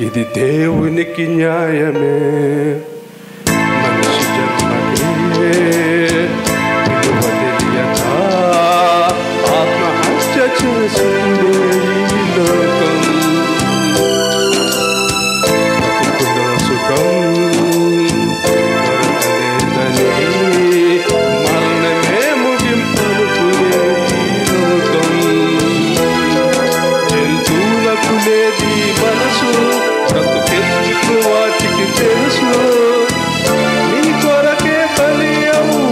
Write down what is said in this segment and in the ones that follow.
ఇది దేవునికి న్యాయమే మనిషి జన్మకే విలువ తెలియక ఆత్మహత్య చేసుకుందే ఈ లోకం బతుకులో సుఖం దొరకలేదని మరణమే ముగింపనుకునే ఈ లోకం జంతువులకు లేది మనసు బ్రతుకెందుకు వాటికి తెలుసు నీ కొరకే బలి అవు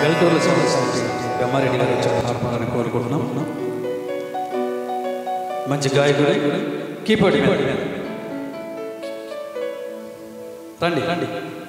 వెల్టూర్ల సమస్య గమ్మారెడ్డి గారు వచ్చి పాల్గొనాలని కోరుకుంటున్నాం మంచి గాయకుడు కీబోర్డ్ మీద. రండి రండి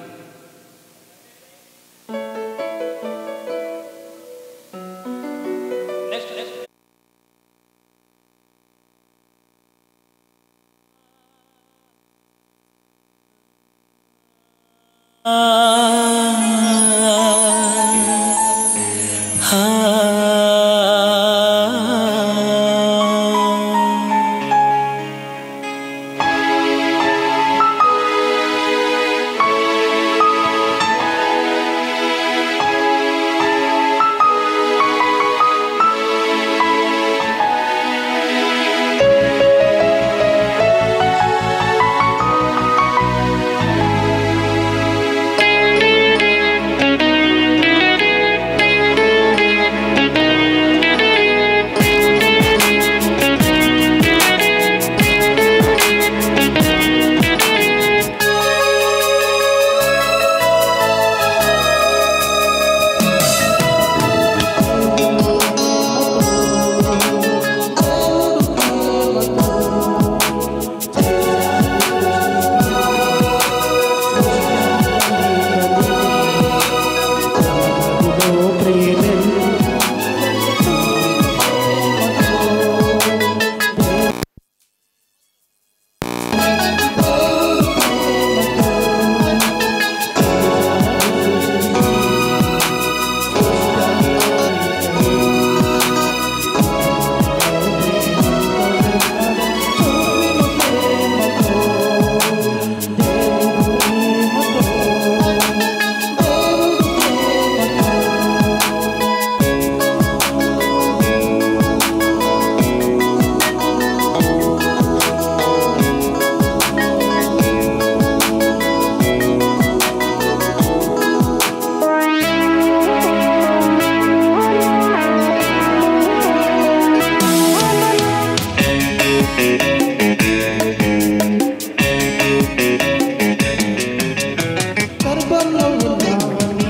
గర్భంలో ఉన్నావని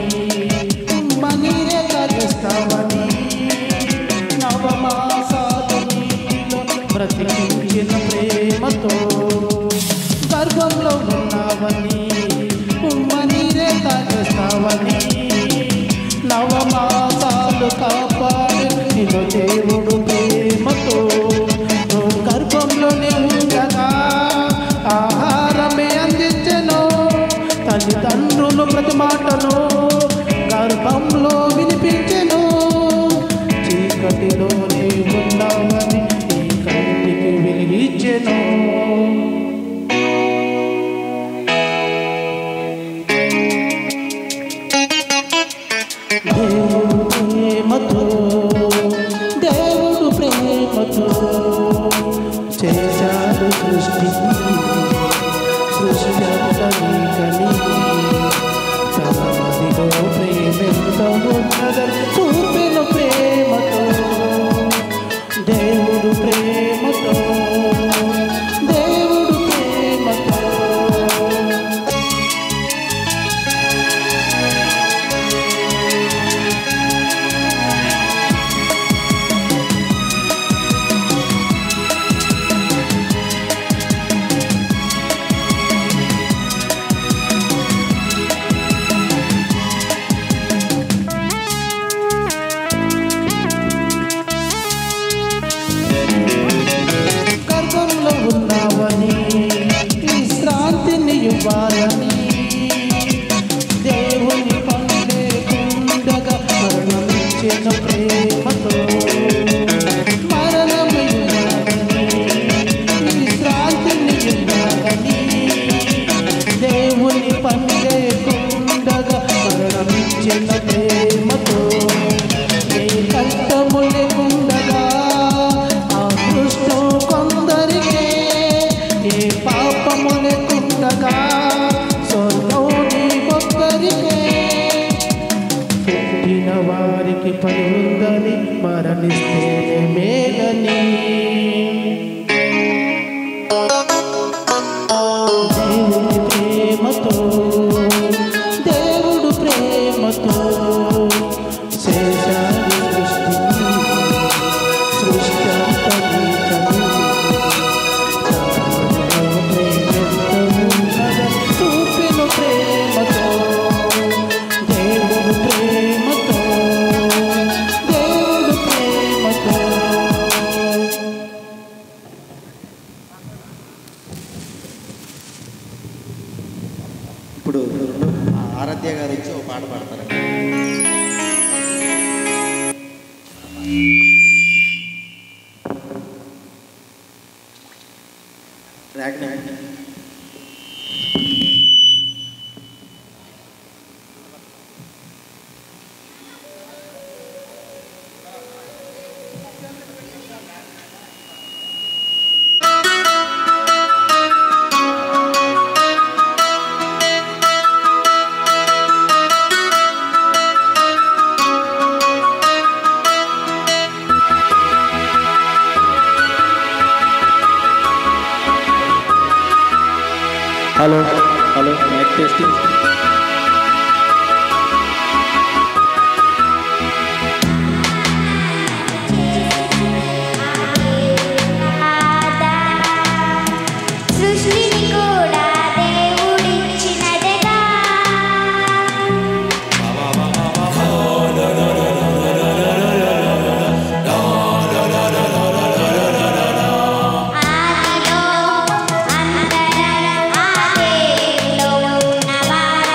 మనీరే కలుస్తావని నవమాసాలు నీలో బ్రతికించిన ప్రేమతో గర్భంలో ఉన్నావని మనీరే కలుస్తావని నవమాసాలు కాపాడు నిన్ను దేవుడు ప్రేమతో నువ్వు గర్భంలోనే ఉండగా ఆహారమే అందించెను తల్లిదండ్రులు ప్రతి మాటను గర్భంలో వినిపించెను చీకటిలోనే ఉన్నావని ఈ కంటికి వెలిగించెను దేవుడు ప్రేమతో దేవుడు ప్రేమతో చేశాడు సృష్టి సృష్టి అంతా నీకని సమాధిలో ప్రేమెంత ఉన్నదని చూపెను ప్రేమతో దేవుడు ప్రేమతో దేవుడు ప్రేమతో గర్భంలో ఉన్నావని విశ్రాంతిని ఇవ్వాలని దేవుని పండేకుండగా మరణించిన ప్రేమతో మరణమివ్వాలని విశ్రాంతిని ఇవ్వాలని దేవుని పండేకుండగా మరణించిన ప్రేమతో ఏ కష్టము లేకుండగా ఆ కృష్ణు కొందరికే ఏ పాపము లేకుండగా స్వర్గం నీ ఒక్కరికే పుట్టిన వారికి పని ఉందని మరణిస్తే మేలని దేవుడి ప్రేమతో దేవుడు ప్రేమతో హలో హలో మైక్ టెస్టింగ్ సృష్టిని కూడా దేవుడిచ్చినదగా ఆదిలో అందరం ఆ దేవులో ఉన్నవారు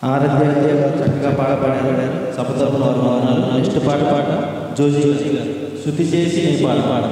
ఆరాధ్య చక్కగా పాట పాడారు సపతరపు వారు వందనాలు నెక్స్ట్ పాట పాట జోజీ జోజీ గారు శృతి చేసి నీ పాట పాడ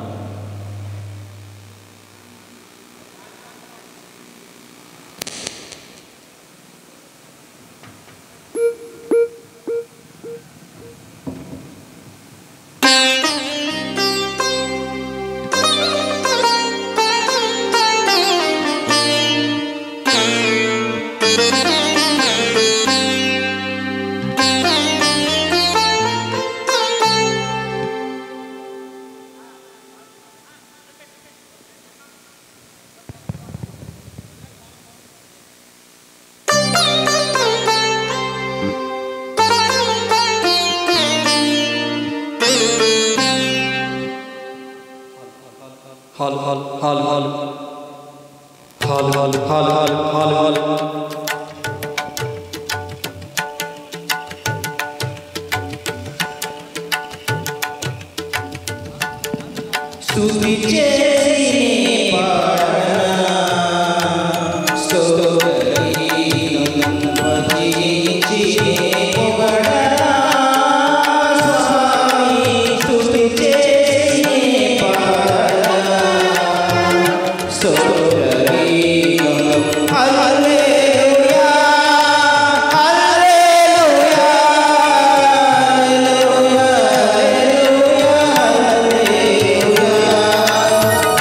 హాల్ హాల్ హాల్ హాల్ హాల్ హాల్ హాల్ హాల్ హాల్ హాల్ స్తుతి చేసి Hallelujah,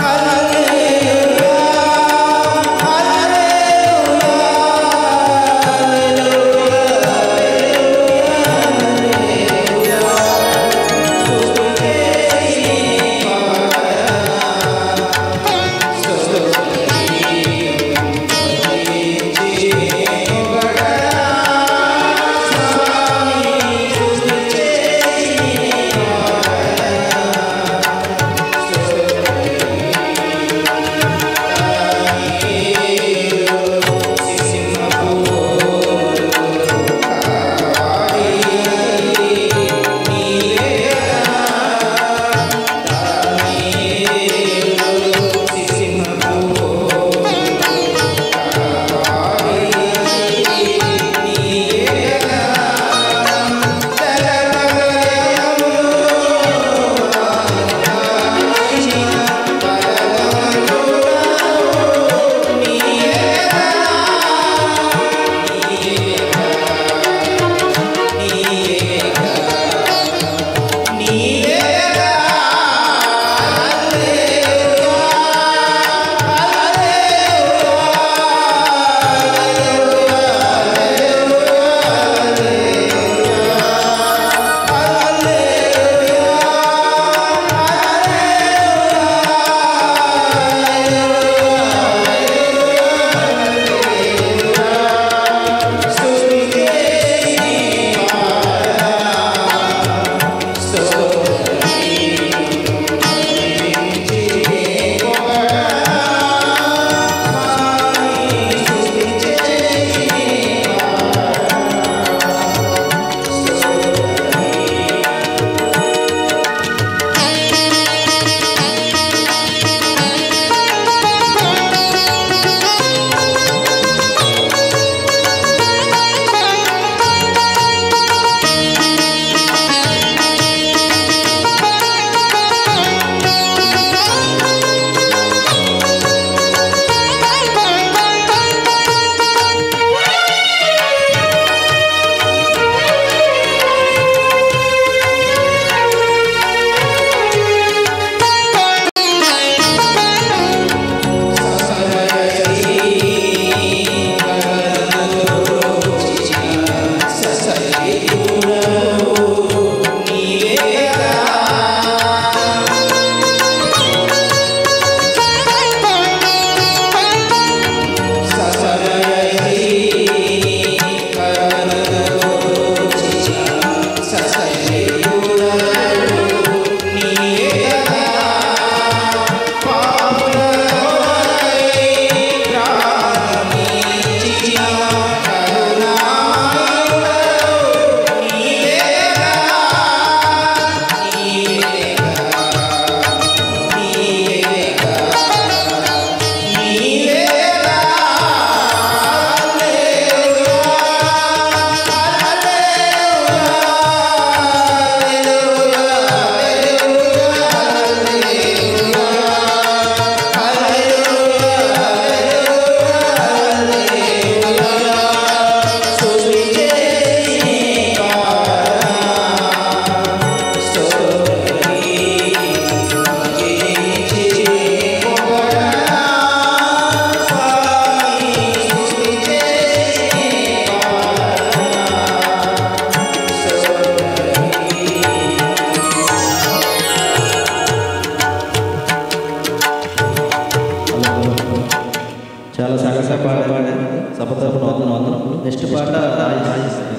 చాలా చక్కగా పాట పాడారు సభ తరపున వందన వందనములు నెక్స్ట్ పాట రాయి రాయిస్తుంది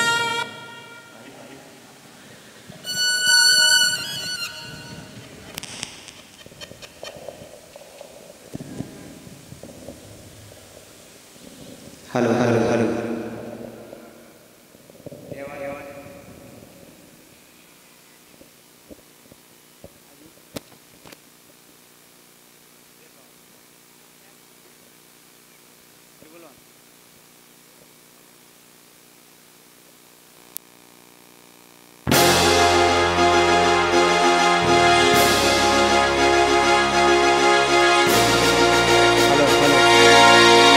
hello hello hello hello hello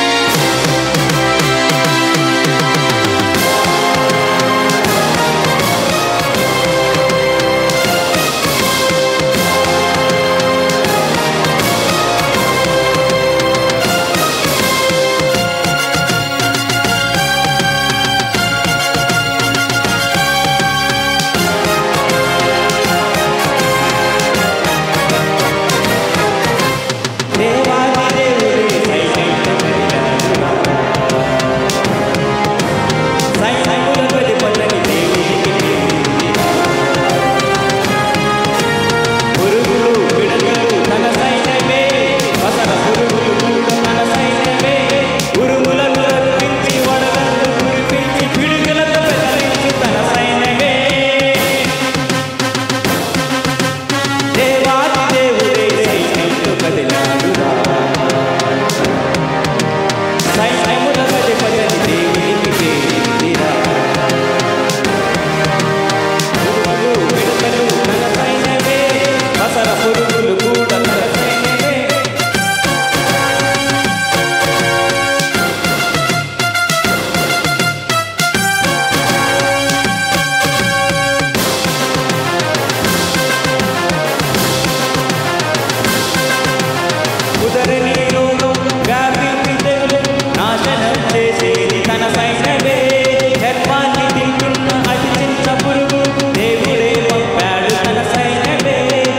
నాశనం చేసేది తన సైన్యమే గర్వాన్ని తింటున్న అతి చిన్న పురుగు దేవుడే పంపాడు తన సైన్యమే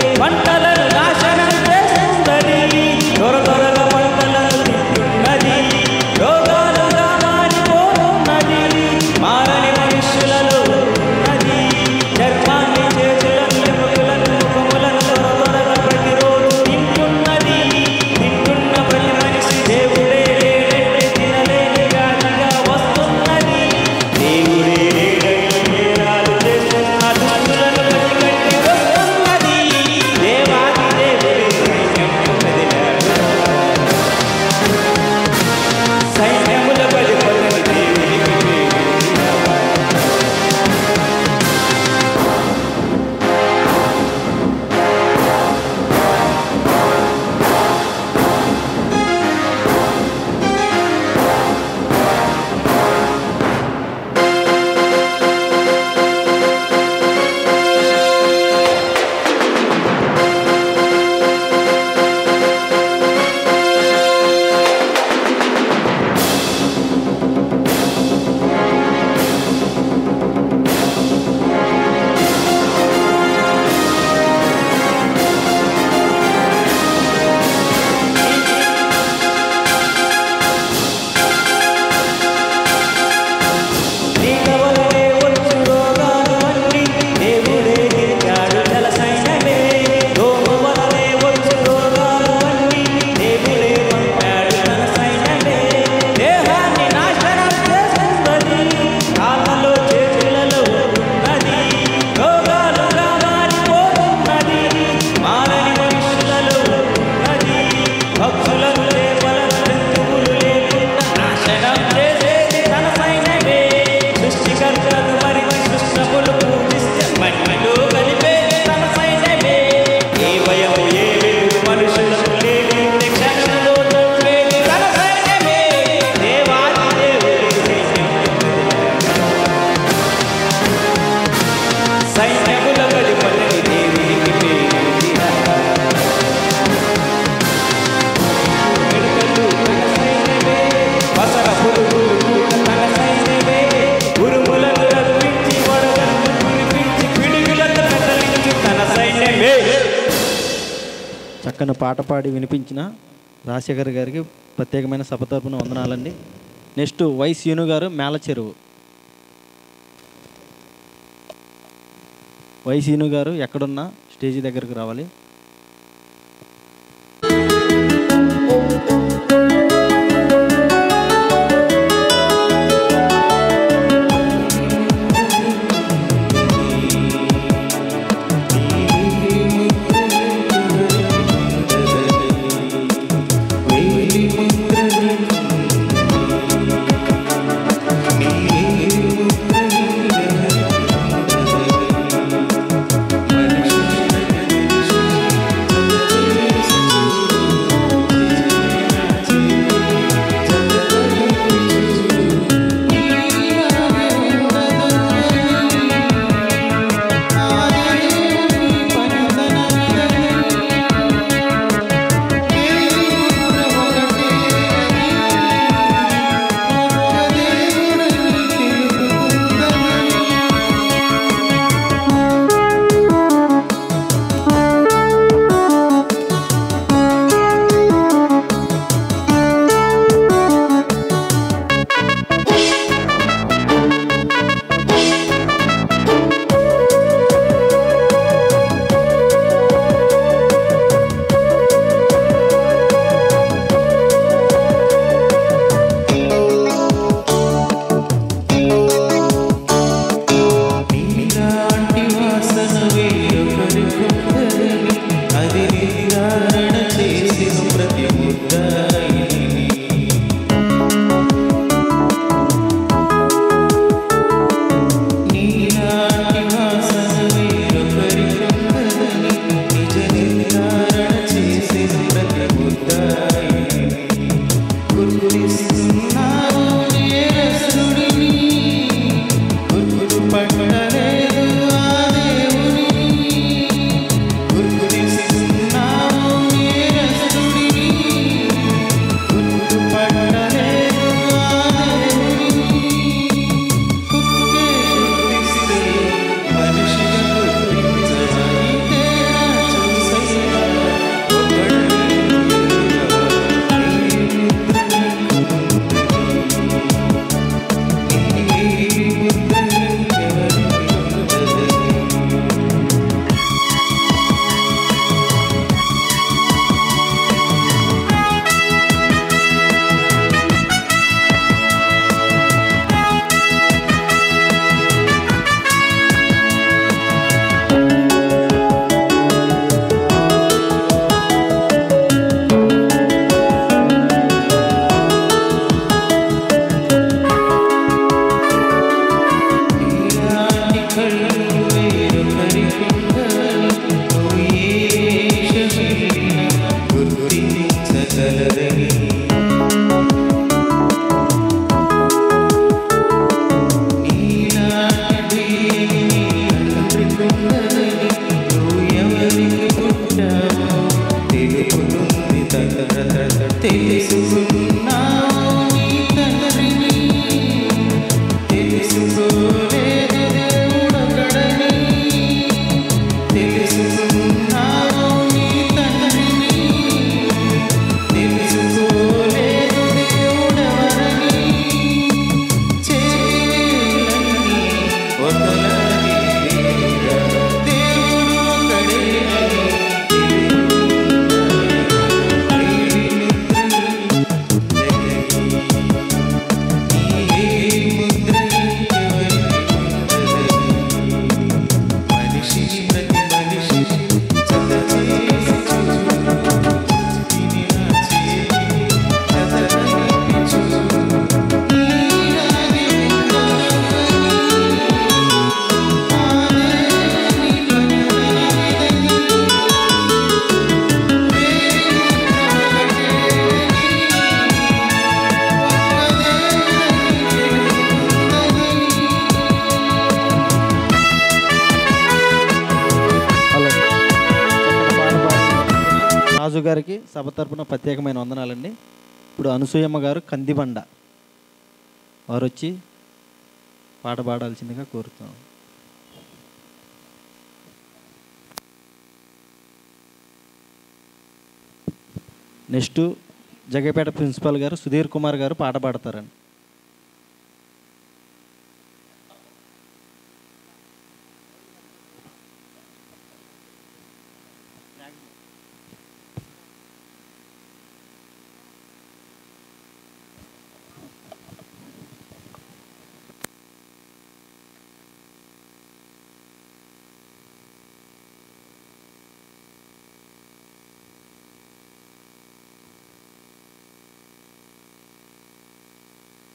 పంటలను నాశనం చేస్తున్నది త్వర త్వరగా పంటలను తింటున్నది రోగాలుగా మారిపోతున్నది మారని మనుషులలో ఉన్నది గర్వాన్ని చేతులను ఎముకలను ముఖములను త్వర త్వరగా ప్రతిరోజు తింటున్నది తింటున్న ప్రతి మనిషి దేవుడే లేడంటే తినలేని గాలిగా వస్తున్నది దేవుడే లేడంటే నేరాలు చేస్తున్న దుష్టులను పసిగట్టి వస్తున్నది దేవాది దేవుడే సైన్యము కదిలాడు సైన్యముల బలిపడని దేవునికి పేరు నీలవలే వచ్చు రోగాలు అన్ని దేవుడే గెలిచాడు జల సైన్యమే దోమ వలనే వచ్చు రోగాలు అన్ని దేవుడే పంపాడు తన సైన్యమే దేహాన్ని నాశనం చేస్తున్నది కాళ్ళలో చేతులలో ఉన్నది రోగాలుగా మారిపోతున్నది మారని మనుషులలో ఉన్నది భక్తులను చేపలను జంతువులు లేకుండా నాశనం చేసేది తన సైన్యమే సృష్టికర్తను మరి సృష్టములు పూజిస్తే మట్టిలో కలిపేది తన సైన్యమే ఏ భయం ఏ వెలుగు మనుషులకు లేని క్షణంలో చంపేది తన సైన్యమే దేవాది దేవుడి సైన్యం సైన్యముల కలిపని దేవునికి పేరు వెనుకలు తన సైన్యమే వసర పురుగులు కూడా తన సైన్యమే ఉరుములను రప్పించి వడగలను కురిపించి పిడుగులను కదలించి తన సైన్యమే చక్కని పాట పాడి వినిపించిన రాజశేఖర్ గారికి ప్రత్యేకమైన సభ తరపున వందనాలండి నెక్స్ట్ వై సీను గారు మేల చెరువు వై సీను గారు ఎక్కడున్నా స్టేజీ దగ్గరకు రావాలి రాజు గారికి సభ తరపున ప్రత్యేకమైన వందనాలండి ఇప్పుడు అనసూయమ్మ గారు కందిబండ వారు వచ్చి పాట పాడాల్సిందిగా కోరుతాం నెక్స్ట్ జగపేట ప్రిన్సిపల్ గారు సుధీర్ కుమార్ గారు పాట పాడతారండి ఆ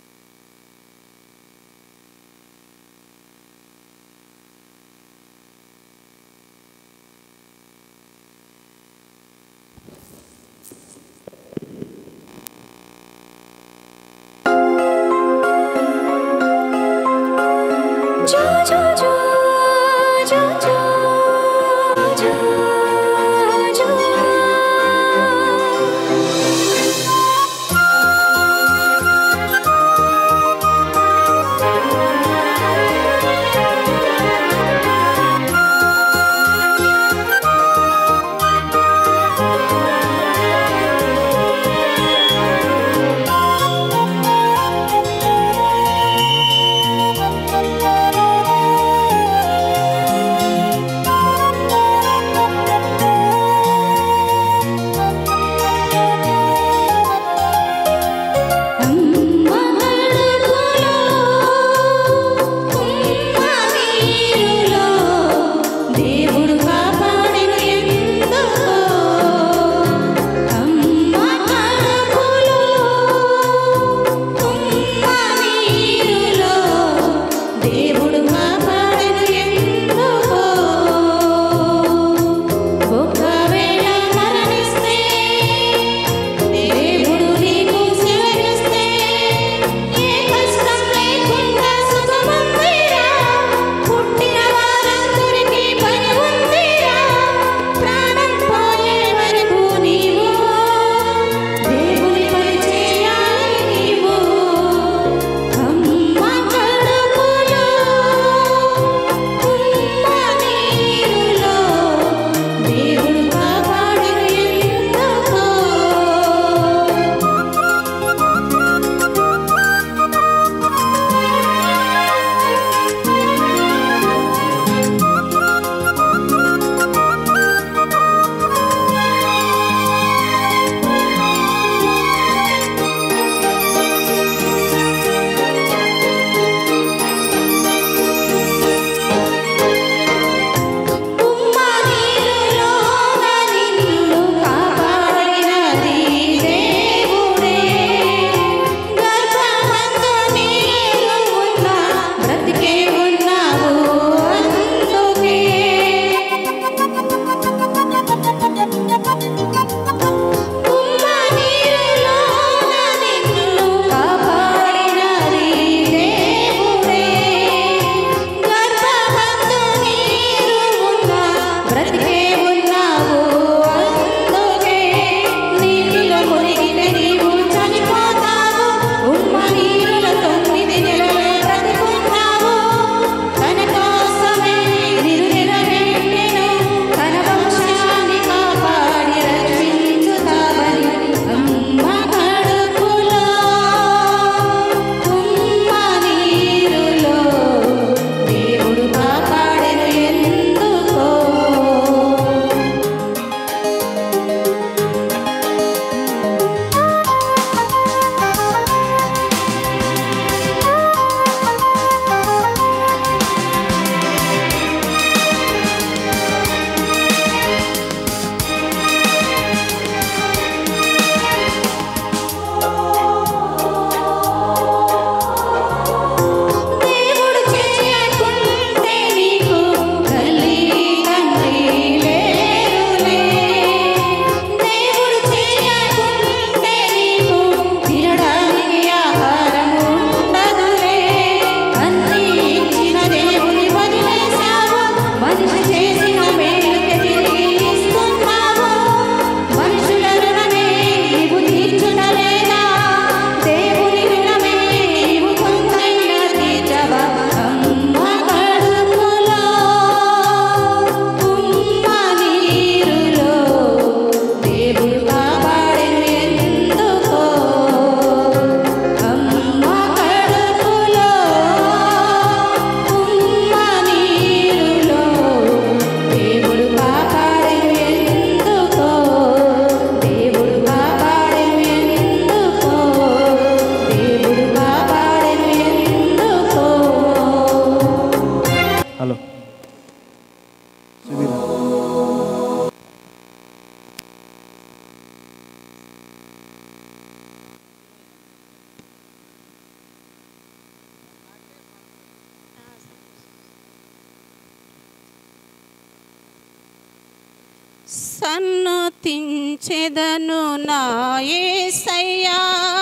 సన్నుతించెదను నా యేసయ్యా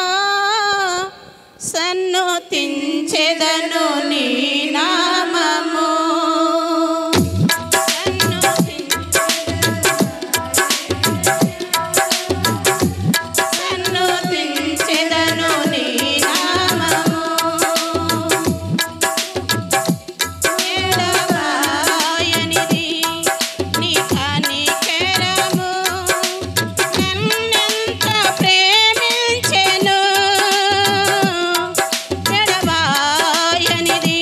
సన్నుతించెదను నీ నామము సన్నుతించెదను నీ నామము ఎడబాయనిది నీ కనికరము నన్నెంత ప్రేమించెను ఎడబాయనిది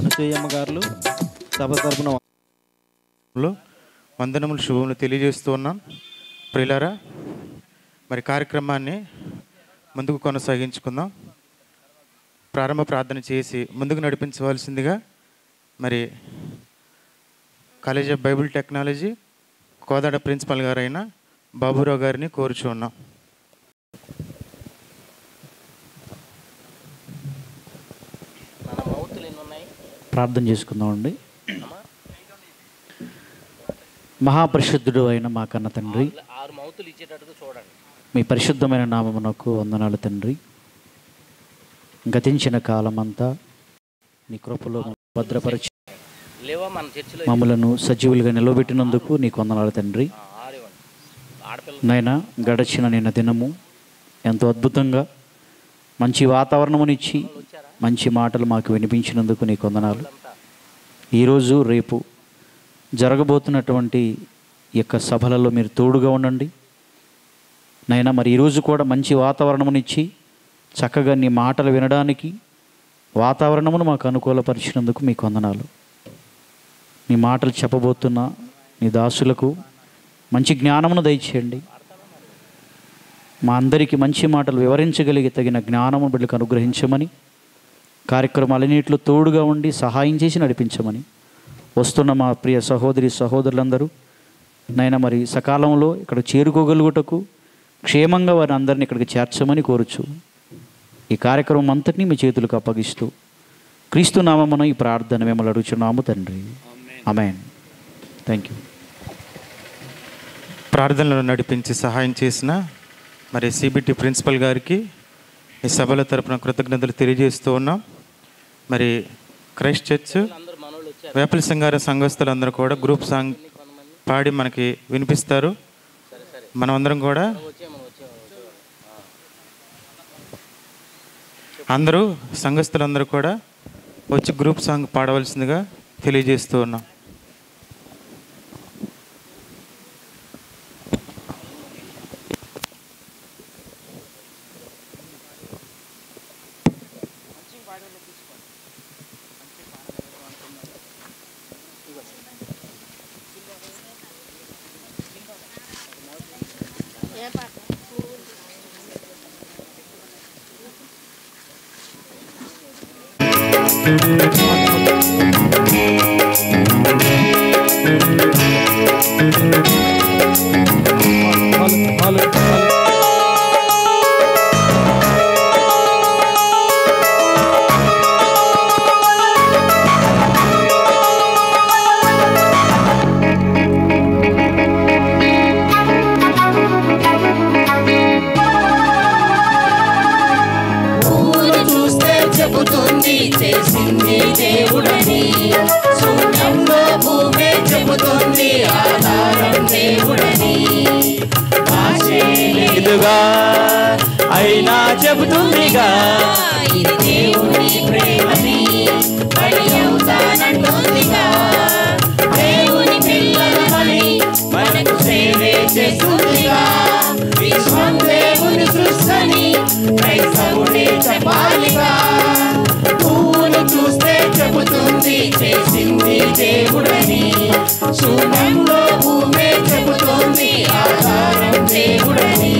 అనసూయమ్మ గారు సభ తరపున లో వందనములు శుభములు తెలియజేస్తూ ఉన్నాం ప్రియులారా మరి కార్యక్రమాన్ని ముందుకు కొనసాగించుకుందాం ప్రారంభ ప్రార్థన చేసి ముందుకు నడిపించవలసిందిగా మరి college of Bible technology Kodad principal గారైన బాబురావు గారిని కోరుచు ఉన్నాం ప్రార్థన చేసుకుందామండి మహాపరిశుద్ధుడు అయిన మా కన్న తండ్రి మీ పరిశుద్ధమైన నామమునకు వందనాలు తండ్రి గతించిన కాలమంతా నీ కృపలో మమ్మల్ని భద్రపరిచి లేవా మన చర్చిలో మమ్మలను సజీవులుగా నిలబెట్టినందుకు నీకు వందనాలు తండ్రి నాయన గడచిన నిన్న దినము ఎంతో అద్భుతంగా మంచి వాతావరణమునిచ్చి మంచి మాటలు మాకు వినిపించినందుకు నీకు వందనాలు ఈరోజు రేపు జరగబోతున్నటువంటి ఈ యొక్క సభలలో మీరు తోడుగా ఉండండి నైనా మరి ఈరోజు కూడా మంచి వాతావరణమునిచ్చి చక్కగా నీ మాటలు వినడానికి వాతావరణమును మాకు అనుకూలపరిచినందుకు మీకు వందనాలు నీ మాటలు చెప్పబోతున్న నీ దాసులకు మంచి జ్ఞానమును దయచేయండి మా అందరికీ మంచి మాటలు వివరించగలిగే తగిన జ్ఞానము బిడ్డలకు అనుగ్రహించమని కార్యక్రమాలన్నింటిలో తోడుగా ఉండి సహాయం చేసి నడిపించమని వస్తున్న మా ప్రియ సహోదరి సహోదరులందరూ నైనా మరి సకాలంలో ఇక్కడ చేరుకోగలుగుటకు క్షేమంగా వారి అందరిని ఇక్కడికి చేర్చమని కోరుచు ఈ కార్యక్రమం అంతటినీ మీ చేతులకు అప్పగిస్తూ క్రీస్తు నామమున ఈ ప్రార్థన మిమ్మల్ని అడుగుచున్నాము తండ్రి అమెన్ థ్యాంక్ యూ ప్రార్థనలు నడిపించి సహాయం చేసిన మరి సిబిటి ప్రిన్సిపల్ గారికి ఈ సభల తరపున కృతజ్ఞతలు తెలియజేస్తూ ఉన్నాం మరి క్రైస్ట్ చర్చ్ వేపల సంగార సంఘస్థులందరూ కూడా గ్రూప్ సాంగ్ పాడి మనకి వినిపిస్తారు మనం అందరం కూడా అందరూ సంఘస్థులందరూ కూడా వచ్చి గ్రూప్ సాంగ్ పాడవలసిందిగా తెలియజేస్తూ ఉన్నాం ఊరు చూస్తే చెబుతుంది చేసింది దేవుడని శూన్యంలో భూమే చెబుతుంది ఆధారం దేవుడని భాషే ఇదిగా అయినా చెబుతుందిగా ఇది దేవుని ప్రేమని బలి అవుతానంటుందిగా దేవుని పిల్లలమని మనకు సేవే చేస్తుందిగా విశ్వం దేవుని సృష్టని క్రైస్తవుడే చెప్పాలిగా పువ్వును చూస్తే చెబుతుంది చేసింది దేవుడని శూన్యంలో భూమే చెబుతుంది ఆధారం దేవుడని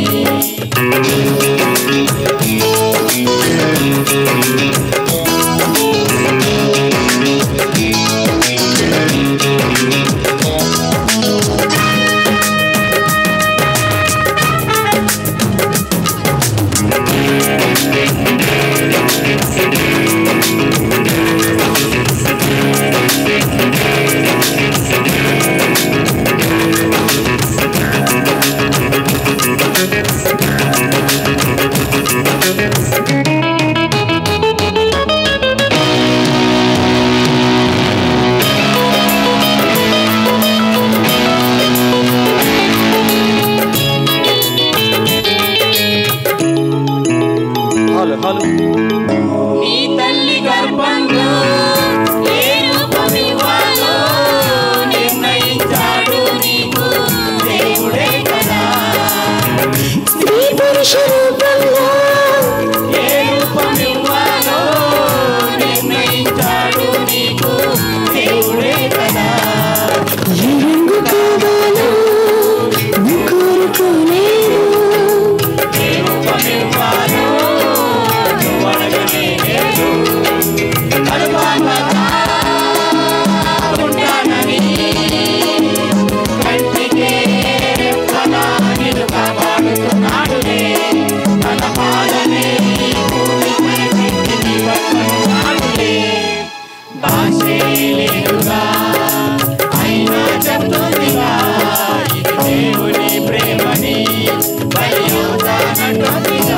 లేదుగా అయినా చెప్తుందిగా ఇది దేవుని ప్రేమని బలి అవుతానంటుందిగా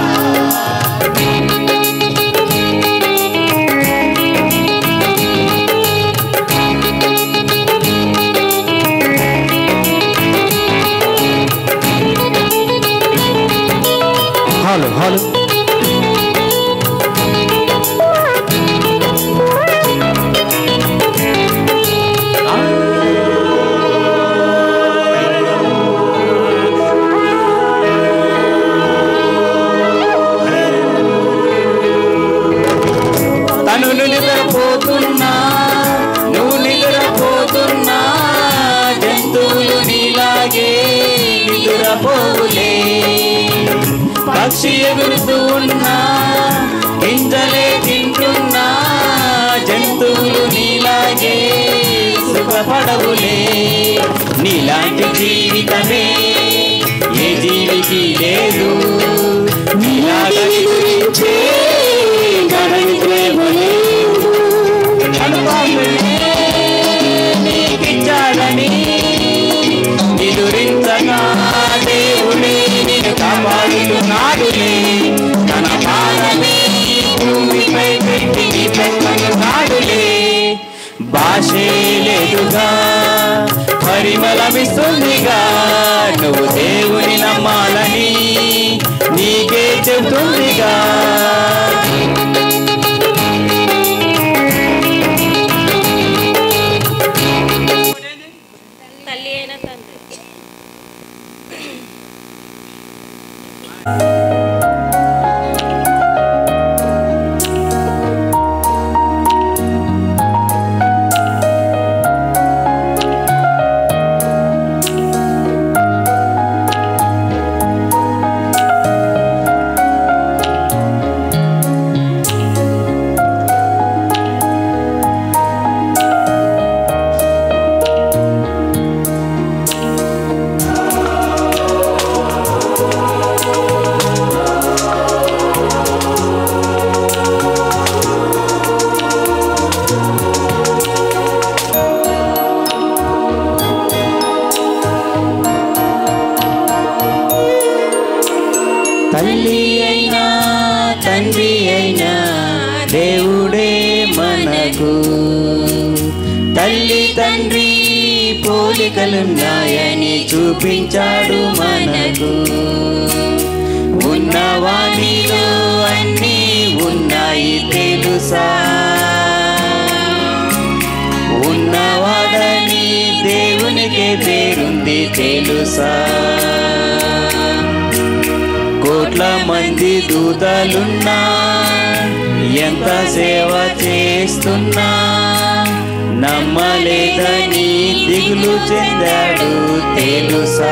హాలు హాలు తను నిద్రపోతున్నా నువ్వు నిద్రపోతున్నా జంతువులు నీలాగే నిద్రపోవులే పక్షి ఎగురుతూ ఉన్నా గింజలే తింటున్నా జంతువులు నీలాగే సుఖపడవులే నీలాంటి జీవితమే ఏ జీవికి లేదు నీలాగా నిద్రించే గణనిద్రేమలే అనుభవమే నీకిచ్చాడని నిదురించగా దేవుడే నిన్ను కాపాడుతున్నాడులే తన పాదమే ఈ భూమిపై పెట్టి నీ పెట్టుకున్నాడులే భాషే లేదుగా పరిమళమిస్తుందిగా నువ్వు దేవుని నమ్మాలని నీకే చెబుతుందిగా తల్లి అయిన తండ్రి తల్లి అయినా తండ్రి అయినా దేవుడే మనకు తల్లి తండ్రి పోలికలున్నాయని చూపించాడు మనకు ఉన్నవానిలో అన్నీ ఉన్నాయి తెలుసా ఉన్నవాడని దేవునికి పేరుంది తెలుసా కోట్ల మంది దూతలున్నా ఎంత సేవ చేస్తున్నా నమ్మలేదని దిగులు చెందాడు తెలుసా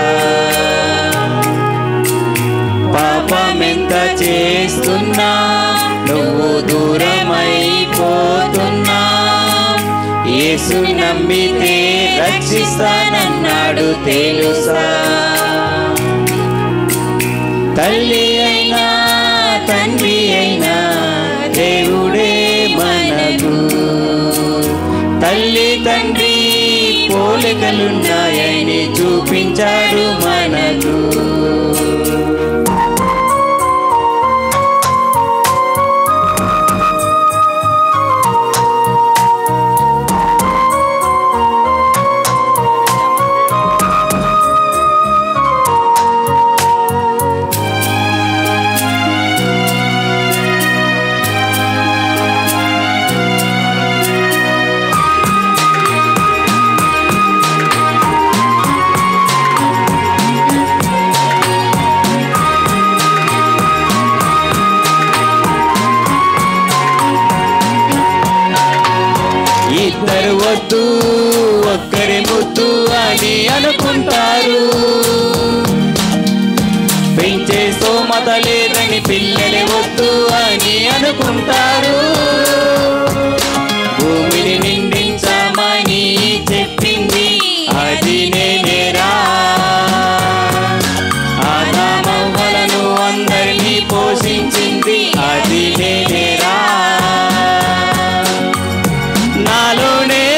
పాపమెంత చేస్తున్నా నువ్వు దూరమైపోతున్నా యేసు నమ్మితే రక్షిస్తానన్నాడు తెలుసా తల్లి అయినా తండ్రి అయినా దేవుడే మనకు తల్లి తండ్రి పోలికలున్నాయని చూపించాడు మనకు ఇద్దరు వద్దు ఒక్కరి ముద్దు అని అనుకుంటారు పెంచే స్తోమత లేదని పిల్లలే వద్దు అని అనుకుంటారు భూమిని నిండించమని చెప్పింది అది నేనేరా ఆదామవ్వలను అందరినీ పోషించింది అది నేనేరా నాలోనే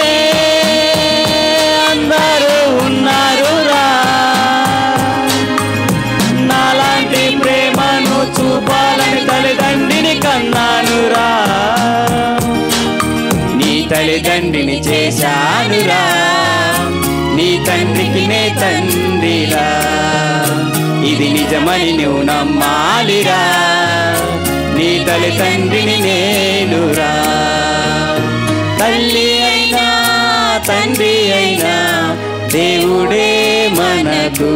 చేశానురా నీ తండ్రికి నే తండ్రిరా ఇది నిజమని నువ్వు నమ్మాలిరా నీ తల్లి తండ్రిని నేనురా తల్లి అయినా తండ్రి అయినా దేవుడే మనకు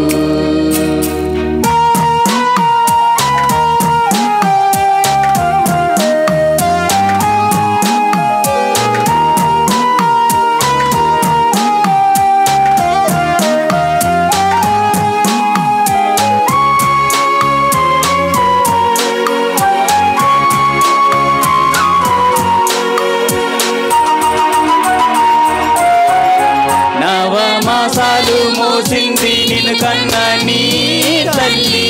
నవమాసాలు మోసింది నిన్ను కన్న నీ తల్లి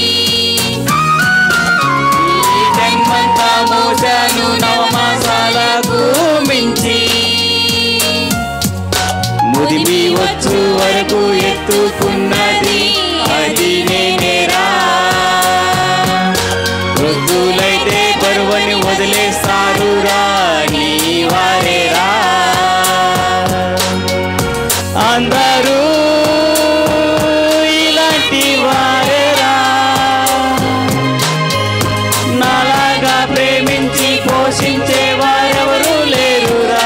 ఈ జన్మంతా మోసాను నవమాసాలకు మించి ముదిమి వచ్చు వరకు ఎత్తుకున్నది అది నేనేరా వృద్ధులైతే పరువని వదిలేస్తారు రా నీ వారేరా అందరూ ఇలాంటి వారేరా నాలాగా ప్రేమించి పోషించే వారెవరూ లేరురా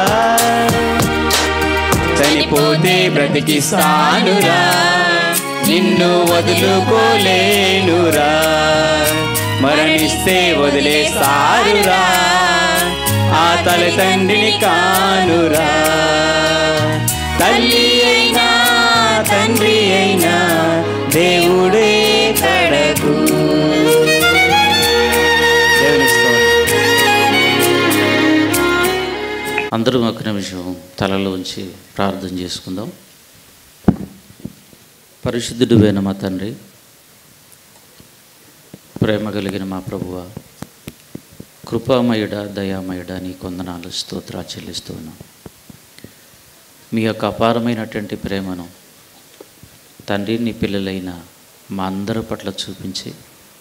చనిపోతే బ్రతికిస్తానురా నిన్ను వదులుకోలేనురా మరణిస్తే వదిలేస్తారురా ఆ తల్లి తండ్రిని కానురా తల్లి అయినా తండ్రి అయినా దేవుడే కడకు దేవుని స్తోత్రం. అందరం ఒక నిమిషం తలలో ఉంచి ప్రార్థన చేసుకుందాం పరిశుద్ధుడు వేన మా తండ్రి ప్రేమ కలిగిన మా ప్రభువ కృపామయుడ దయామయుడ నీ కొందనాలు స్తోత్రా చెల్లిస్తూ ఉన్నాం మీ యొక్క అపారమైనటువంటి ప్రేమను తండ్రి నీ పిల్లలైన మా అందరి పట్ల చూపించి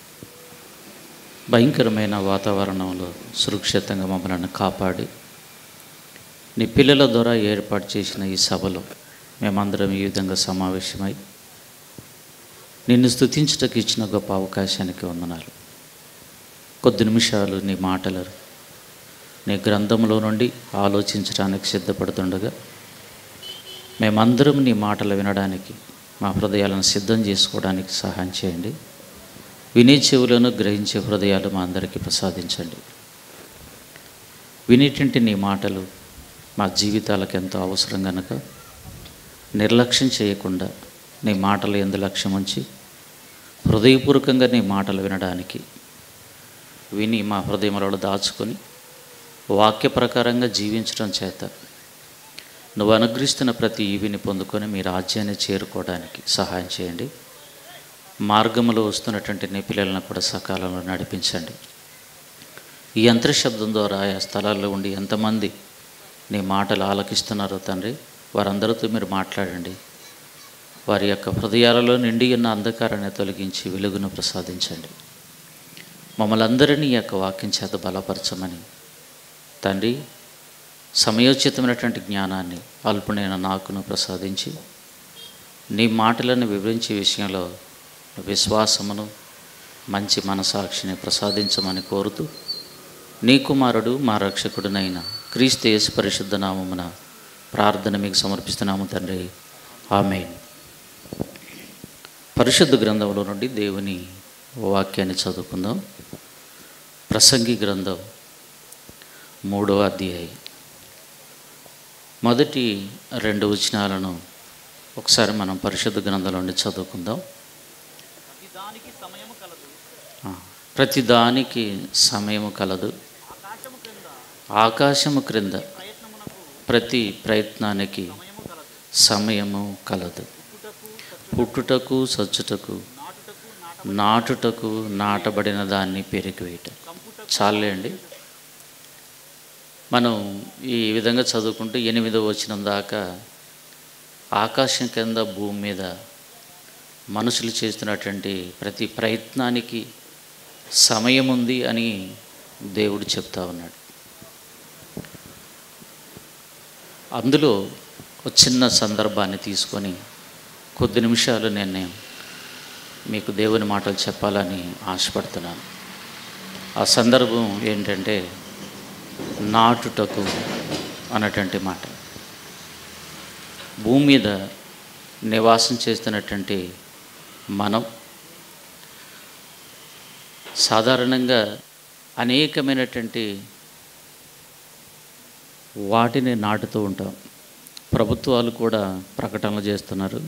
భయంకరమైన వాతావరణంలో సురక్షితంగా మమ్మల్ని కాపాడి నీ పిల్లల ద్వారా ఏర్పాటు చేసిన ఈ సభలో మేమందరం ఈ విధంగా సమావేశమై నిన్ను స్తుతించటకు ఇచ్చిన గొప్ప అవకాశానికి వందనాలు కొద్ది నిమిషాలు నీ మాటలు నీ గ్రంథంలో నుండి ఆలోచించడానికి సిద్ధపడుతుండగా మేమందరం నీ మాటలు వినడానికి మా హృదయాలను సిద్ధం చేసుకోవడానికి సహాయం చేయండి వినే చెవులను గ్రహించే హృదయాలు మా అందరికీ ప్రసాదించండి వినేటువంటి నీ మాటలు మా జీవితాలకు ఎంతో అవసరం కనుక నిర్లక్ష్యం చేయకుండా నీ మాటలు ఎందు లక్ష్యం ఉంచి హృదయపూర్వకంగా నీ మాటలు వినడానికి విని మా హృదయములలో దాచుకొని వాక్య ప్రకారంగా జీవించడం చేత నువ్వు అనుగ్రహిస్తున్న ప్రతి ఈవిని పొందుకొని మీ రాజ్యాన్ని చేరుకోవడానికి సహాయం చేయండి మార్గంలో వస్తున్నటువంటి నీ పిల్లలను కూడా సకాలంలో నడిపించండి ఈ యంత్రశబ్దం ద్వారా ఆయా స్థలాల్లో ఉండి ఎంతమంది నీ మాటలు ఆలకిస్తున్నారో తండ్రి వారందరితో మీరు మాట్లాడండి వారి యొక్క హృదయాలలో నిండి ఉన్న అంధకారాన్ని తొలగించి వెలుగును ప్రసాదించండి మమ్మల్ని అందరినీ ఈ యొక్క వాక్యం చేత బలపరచమని తండ్రి సమయోచితమైనటువంటి జ్ఞానాన్ని అల్పునైన నాకును ప్రసాదించి నీ మాటలను వివరించే విషయంలో విశ్వాసమును మంచి మనసాక్షిని ప్రసాదించమని కోరుతూ నీ కుమారుడు మా రక్షకుడునైన క్రీస్తు యేసు పరిశుద్ధ నామమున ప్రార్థన మీకు సమర్పిస్తున్నాము తండ్రి ఆమె పరిశుద్ధ గ్రంథంలో నుండి దేవుని వాక్యాన్ని చదువుకుందాం ప్రసంగి గ్రంథం మూడవ అధ్యాయం మొదటి రెండు వచనాలను ఒకసారి మనం పరిశుద్ధ గ్రంథంలో నుండి చదువుకుందాం ఆ, ప్రతి దానికి సమయము కలదు ఆకాశము క్రింద ప్రతి ప్రయత్నానికి సమయము కలదు పుట్టుటకు సచ్చుటకు నాటుటకు నాటబడిన దాన్ని పెరిగివేయటం చాలే అండి మనం ఈ విధంగా చదువుకుంటూ ఎనిమిదో వచ్చిన దాకా ఆకాశం కింద భూమి మీద మనుషులు చేస్తున్నటువంటి ప్రతి ప్రయత్నానికి సమయం ఉంది అని దేవుడు చెప్తా ఉన్నాడు అందులో ఒక చిన్న సందర్భాన్ని తీసుకొని కొద్ది నిమిషాలు నేను మీకు దేవుని మాటలు చెప్పాలని ఆశపడుతున్నాను ఆ సందర్భం ఏంటంటే నాటుటకు అన్నటువంటి మాట భూమి మీద నివాసం చేస్తున్నటువంటి మనం సాధారణంగా అనేకమైనటువంటి వాటిని నాటుతూ ఉంటాం ప్రభుత్వాలు కూడా ప్రకటనలు చేస్తున్నారు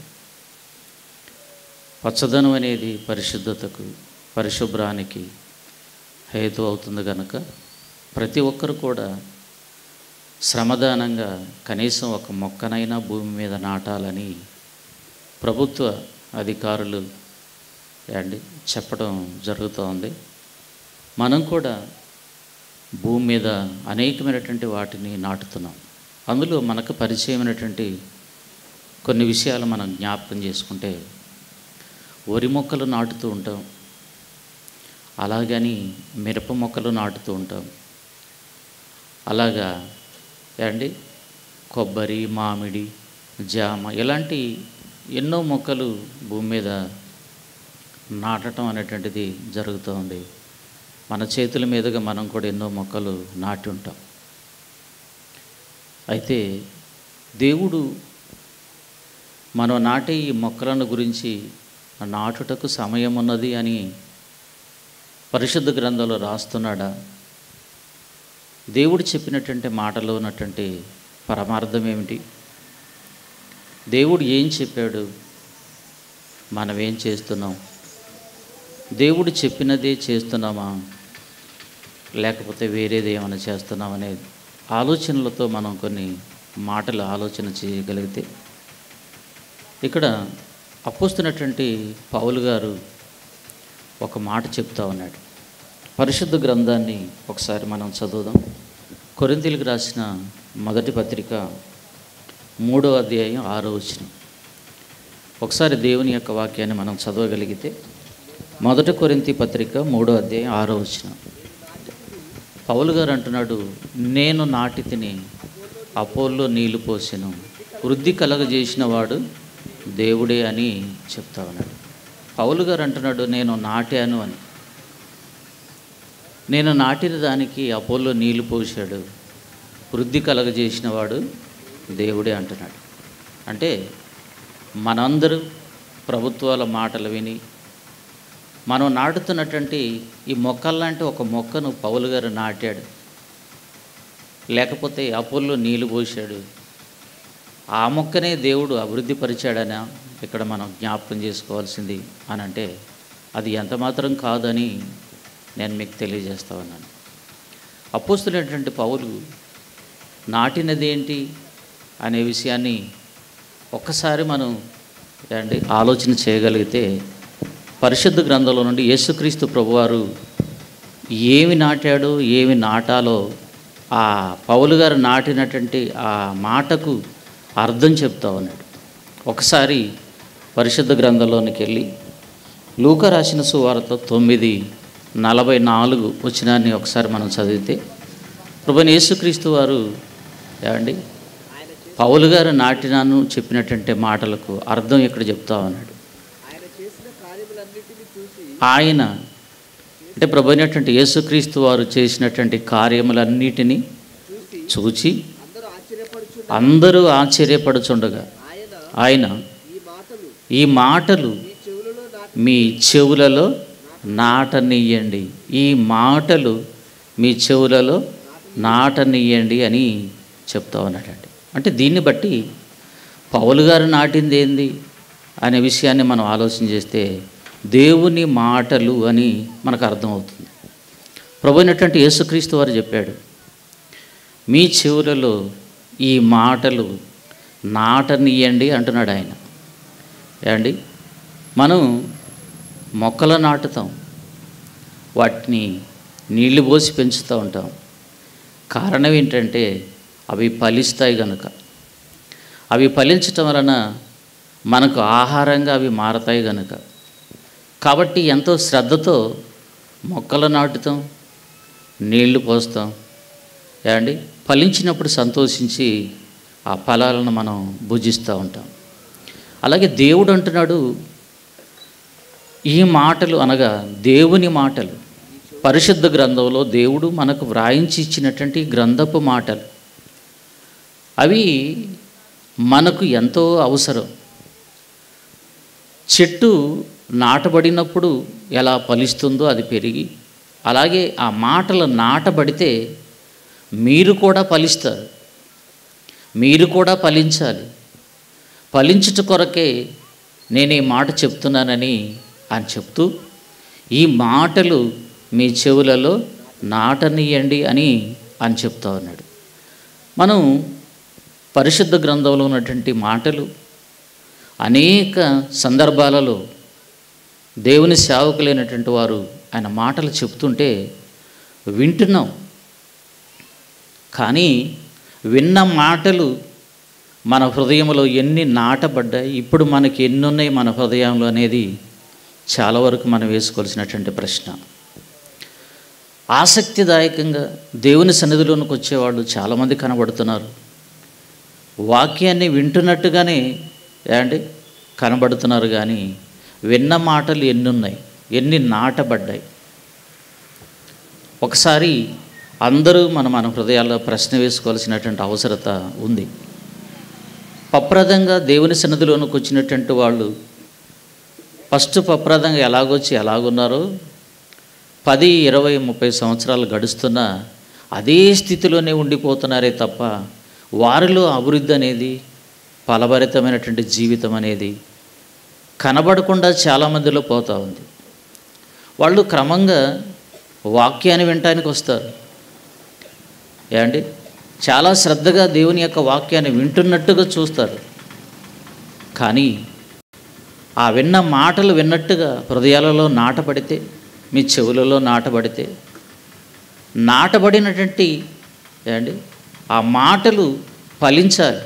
పచ్చదనం అనేది పరిశుద్ధతకు పరిశుభ్రానికి హేతు అవుతుంది కనుక ప్రతి ఒక్కరు కూడా శ్రమదానంగా కనీసం ఒక మొక్కనైనా భూమి మీద నాటాలని ప్రభుత్వ అధికారులు అండి చెప్పడం జరుగుతోంది మనం కూడా భూమి మీద అనేకమైనటువంటి వాటిని నాటుతున్నాం అందులో మనకు పరిచయమైనటువంటి కొన్ని విషయాలు మనం జ్ఞాపకం చేసుకుంటే వరి మొక్కలు నాటుతూ ఉంటాం అలాగని మిరప మొక్కలు నాటుతూ ఉంటాం అలాగా అండి కొబ్బరి మామిడి జామ ఇలాంటి ఎన్నో మొక్కలు భూమి మీద నాటడం అనేటువంటిది జరుగుతోంది మన చేతుల మీదుగా మనం కూడా ఎన్నో మొక్కలు నాటి ఉంటాం అయితే దేవుడు మనం నాటే ఈ మొక్కలను గురించి నాటుటకు సమయం ఉన్నది అని పరిశుద్ధ గ్రంథంలో రాస్తున్నాడా దేవుడు చెప్పినటువంటి మాటలో ఉన్నటువంటి పరమార్థం ఏమిటి దేవుడు ఏం చెప్పాడు మనం ఏం చేస్తున్నాం దేవుడు చెప్పినదే చేస్తున్నామా లేకపోతే వేరేది ఏమైనా చేస్తున్నాం అనేది ఆలోచనలతో మనం కొన్ని మాటలు ఆలోచన చేయగలిగితే ఇక్కడ అప్పుస్తున్నటువంటి పౌలు గారు ఒక మాట చెప్తా ఉన్నాడు పరిశుద్ధ గ్రంథాన్ని ఒకసారి మనం చదువుదాం కొరింతీలకు రాసిన మొదటి పత్రిక మూడో అధ్యాయం ఆరో వచనం ఒకసారి దేవుని యొక్క వాక్యాన్ని మనం చదవగలిగితే మొదటి కొరింతి పత్రిక మూడో అధ్యాయం ఆరో వచనం పౌలు గారు అంటున్నాడు నేను నాటి తిని అపోల్లో నీళ్లు పోసెను వృద్ధి కలగజేసిన వాడు దేవుడే అని చెప్తా ఉన్నాడు పౌలు గారు అంటున్నాడు నేను నాటాను అని నేను నాటిన దానికి అపోల్లో నీళ్లు పోసాడు వృద్ధి కలగజేసిన వాడు దేవుడే అంటున్నాడు అంటే మనందరూ ప్రభుత్వాల మాటలు విని మనం నాటుతున్నటువంటి ఈ మొక్కల్లాంటి ఒక మొక్కను పౌలు గారు నాటాడు లేకపోతే అపోల్లో నీళ్లు పోసాడు ఆ మొక్కనే దేవుడు అభివృద్ధి పరిచాడనా ఇక్కడ మనం జ్ఞాపకం చేసుకోవాల్సింది అని అంటే అది ఎంత మాత్రం కాదని నేను మీకు తెలియజేస్తా ఉన్నాను అపోస్తున్నటువంటి పౌలు నాటినది ఏంటి అనే విషయాన్ని ఒక్కసారి మనం ఏంటి ఆలోచన చేయగలిగితే పరిశుద్ధ గ్రంథంలో నుండి యేసుక్రీస్తు ప్రభువారు ఏమి నాటాడో ఏమి నాటాలో ఆ పౌలు గారు నాటినటువంటి ఆ మాటకు అర్థం చెప్తా ఉన్నాడు ఒకసారి పరిశుద్ధ గ్రంథంలోనికి వెళ్ళి లూక రాసిన సువార్త తొమ్మిది నలభై నాలుగు వచ్చినాన్ని ఒకసారి మనం చదివితే ప్రభుని యేసుక్రీస్తు వారు ఏమండి పౌలు గారు నాటినాను చెప్పినటువంటి మాటలకు అర్థం ఇక్కడ చెప్తా ఉన్నాడు ఆయన అంటే ప్రభు అయినటువంటి యేసుక్రీస్తు వారు చేసినటువంటి కార్యములన్నిటినీ చూచి అందరూ ఆశ్చర్యపడుచుండగా ఆయన ఈ మాటలు మీ చెవులలో నాటనియ్యండి ఈ మాటలు మీ చెవులలో నాటనియ్యండి అని చెప్తా ఉన్నాడండి అంటే దీన్ని బట్టి పౌలు గారు నాటింది ఏంది అనే విషయాన్ని మనం ఆలోచన చేస్తే దేవుని మాటలు అని మనకు అర్థమవుతుంది ప్రభు అయినటువంటి యేసుక్రీస్తు వారు చెప్పాడు మీ చెవులలో ఈ మాటలు నాటనియండి అంటున్నాడు ఆయన ఏమండి మనం మొక్కలు నాటుతాం వాటిని నీళ్లు పోసి పెంచుతూ ఉంటాం కారణం ఏంటంటే అవి ఫలిస్తాయి కనుక అవి ఫలించటం వలన మనకు ఆహారంగా అవి మారతాయి కనుక కాబట్టి ఎంతో శ్రద్ధతో మొక్కలు నాటుతాం నీళ్లు పోస్తాం ఏమండి ఫలించినప్పుడు సంతోషించి ఆ ఫలాలను మనం భుజిస్తూ ఉంటాం అలాగే దేవుడు అంటున్నాడు ఈ మాటలు అనగా దేవుని మాటలు పరిశుద్ధ గ్రంథంలో దేవుడు మనకు వ్రాయించి ఇచ్చినటువంటి గ్రంథపు మాటలు అవి మనకు ఎంతో అవసరం చెట్టు నాటబడినప్పుడు ఎలా ఫలిస్తుందో అది పెరిగి అలాగే ఆ మాటలు నాటబడితే మీరు కూడా ఫలిస్తారు మీరు కూడా ఫలించాలి ఫలించుట కొరకే నేను ఈ మాట చెప్తున్నానని అని చెప్తూ ఈ మాటలు మీ చెవులలో నాటనీయండి అని అని చెప్తా ఉన్నాడు మనం పరిశుద్ధ గ్రంథంలో ఉన్నటువంటి మాటలు అనేక సందర్భాలలో దేవుని సేవకులైనటువంటి వారు ఆయన మాటలు చెప్తుంటే వింటున్నాం కానీ విన్న మాటలు మన హృదయంలో ఎన్ని నాటబడ్డాయి ఇప్పుడు మనకి ఎన్ని ఉన్నాయి మన హృదయంలో అనేది చాలా వరకు మనం వేసుకోవాల్సినటువంటి ప్రశ్న ఆసక్తిదాయకంగా దేవుని సన్నిధిలోనికి వచ్చేవాళ్ళు చాలామంది కనబడుతున్నారు వాక్యాన్ని వింటున్నట్టుగానే ఏమండి కనబడుతున్నారు కానీ విన్న మాటలు ఎన్ని ఉన్నాయి ఎన్ని నాటబడ్డాయి ఒకసారి అందరూ మన మన హృదయాల్లో ప్రశ్న వేసుకోవాల్సినటువంటి అవసరత ఉంది పప్రదంగా దేవుని సన్నిధిలోనికి వచ్చినటువంటి వాళ్ళు ఫస్ట్ పప్రదంగా ఎలాగొచ్చి ఎలాగున్నారో పది ఇరవై ముప్పై సంవత్సరాలు గడుస్తున్నా అదే స్థితిలోనే ఉండిపోతున్నారే తప్ప వారిలో అభివృద్ధి అనేది ఫలభరితమైనటువంటి జీవితం అనేది కనబడకుండా చాలామందిలో పోతూ ఉంది వాళ్ళు క్రమంగా వాక్యాన్ని వినటానికి వస్తారు ఏమండి చాలా శ్రద్ధగా దేవుని యొక్క వాక్యాన్ని వింటున్నట్టుగా చూస్తారు కానీ ఆ విన్న మాటలు విన్నట్టుగా హృదయాలలో నాటబడితే మీ చెవులలో నాటబడితే నాటబడినటువంటి ఏమండి ఆ మాటలు ఫలించాలి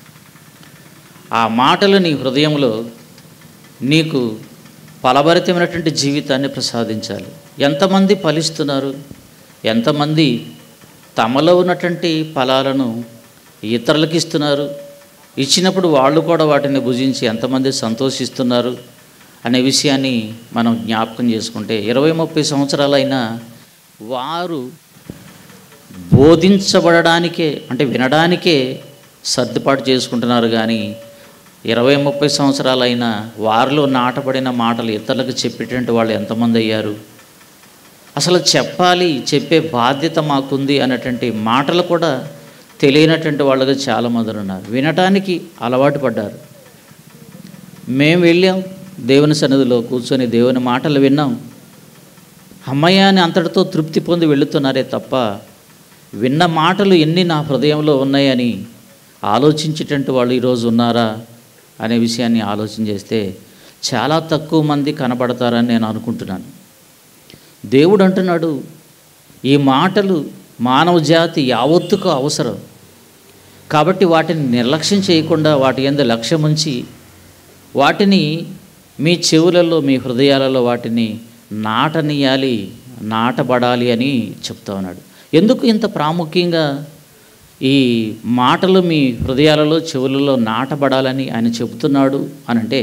ఆ మాటలు నీ హృదయంలో నీకు ఫలభరితమైనటువంటి జీవితాన్ని ప్రసాదించాలి ఎంతమంది ఫలిస్తున్నారు ఎంతమంది తమలో ఉన్నటువంటి ఫలాలను ఇతరులకు ఇస్తున్నారు ఇచ్చినప్పుడు వాళ్ళు కూడా వాటిని భుజించి ఎంతమంది సంతోషిస్తున్నారు అనే విషయాన్ని మనం జ్ఞాపకం చేసుకుంటే ఇరవై ముప్పై సంవత్సరాలైనా వారు బోధించబడడానికే అంటే వినడానికే సర్దుబాటు చేసుకుంటున్నారు కానీ ఇరవై ముప్పై సంవత్సరాలైనా వారిలో నాటబడిన మాటలు ఇతరులకు చెప్పేటువంటి వాళ్ళు ఎంతమంది అయ్యారు అసలు చెప్పాలి చెప్పే బాధ్యత మాకుంది అనేటువంటి మాటలు కూడా తెలియనటువంటి వాళ్ళుగా చాలామంది ఉన్నారు వినటానికి అలవాటు పడ్డారు మేము వెళ్ళాం దేవుని సన్నిధిలో కూర్చొని దేవుని మాటలు విన్నాం అమ్మయ్య అని అంతటితో తృప్తి పొంది వెళుతున్నారే తప్ప విన్న మాటలు ఎన్ని నా హృదయంలో ఉన్నాయని ఆలోచించేటటువంటి వాళ్ళు ఈరోజు ఉన్నారా అనే విషయాన్ని ఆలోచన చేస్తే చాలా తక్కువ మంది కనబడతారని నేను అనుకుంటున్నాను దేవుడు అంటున్నాడు ఈ మాటలు మానవ జాతి యావత్తుకు అవసరం కాబట్టి వాటిని నిర్లక్ష్యం చేయకుండా వాటి ఎందు లక్ష్యం ఉంచి వాటిని మీ చెవులలో మీ హృదయాలలో వాటిని నాటనీయాలి నాటబడాలి అని చెప్తా ఉన్నాడు ఎందుకు ఇంత ప్రాముఖ్యంగా ఈ మాటలు మీ హృదయాలలో చెవులలో నాటబడాలని ఆయన చెబుతున్నాడు అనంటే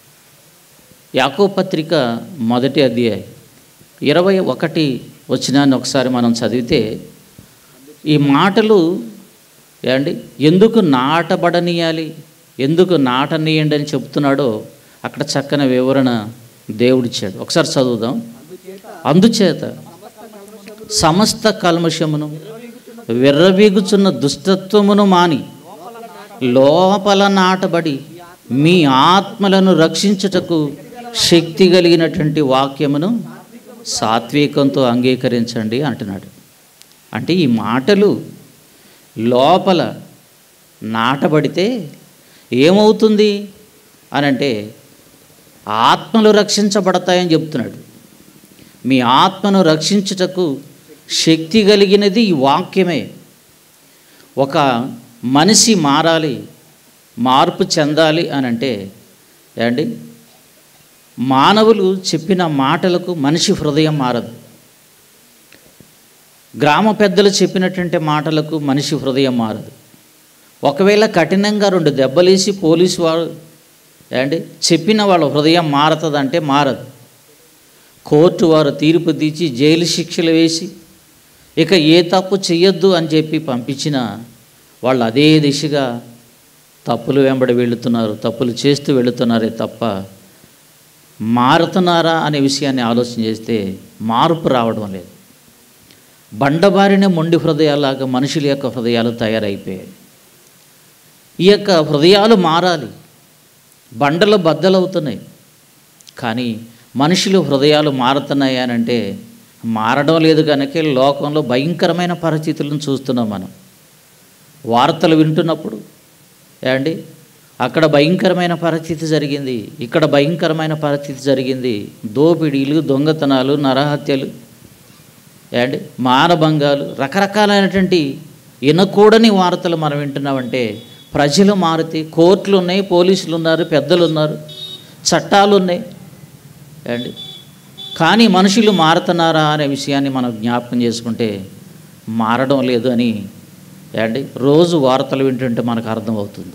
యాకో పత్రిక మొదటి అధ్యాయం ఇరవై ఒకటి వచ్చినాన్ని ఒకసారి మనం చదివితే ఈ మాటలు ఏమండి ఎందుకు నాటబడనీయాలి ఎందుకు నాటనీయండి అని చెప్తున్నాడో అక్కడ చక్కని వివరణ దేవుడిచ్చాడు ఒకసారి చదువుదాం అందుచేత సమస్త కల్మషమును విర్రవీగుచున్న దుష్టత్వమును మాని లోపల నాటబడి మీ ఆత్మలను రక్షించుటకు శక్తి కలిగినటువంటి వాక్యమును సాత్వికంతో అంగీకరించండి అంటున్నాడు అంటే ఈ మాటలు లోపల నాటబడితే ఏమవుతుంది అని అంటే ఆత్మలు రక్షించబడతాయని చెప్తున్నాడు మీ ఆత్మను రక్షించుటకు శక్తి కలిగినది ఈ వాక్యమే ఒక మనిషి మారాలి మార్పు చెందాలి అని అంటే ఏమండి మానవులు చెప్పిన మాటలకు మనిషి హృదయం మారదు గ్రామ పెద్దలు చెప్పినటువంటి మాటలకు మనిషి హృదయం మారదు ఒకవేళ కఠినంగా రెండు దెబ్బలేసి పోలీసు వారు ఏంటి చెప్పిన వాళ్ళ హృదయం మారతుందంటే మారదు కోర్టు వారు తీర్పు తీర్చి జైలు శిక్షలు వేసి ఇక ఏ తప్పు చెయ్యొద్దు అని చెప్పి పంపించిన వాళ్ళు అదే దిశగా తప్పులు వెంబడి వెళుతున్నారు తప్పులు చేస్తూ వెళుతున్నారే తప్ప మారుతున్నారా అనే విషయాన్ని ఆలోచన చేస్తే మార్పు రావడం లేదు బండబారిన మొండి హృదయాలాగా మనుషుల యొక్క హృదయాలు తయారైపోయాయి ఈ యొక్క హృదయాలు మారాలి బండలు బద్దలవుతున్నాయి కానీ మనుషులు హృదయాలు మారుతున్నాయి అని అంటే మారడం లేదు కనుక లోకంలో భయంకరమైన పరిస్థితులను చూస్తున్నాం మనం వార్తలు వింటున్నప్పుడు ఏమండి అక్కడ భయంకరమైన పరిస్థితి జరిగింది ఇక్కడ భయంకరమైన పరిస్థితి జరిగింది దోపిడీలు దొంగతనాలు నరహత్యలు ఏమండి మానభంగాలు రకరకాలైనటువంటి వినకూడని వార్తలు మనం వింటున్నామంటే ప్రజలు మారితే కోర్టులు ఉన్నాయి పోలీసులు ఉన్నారు పెద్దలు ఉన్నారు చట్టాలు ఉన్నాయి ఏమండి కానీ మనుషులు మారుతున్నారా అనే విషయాన్ని మనం జ్ఞాపకం చేసుకుంటే మారడం లేదు అని ఏమండి రోజు వార్తలు వింటుంటే మనకు అర్థమవుతుంది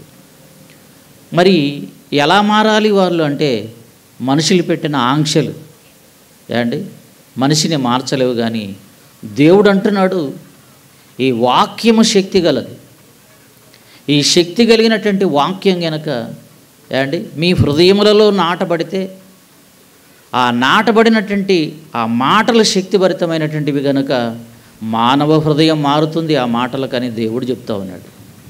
మరి ఎలా మారాలి వాళ్ళు అంటే మనుషులు పెట్టిన ఆంక్షలు ఏమండి మనిషిని మార్చలేవు కానీ దేవుడు అంటున్నాడు ఈ వాక్యము శక్తి గలది ఈ శక్తి కలిగినటువంటి వాక్యం గనక ఏమండి మీ హృదయములలో నాటబడితే ఆ నాటబడినటువంటి ఆ మాటలు శక్తిభరితమైనటువంటివి గనుక మానవ హృదయం మారుతుంది ఆ మాటలకని దేవుడు చెప్తా ఉన్నాడు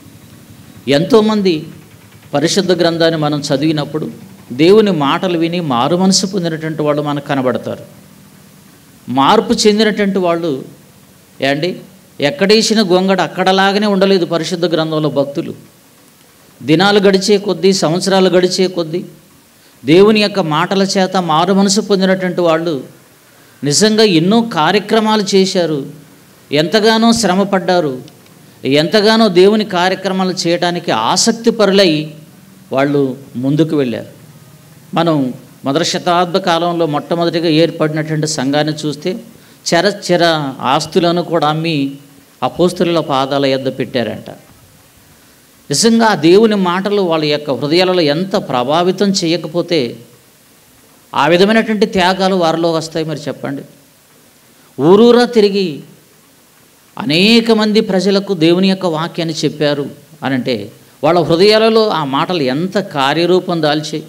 ఎంతోమంది పరిశుద్ధ గ్రంథాన్ని మనం చదివినప్పుడు దేవుని మాటలు విని మారు మనసు పొందినటువంటి వాళ్ళు మనకు కనబడతారు మార్పు చెందినటువంటి వాళ్ళు ఏండి ఎక్కడేసిన గొంగడ అక్కడలాగానే ఉండలేదు పరిశుద్ధ గ్రంథంలో భక్తులు దినాలు గడిచే కొద్దీ సంవత్సరాలు గడిచే కొద్దీ దేవుని యొక్క మాటల చేత మారు మనసు పొందినటువంటి వాళ్ళు నిజంగా ఎన్నో కార్యక్రమాలు చేశారు ఎంతగానో శ్రమపడ్డారు ఎంతగానో దేవుని కార్యక్రమాలు చేయడానికి ఆసక్తి పరులై వాళ్ళు ముందుకు వెళ్ళారు మనం మొదటి శతాబ్ద కాలంలో మొట్టమొదటిగా ఏర్పడినటువంటి సంఘాన్ని చూస్తే చెర చెర ఆస్తులను కూడా అమ్మి అపోస్తుల పాదాల యొద్ద పెట్టారంట నిజంగా ఆ దేవుని మాటలు వాళ్ళ యొక్క హృదయాలలో ఎంత ప్రభావితం చేయకపోతే ఆ విధమైనటువంటి త్యాగాలు వారిలో వస్తాయి మరి చెప్పండి ఊరూరా తిరిగి అనేక మంది ప్రజలకు దేవుని యొక్క వాక్యాన్ని చెప్పారు అని అంటే వాళ్ళ హృదయాలలో ఆ మాటలు ఎంత కార్యరూపం దాల్చాయి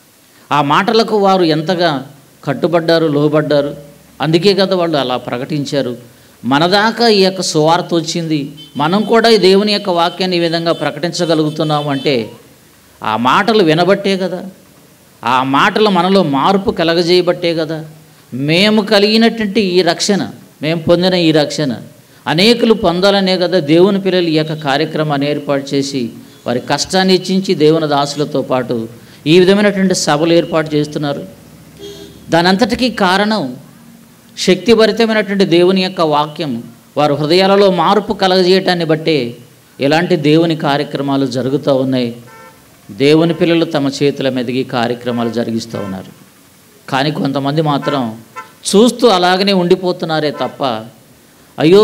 ఆ మాటలకు వారు ఎంతగా కట్టుబడ్డారు లోబడ్డారు అందుకే కదా వాళ్ళు అలా ప్రకటించారు మన దాకా ఈ యొక్క సువార్త వచ్చింది మనం కూడా ఈ దేవుని యొక్క వాక్యాన్ని ఈ విధంగా ప్రకటించగలుగుతున్నాము అంటే ఆ మాటలు వినబట్టే కదా ఆ మాటలు మనలో మార్పు కలగజేయబట్టే కదా మేము కలిగినటువంటి ఈ రక్షణ మేము పొందిన ఈ రక్షణ అనేకులు పొందాలనే కదా దేవుని పిల్లలు ఈ యొక్క కార్యక్రమాన్ని ఏర్పాటు చేసి వారి కష్టాన్ని ఇచ్చించి దేవుని దాసులతో పాటు ఈ విధమైనటువంటి సభలు ఏర్పాటు చేస్తున్నారు దానంతటికీ కారణం శక్తిభరితమైనటువంటి దేవుని యొక్క వాక్యం వారి హృదయాలలో మార్పు కలగజేయటాన్ని బట్టే ఇలాంటి దేవుని కార్యక్రమాలు జరుగుతూ ఉన్నాయి దేవుని పిల్లలు తమ చేతుల మీదకి కార్యక్రమాలు జరిగిస్తూ ఉన్నారు కానీ కొంతమంది మాత్రం చూస్తూ అలాగనే ఉండిపోతున్నారే తప్ప అయ్యో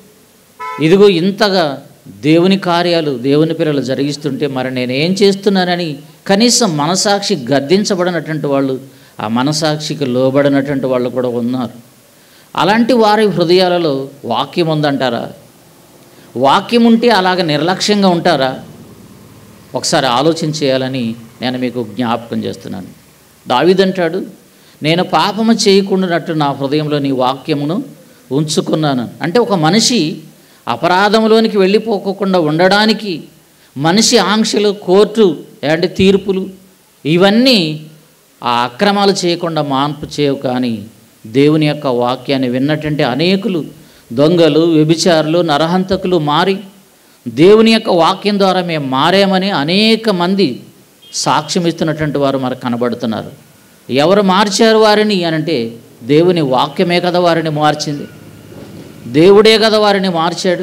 ఇదిగో ఇంతగా దేవుని కార్యాలు దేవుని పిల్లలు జరిగిస్తుంటే మరి నేనేం చేస్తున్నానని కనీసం మనసాక్షి గద్దించబడినటువంటి వాళ్ళు ఆ మనసాక్షికి లోబడినటువంటి వాళ్ళు కూడా ఉన్నారు అలాంటి వారి హృదయాలలో వాక్యం ఉందంటారా వాక్యం ఉంటే అలాగ నిర్లక్ష్యంగా ఉంటారా ఒకసారి ఆలోచన చేయాలని నేను మీకు జ్ఞాపకం చేస్తున్నాను దావిదంటాడు నేను పాపము చేయకుండానట్టు నా హృదయంలో నీ వాక్యమును ఉంచుకున్నాను అంటే ఒక మనిషి అపరాధంలోనికి వెళ్ళిపోకుండా ఉండడానికి మనిషి ఆంక్షలు కోర్టు అంటే తీర్పులు ఇవన్నీ ఆ అక్రమాలు చేయకుండా మార్పు చేయవు కానీ దేవుని యొక్క వాక్యాన్ని విన్నటువంటి అనేకులు దొంగలు వ్యభిచారులు నరహంతకులు మారి దేవుని యొక్క వాక్యం ద్వారా మేము మారామని అనేక మంది సాక్ష్యం ఇస్తున్నటువంటి వారు మనకు కనబడుతున్నారు ఎవరు మార్చారు వారిని అని అంటే దేవుని వాక్యమే కదా వారిని మార్చింది దేవుడే కదా వారిని మార్చాడు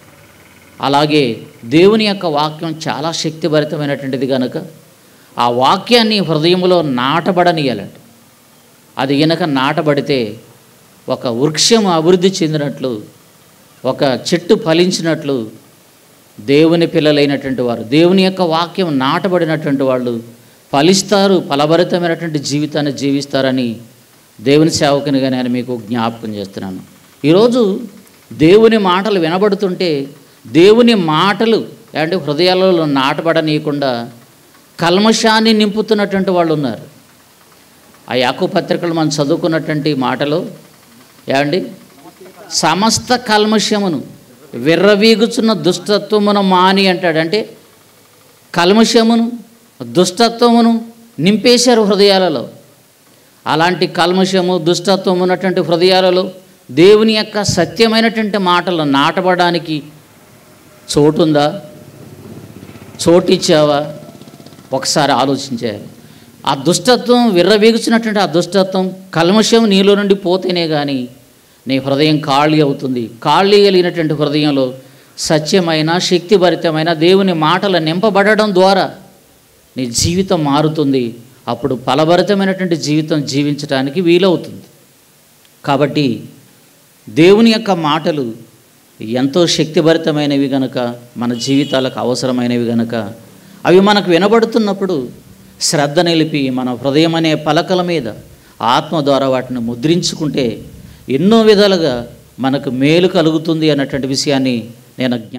అలాగే దేవుని యొక్క వాక్యం చాలా శక్తిభరితమైనటువంటిది కనుక ఆ వాక్యాన్ని హృదయంలో నాటబడనియాలంట అది గనక నాటబడితే ఒక వృక్షం అభివృద్ధి చెందినట్లు ఒక చెట్టు ఫలించినట్లు దేవుని పిల్లలైనటువంటి వారు దేవుని యొక్క వాక్యం నాటబడినటువంటి వాళ్ళు ఫలిస్తారు ఫలభరితమైనటువంటి జీవితాన్ని జీవిస్తారని దేవుని సేవకునిగా నేను మీకు జ్ఞాపకం చేస్తున్నాను ఈరోజు దేవుని మాటలు వినబడుతుంటే దేవుని మాటలు అంటే హృదయాలలో నాటబడనీయకుండా కల్మషాన్ని నింపుతున్నటువంటి వాళ్ళు ఉన్నారు ఆ యాకో పత్రికలు మనం చదువుకున్నటువంటి మాటలు ఏమండి సమస్త కల్మషమును విర్రవీగుచున్న దుష్టత్వమును మాని అంటాడు అంటే కల్మషమును దుష్టత్వమును నింపేశారు హృదయాలలో అలాంటి కల్మషము దుష్టత్వం ఉన్నటువంటి హృదయాలలో దేవుని యొక్క సత్యమైనటువంటి మాటలు నాటబడడానికి చోటుందా చోటిచ్చావా ఒకసారి ఆలోచించాలి ఆ దుష్టత్వం విర్రవీగుచినటువంటి ఆ దుష్టత్వం కల్మషం నీలో నుండి పోతేనే కానీ నీ హృదయం ఖాళీ అవుతుంది ఖాళీ కలిగినటువంటి హృదయంలో సత్యమైన శక్తిభరితమైన దేవుని మాటలు నింపబడడం ద్వారా నీ జీవితం మారుతుంది అప్పుడు ఫలభరితమైనటువంటి జీవితం జీవించడానికి వీలవుతుంది కాబట్టి దేవుని యొక్క మాటలు ఎంతో శక్తిభరితమైనవి గనుక మన జీవితాలకు అవసరమైనవి గనుక అవి మనకు వినబడుతున్నప్పుడు శ్రద్ధ నిలిపి మన హృదయం అనే పలకల మీద ఆత్మ ద్వారా వాటిని ముద్రించుకుంటే ఎన్నో విధాలుగా మనకు మేలు కలుగుతుంది అన్నటువంటి విషయాన్ని నేను జ్ఞా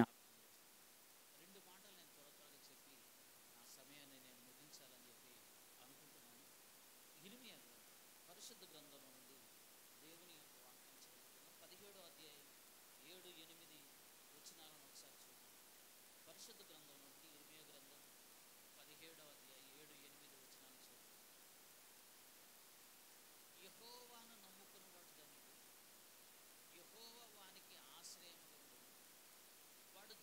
వాడు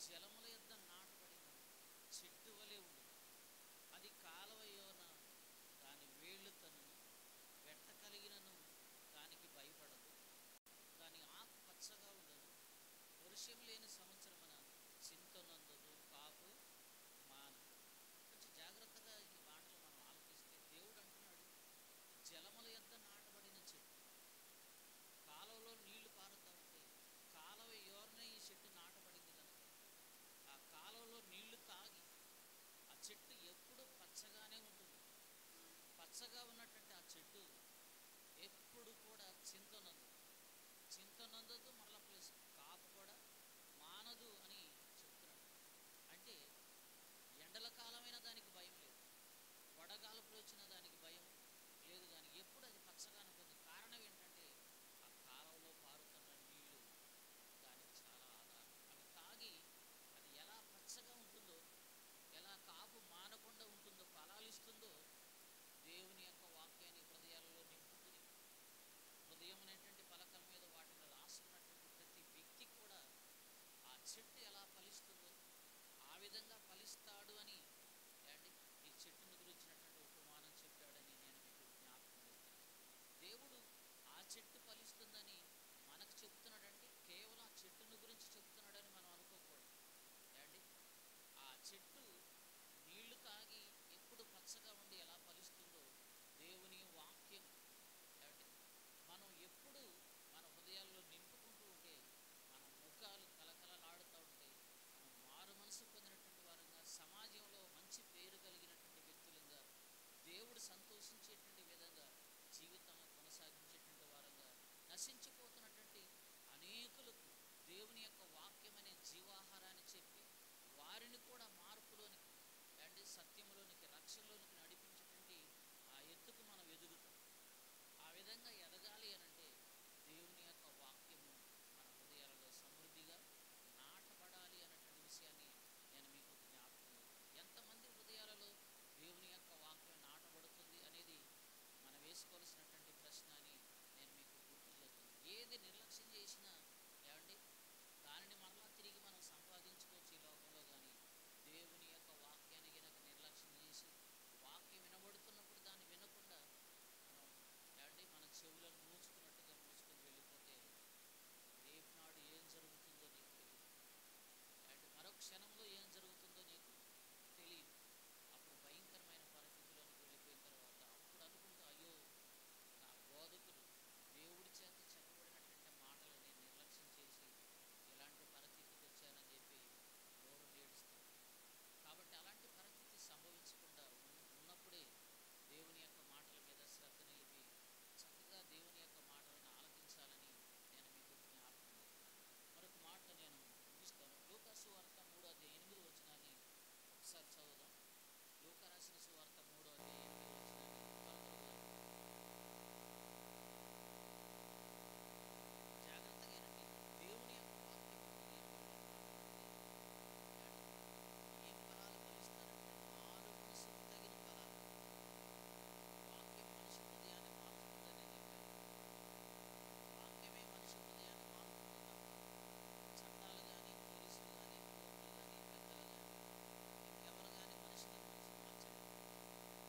చట్టాలు కానీ పోలీసులు కానీ పెద్దలు కానీ ఇంకెవరు కానీ మనిషిని మనసు మార్చలేదు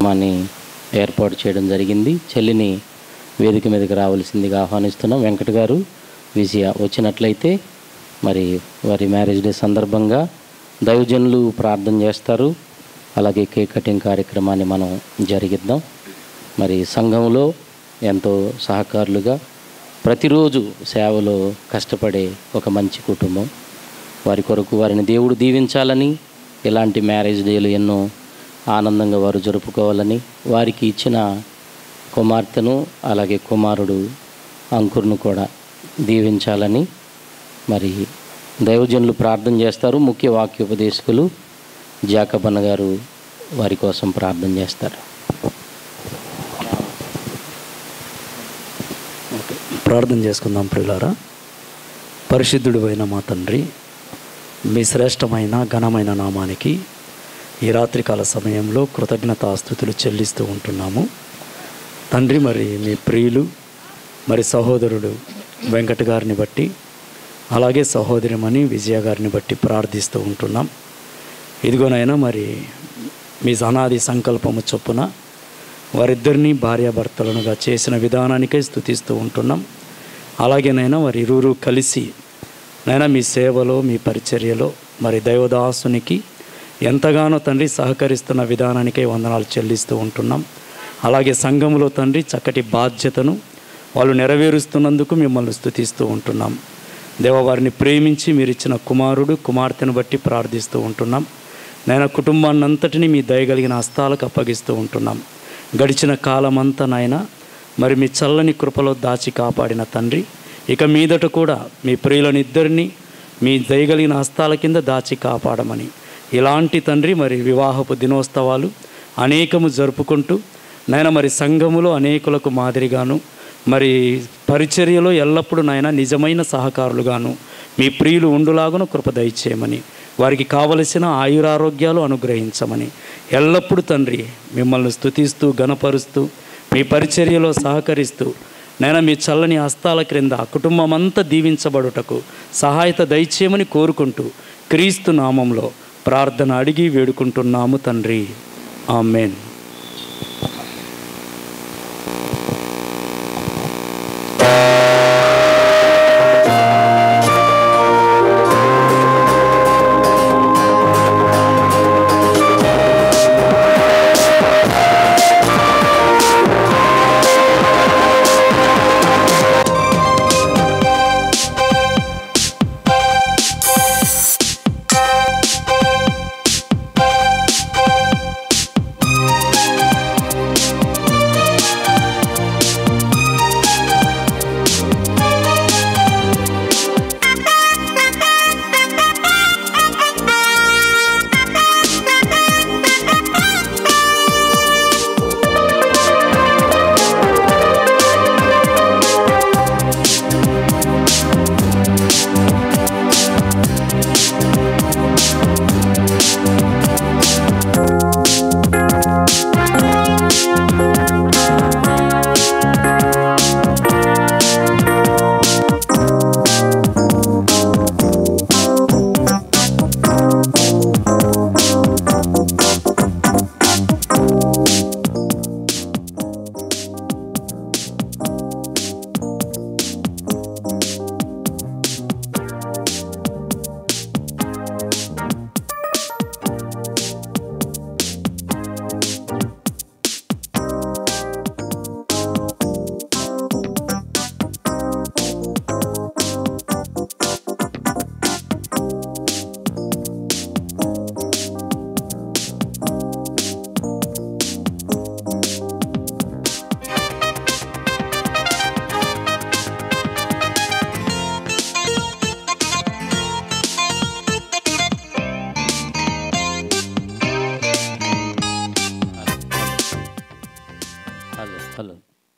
అని ఏర్పాటు చేయడం జరిగింది చెల్లిని వేదిక మీదకి రావాల్సిందిగా ఆహ్వానిస్తున్నాం వెంకట గారు విజయ వచ్చినట్లయితే మరి వారి మ్యారేజ్ డే సందర్భంగా దైవజనులు ప్రార్థన చేస్తారు అలాగే కేక్ కటింగ్ కార్యక్రమాన్ని మనం జరిగిద్దాం మరి సంఘంలో ఎంతో సహకారులుగా ప్రతిరోజు సేవలో కష్టపడే ఒక మంచి కుటుంబం వారి కొరకు వారిని దేవుడు దీవించాలని ఇలాంటి మ్యారేజ్ డేలు ఎన్నో ఆనందంగా వారు జరుపుకోవాలని వారికి ఇచ్చిన కుమార్తెను అలాగే కుమారుడు అంకుర్ను కూడా దీవించాలని మరి దైవజనులు ప్రార్థన చేస్తారు ముఖ్య వాక్యోపదేశకులు జాకబన్న గారు వారి కోసం ప్రార్థన చేస్తారు ప్రార్థన చేసుకుందాం ప్రియులారా పరిశుద్ధుడు అయిన మా తండ్రి మీ శ్రేష్టమైన ఘనమైన నామానికి ఈ రాత్రికాల సమయంలో కృతజ్ఞతాస్థుతులు చెల్లిస్తూ ఉంటున్నాము తండ్రి మరి మీ ప్రియులు మరి సహోదరుడు వెంకట గారిని బట్టి అలాగే సహోదరిమణి విజయ గారిని బట్టి ప్రార్థిస్తూ ఉంటున్నాం ఇదిగోనైనా మరి మీ అనాది సంకల్పము చొప్పున వారిద్దరినీ భార్యాభర్తలనుగా చేసిన విధానానికై స్థుతిస్తూ ఉంటున్నాం అలాగేనైనా వారి ఇరువురు కలిసి నైనా మీ సేవలో మీ పరిచర్యలో మరి దైవదాసునికి ఎంతగానో తండ్రి సహకరిస్తున్న విధానానికై వందనాలు చెల్లిస్తూ ఉంటున్నాం అలాగే సంఘములో తండ్రి చక్కటి బాధ్యతను వాళ్ళు నెరవేరుస్తున్నందుకు మిమ్మల్ని స్థుతిస్తూ ఉంటున్నాం దేవ వారిని ప్రేమించి మీరు ఇచ్చిన కుమారుడు కుమార్తెను బట్టి ప్రార్థిస్తూ ఉంటున్నాం నేను కుటుంబాన్ని అంతటిని మీ దయగలిగిన హస్తాలకు అప్పగిస్తూ ఉంటున్నాం గడిచిన కాలమంతా నాయన మరి మీ చల్లని కృపలో దాచి కాపాడిన తండ్రి ఇక మీదట కూడా మీ ప్రియులను ఇద్దరిని మీ దయగలిగిన హస్తాల కింద దాచి కాపాడమని ఇలాంటి తండ్రి మరి వివాహపు దినోత్సవాలు అనేకము జరుపుకుంటూ నాయన మరి సంఘములో అనేకులకు మాదిరిగాను మరి పరిచర్యలో ఎల్లప్పుడూ నాయన నిజమైన సహకారులుగాను మీ ప్రియులు ఉండులాగును కృప దయచేయమని వారికి కావలసిన ఆయురారోగ్యాలు అనుగ్రహించమని ఎల్లప్పుడూ తండ్రి మిమ్మల్ని స్తుతిస్తూ గణపరుస్తూ మీ పరిచర్యలో సహకరిస్తూ నేను మీ చల్లని హస్తాల క్రింద కుటుంబం అంతా దీవించబడుటకు సహాయత దయచేయమని కోరుకుంటూ క్రీస్తు నామంలో ప్రార్థన అడిగి వేడుకుంటున్నాము తండ్రి ఆమెన్ హలో హలో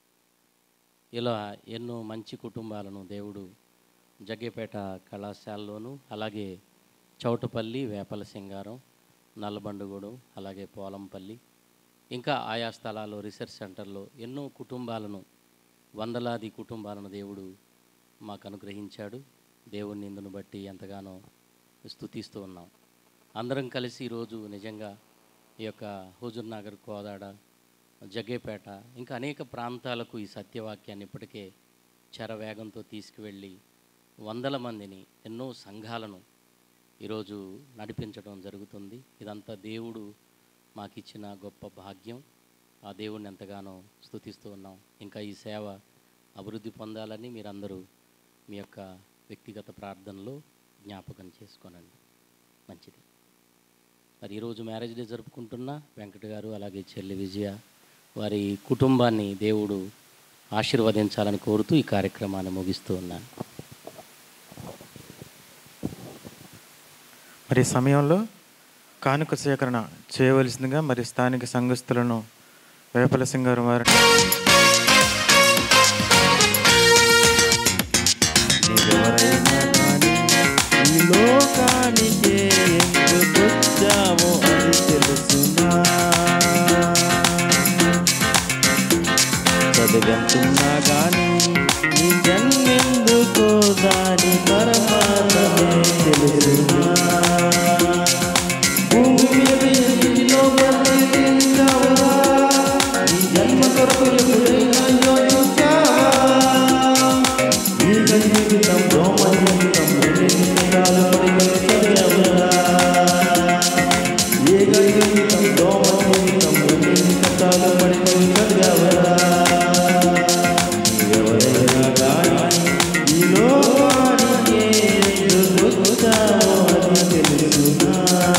ఇలా ఎన్నో మంచి కుటుంబాలను దేవుడు జగ్గేపేట కళాశాలలోను అలాగే చౌటపల్లి వేపల సింగారం నల్లబండుగూడెం అలాగే పోలంపల్లి ఇంకా ఆయా స్థలాల్లో రీసెర్చ్ సెంటర్లో ఎన్నో కుటుంబాలను వందలాది కుటుంబాలను దేవుడు మాకు అనుగ్రహించాడు దేవుని నిందును బట్టి ఎంతగానో స్తుతిస్తూ ఉన్నాం అందరం కలిసి ఈరోజు నిజంగా ఈ యొక్క హుజూర్ నగర్ కోదాడ జగ్గేపేట ఇంకా అనేక ప్రాంతాలకు ఈ సత్యవాక్యాన్ని ఇప్పటికే చెరవేగంతో తీసుకువెళ్ళి వందల మందిని ఎన్నో సంఘాలను ఈరోజు నడిపించడం జరుగుతుంది ఇదంతా దేవుడు మాకిచ్చిన గొప్ప భాగ్యం ఆ దేవుడిని ఎంతగానో స్తుతిస్తూ ఉన్నాం ఇంకా ఈ సేవ అభివృద్ధి పొందాలని మీరందరూ మీ యొక్క వ్యక్తిగత ప్రార్థనలో జ్ఞాపకం చేసుకోనండి మంచిది మరి ఈరోజు మ్యారేజ్ డే జరుపుకుంటున్న వెంకట గారు అలాగే చెల్లి విజయ వారి కుటుంబాన్ని దేవుడు ఆశీర్వదించాలని కోరుతూ ఈ కార్యక్రమాన్ని ముగిస్తూ ఉన్నాను మరి ఈ సమయంలో కానుక సేకరణ చేయవలసిందిగా మరి స్థానిక సంఘస్థులను వేపల సింగారు వారు నీవెవరైనా కానీ ఈ లోకానికి ఎందుకొచ్చావో అని తెలుసునా చదివంతున్నా కానీ నీ జన్మెందుకో దాని పరమాత్మే తెలుసునా భూమి మీద ఎన్నిటిలో బ్రతికించావురా నీ జన్మ కొరకు ఎప్పుడైనా యోచించావా ఈగ జీవితం దోమ జీవితం రెండింటికాలు పరిగెత్తగలవురా ఈగ జీవితం దోమ జీవితం రెండింటికాలు పరిగెత్తగలవురా ఎవరైనా కానీ ఈ లోకానికి ఎందుకు వచ్చావో అది తెలుసునా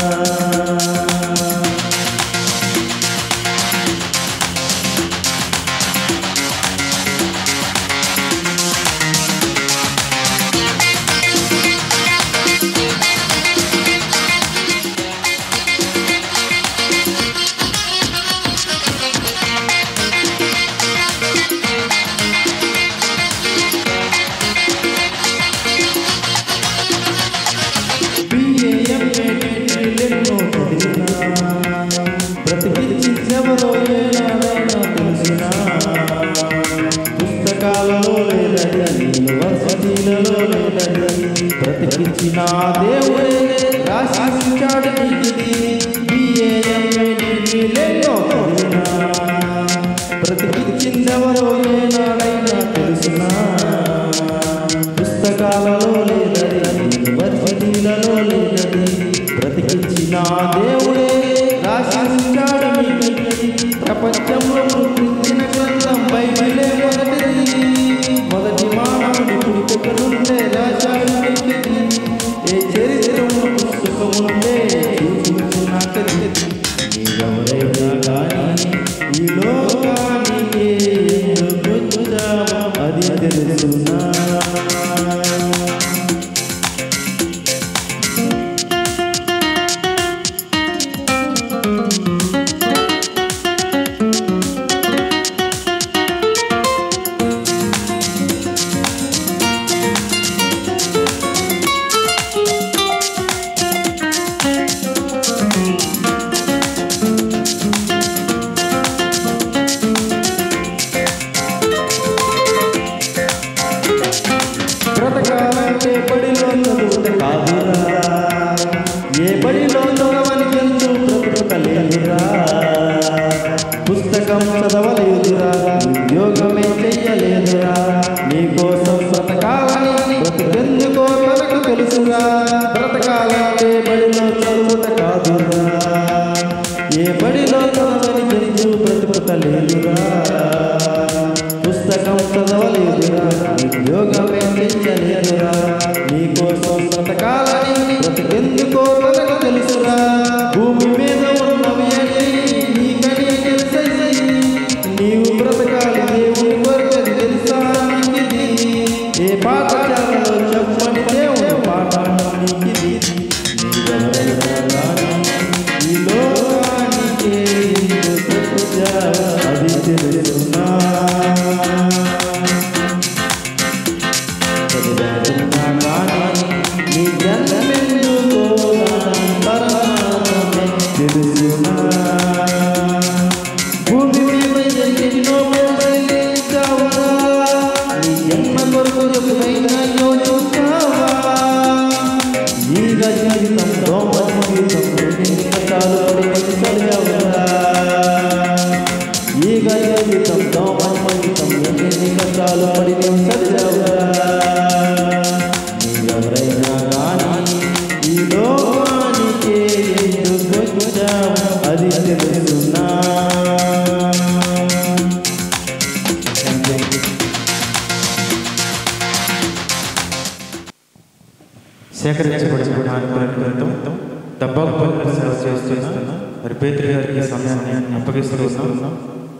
ఎన్నో చదివినా బ్రతికించెవరో ఏనాడైనా తెలిసినా పుస్తకాలలో లేదని యూనివర్సిటీలలో లేదని బ్రతికించిన దేవుడే రాసి ఉంచాడు నీకిది బిఏఎంఏలో చదివినా బ్రతికించిందెవరో ఏనాడైనా తెలిసినా పుస్తకాలలో లేదని యూనివర్సిటీలలో లేదని బ్రతికించిన దేవుడే రాసి ఉంచాడు నీకిది. ప్రపంచంలో పుట్టిన గ్రంథం బైబిలే మొదటిది మొదటి మానవుడి పుట్టుక నుండే రాశాడు నీకిది. ఏ చరిత్రము పుస్తకముందే చూపించినది నీవెవరైనా కానీ ఈ లోకానికి ఎందుకు వచ్చావో అది తెలుసునా బ్రతకాలంటే బడిలో చదువుట కాదురా ఏ బడిలో చదవని ఎందు బ్రతుకలేదురా పుస్తకం చదవలేదురా ఉద్యోగమే చెయ్యలేదురా నీకోసం బ్రతకాలని బ్రతుకెందుకో మనకు తెలుసురా బ్రతకాలంటే బడిలో చదువుట కాదురా ఏ బడిలో చదవని ఎందు బ్రతుకలేదురా పుస్తకం చదవలేదురా ఉద్యోగమే చెయ్యలేదురా నీకోసం బ్రతకాలని బ్రతికెందుకో మనకు తెలుసురా భూమి మీద ఉన్నవి అని నీకని తెలుసయి నీవు బ్రతకాలి దేవుని కొరకది తెలుసా నీకిది ఏ పాఠశాలలో చెప్పని దేవుని పాఠాన్ని నీకిది నీవెవరైనా కానీ ఈ లోకానికి ఎందుకు వచ్చావో అది తెలుసునా చదివాడున్నా కానీ నీ జన్మెందుకో దాని పరమాత్మే తెలుసునా భూమి మీద ఎన్నో ప్రపంచావా నీ జన్మ కొరకు ఎప్పుడైనా యోచించావా ఈగ జీవితం దోమ జీవితం ఎన్ని కష్టాలు పడి చదివావురా ఈగ కష్టాలు పడి నీవు చదివావుగా నీవెవరైనా కానీ ఈ లోకానికి ఎందుకు వచ్చావు అది తెలుసునా సేకరించబడిన కానుకల నిమిత్తం దబ్బాకు పనులు సేవ చేస్తున్న మరి పేతురు గారికి ఈ సమయాన్ని అప్పగిస్తూ ఉన్నాం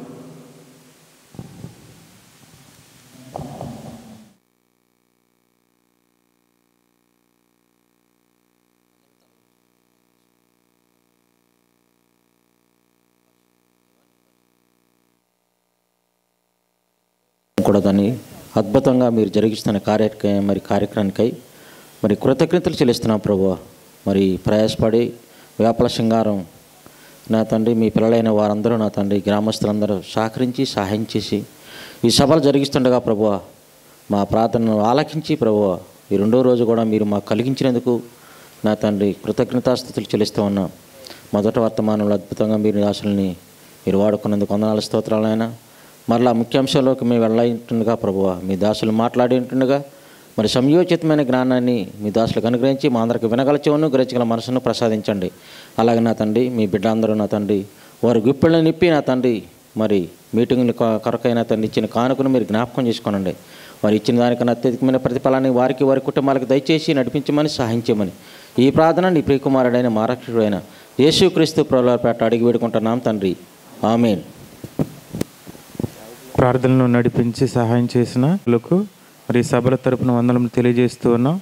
కూడా దాన్ని అద్భుతంగా మీరు జరిగిస్తున్న కార్య మరి కార్యక్రమానికై మరి కృతజ్ఞతలు చెల్లిస్తున్నాం ప్రభు మరి ప్రయాసపడి వేపల శృంగారం నా తండ్రి మీ పిల్లలైన వారందరూ నా తండ్రి గ్రామస్తులందరూ సహకరించి సహాయం చేసి ఈ సభలు జరిగిస్తుండగా ప్రభు మా ప్రార్థనను ఆలకించి ప్రభు ఈ రెండో రోజు కూడా మీరు మాకు కలిగించినందుకు నా తండ్రి కృతజ్ఞతాస్థుతులు చెల్లిస్తూ ఉన్నాం మొదట వర్తమానంలో అద్భుతంగా మీరు దాసుల్ని మీరు వాడుకున్నందుకు వందనాల స్తోత్రాలైనా మరలా ముఖ్యాంశాల్లోకి మేము వెళ్ళింటుండగా ప్రభువ మీ దాసులు మాట్లాడి ఉంటుండగా మరి సంయోచితమైన జ్ఞానాన్ని మీ దాసులకు అనుగ్రహించి మా అందరికి వినగల చెవును గ్రహించగల మనసును ప్రసాదించండి అలాగే నా తండ్రి మీ బిడ్డ అందరూ నా తండ్రి వారి గుప్పిళ్ళని నిప్పి నా తండ్రి మరి మీటింగ్ కొరకైనా తండ్రి ఇచ్చిన కానుకను మీరు జ్ఞాపకం చేసుకోనండి వారు ఇచ్చిన దానికన్నా అత్యధికమైన ప్రతిఫలాన్ని వారికి వారి కుటుంబాలకు దయచేసి నడిపించమని సహాయించమని ఈ ప్రార్థన నీ ప్రియకుమారుడైన మారక్షుడైన యేసుక్రీస్తు ప్రభులపేట అడిగి వేడుకుంటున్నాం తండ్రి ఆమెన్ ప్రార్థనలు నడిపించి సహాయం చేసిన వాళ్ళకు మరి సభల తరపున వందనలు తెలియజేస్తూ ఉన్నాం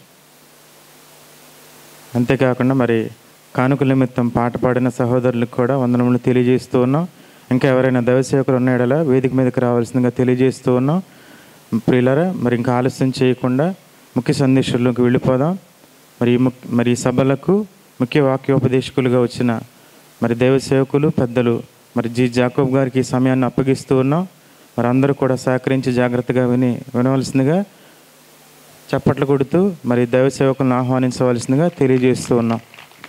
అంతేకాకుండా మరి కానుకల నిమిత్తం పాట పాడిన సహోదరులకు కూడా వందనములు తెలియజేస్తూ ఉన్నాం ఇంకా ఎవరైనా దైవసేవకులు ఉన్నాడలా వేదిక మీదకి రావాల్సిందిగా తెలియజేస్తూ ఉన్నాం ప్రియులరా మరి ఇంకా ఆలస్యం చేయకుండా ముఖ్య సందేశంలోకి వెళ్ళిపోదాం మరి ఈ ముక్- మరి ఈ సభలకు ముఖ్య వాక్యోపదేశకులుగా వచ్చిన మరి దైవ సేవకులు పెద్దలు మరి జి జాకోబ్ గారికి ఈ సమయాన్ని అప్పగిస్తూ ఉన్నాం మరి అందరూ కూడా సహకరించి జాగ్రత్తగా విని వినవలసిందిగా చప్పట్లు కొడుతూ మరి దైవ సేవకులను ఆహ్వానించవలసిందిగా తెలియజేస్తూ ఉన్నాం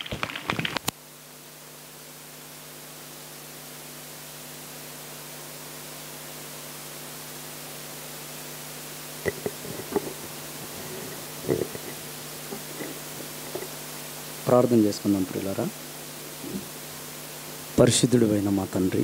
ప్రార్థన చేసుకుందాం ప్రియులారా పరిశుద్ధుడు అయిన మా తండ్రి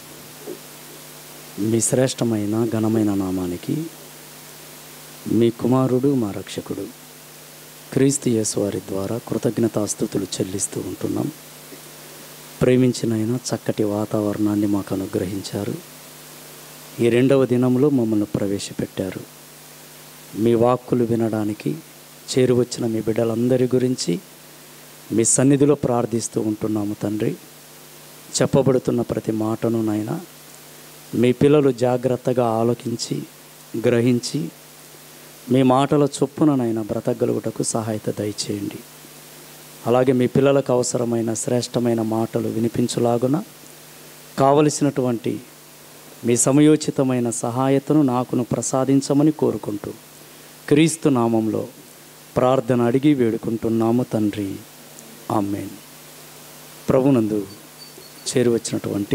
మీ శ్రేష్టమైన ఘనమైన నామానికి మీ కుమారుడు మా రక్షకుడు క్రీస్తు యేసు వారి ద్వారా కృతజ్ఞతాస్థుతులు చెల్లిస్తూ ఉంటున్నాం ప్రేమించినైనా చక్కటి వాతావరణాన్ని మాకు అనుగ్రహించారు ఈ రెండవ దినంలో మమ్మల్ని ప్రవేశపెట్టారు మీ వాక్కులు వినడానికి చేరువచ్చిన మీ బిడ్డలందరి గురించి మీ సన్నిధిలో ప్రార్థిస్తూ ఉంటున్నాము తండ్రి చెప్పబడుతున్న ప్రతి మాటను నాయన మీ పిల్లలు జాగ్రత్తగా ఆలోకించి గ్రహించి మీ మాటల చొప్పుననైనా బ్రతకగలుగుటకు సహాయత దయచేయండి అలాగే మీ పిల్లలకు అవసరమైన శ్రేష్టమైన మాటలు వినిపించులాగున కావలసినటువంటి మీ సమయోచితమైన సహాయతను నాకును ప్రసాదించమని కోరుకుంటూ క్రీస్తు నామంలో ప్రార్థన అడిగి వేడుకుంటున్నాము తండ్రి ఆమెన్ ప్రభునందు చేరువచ్చినటువంటి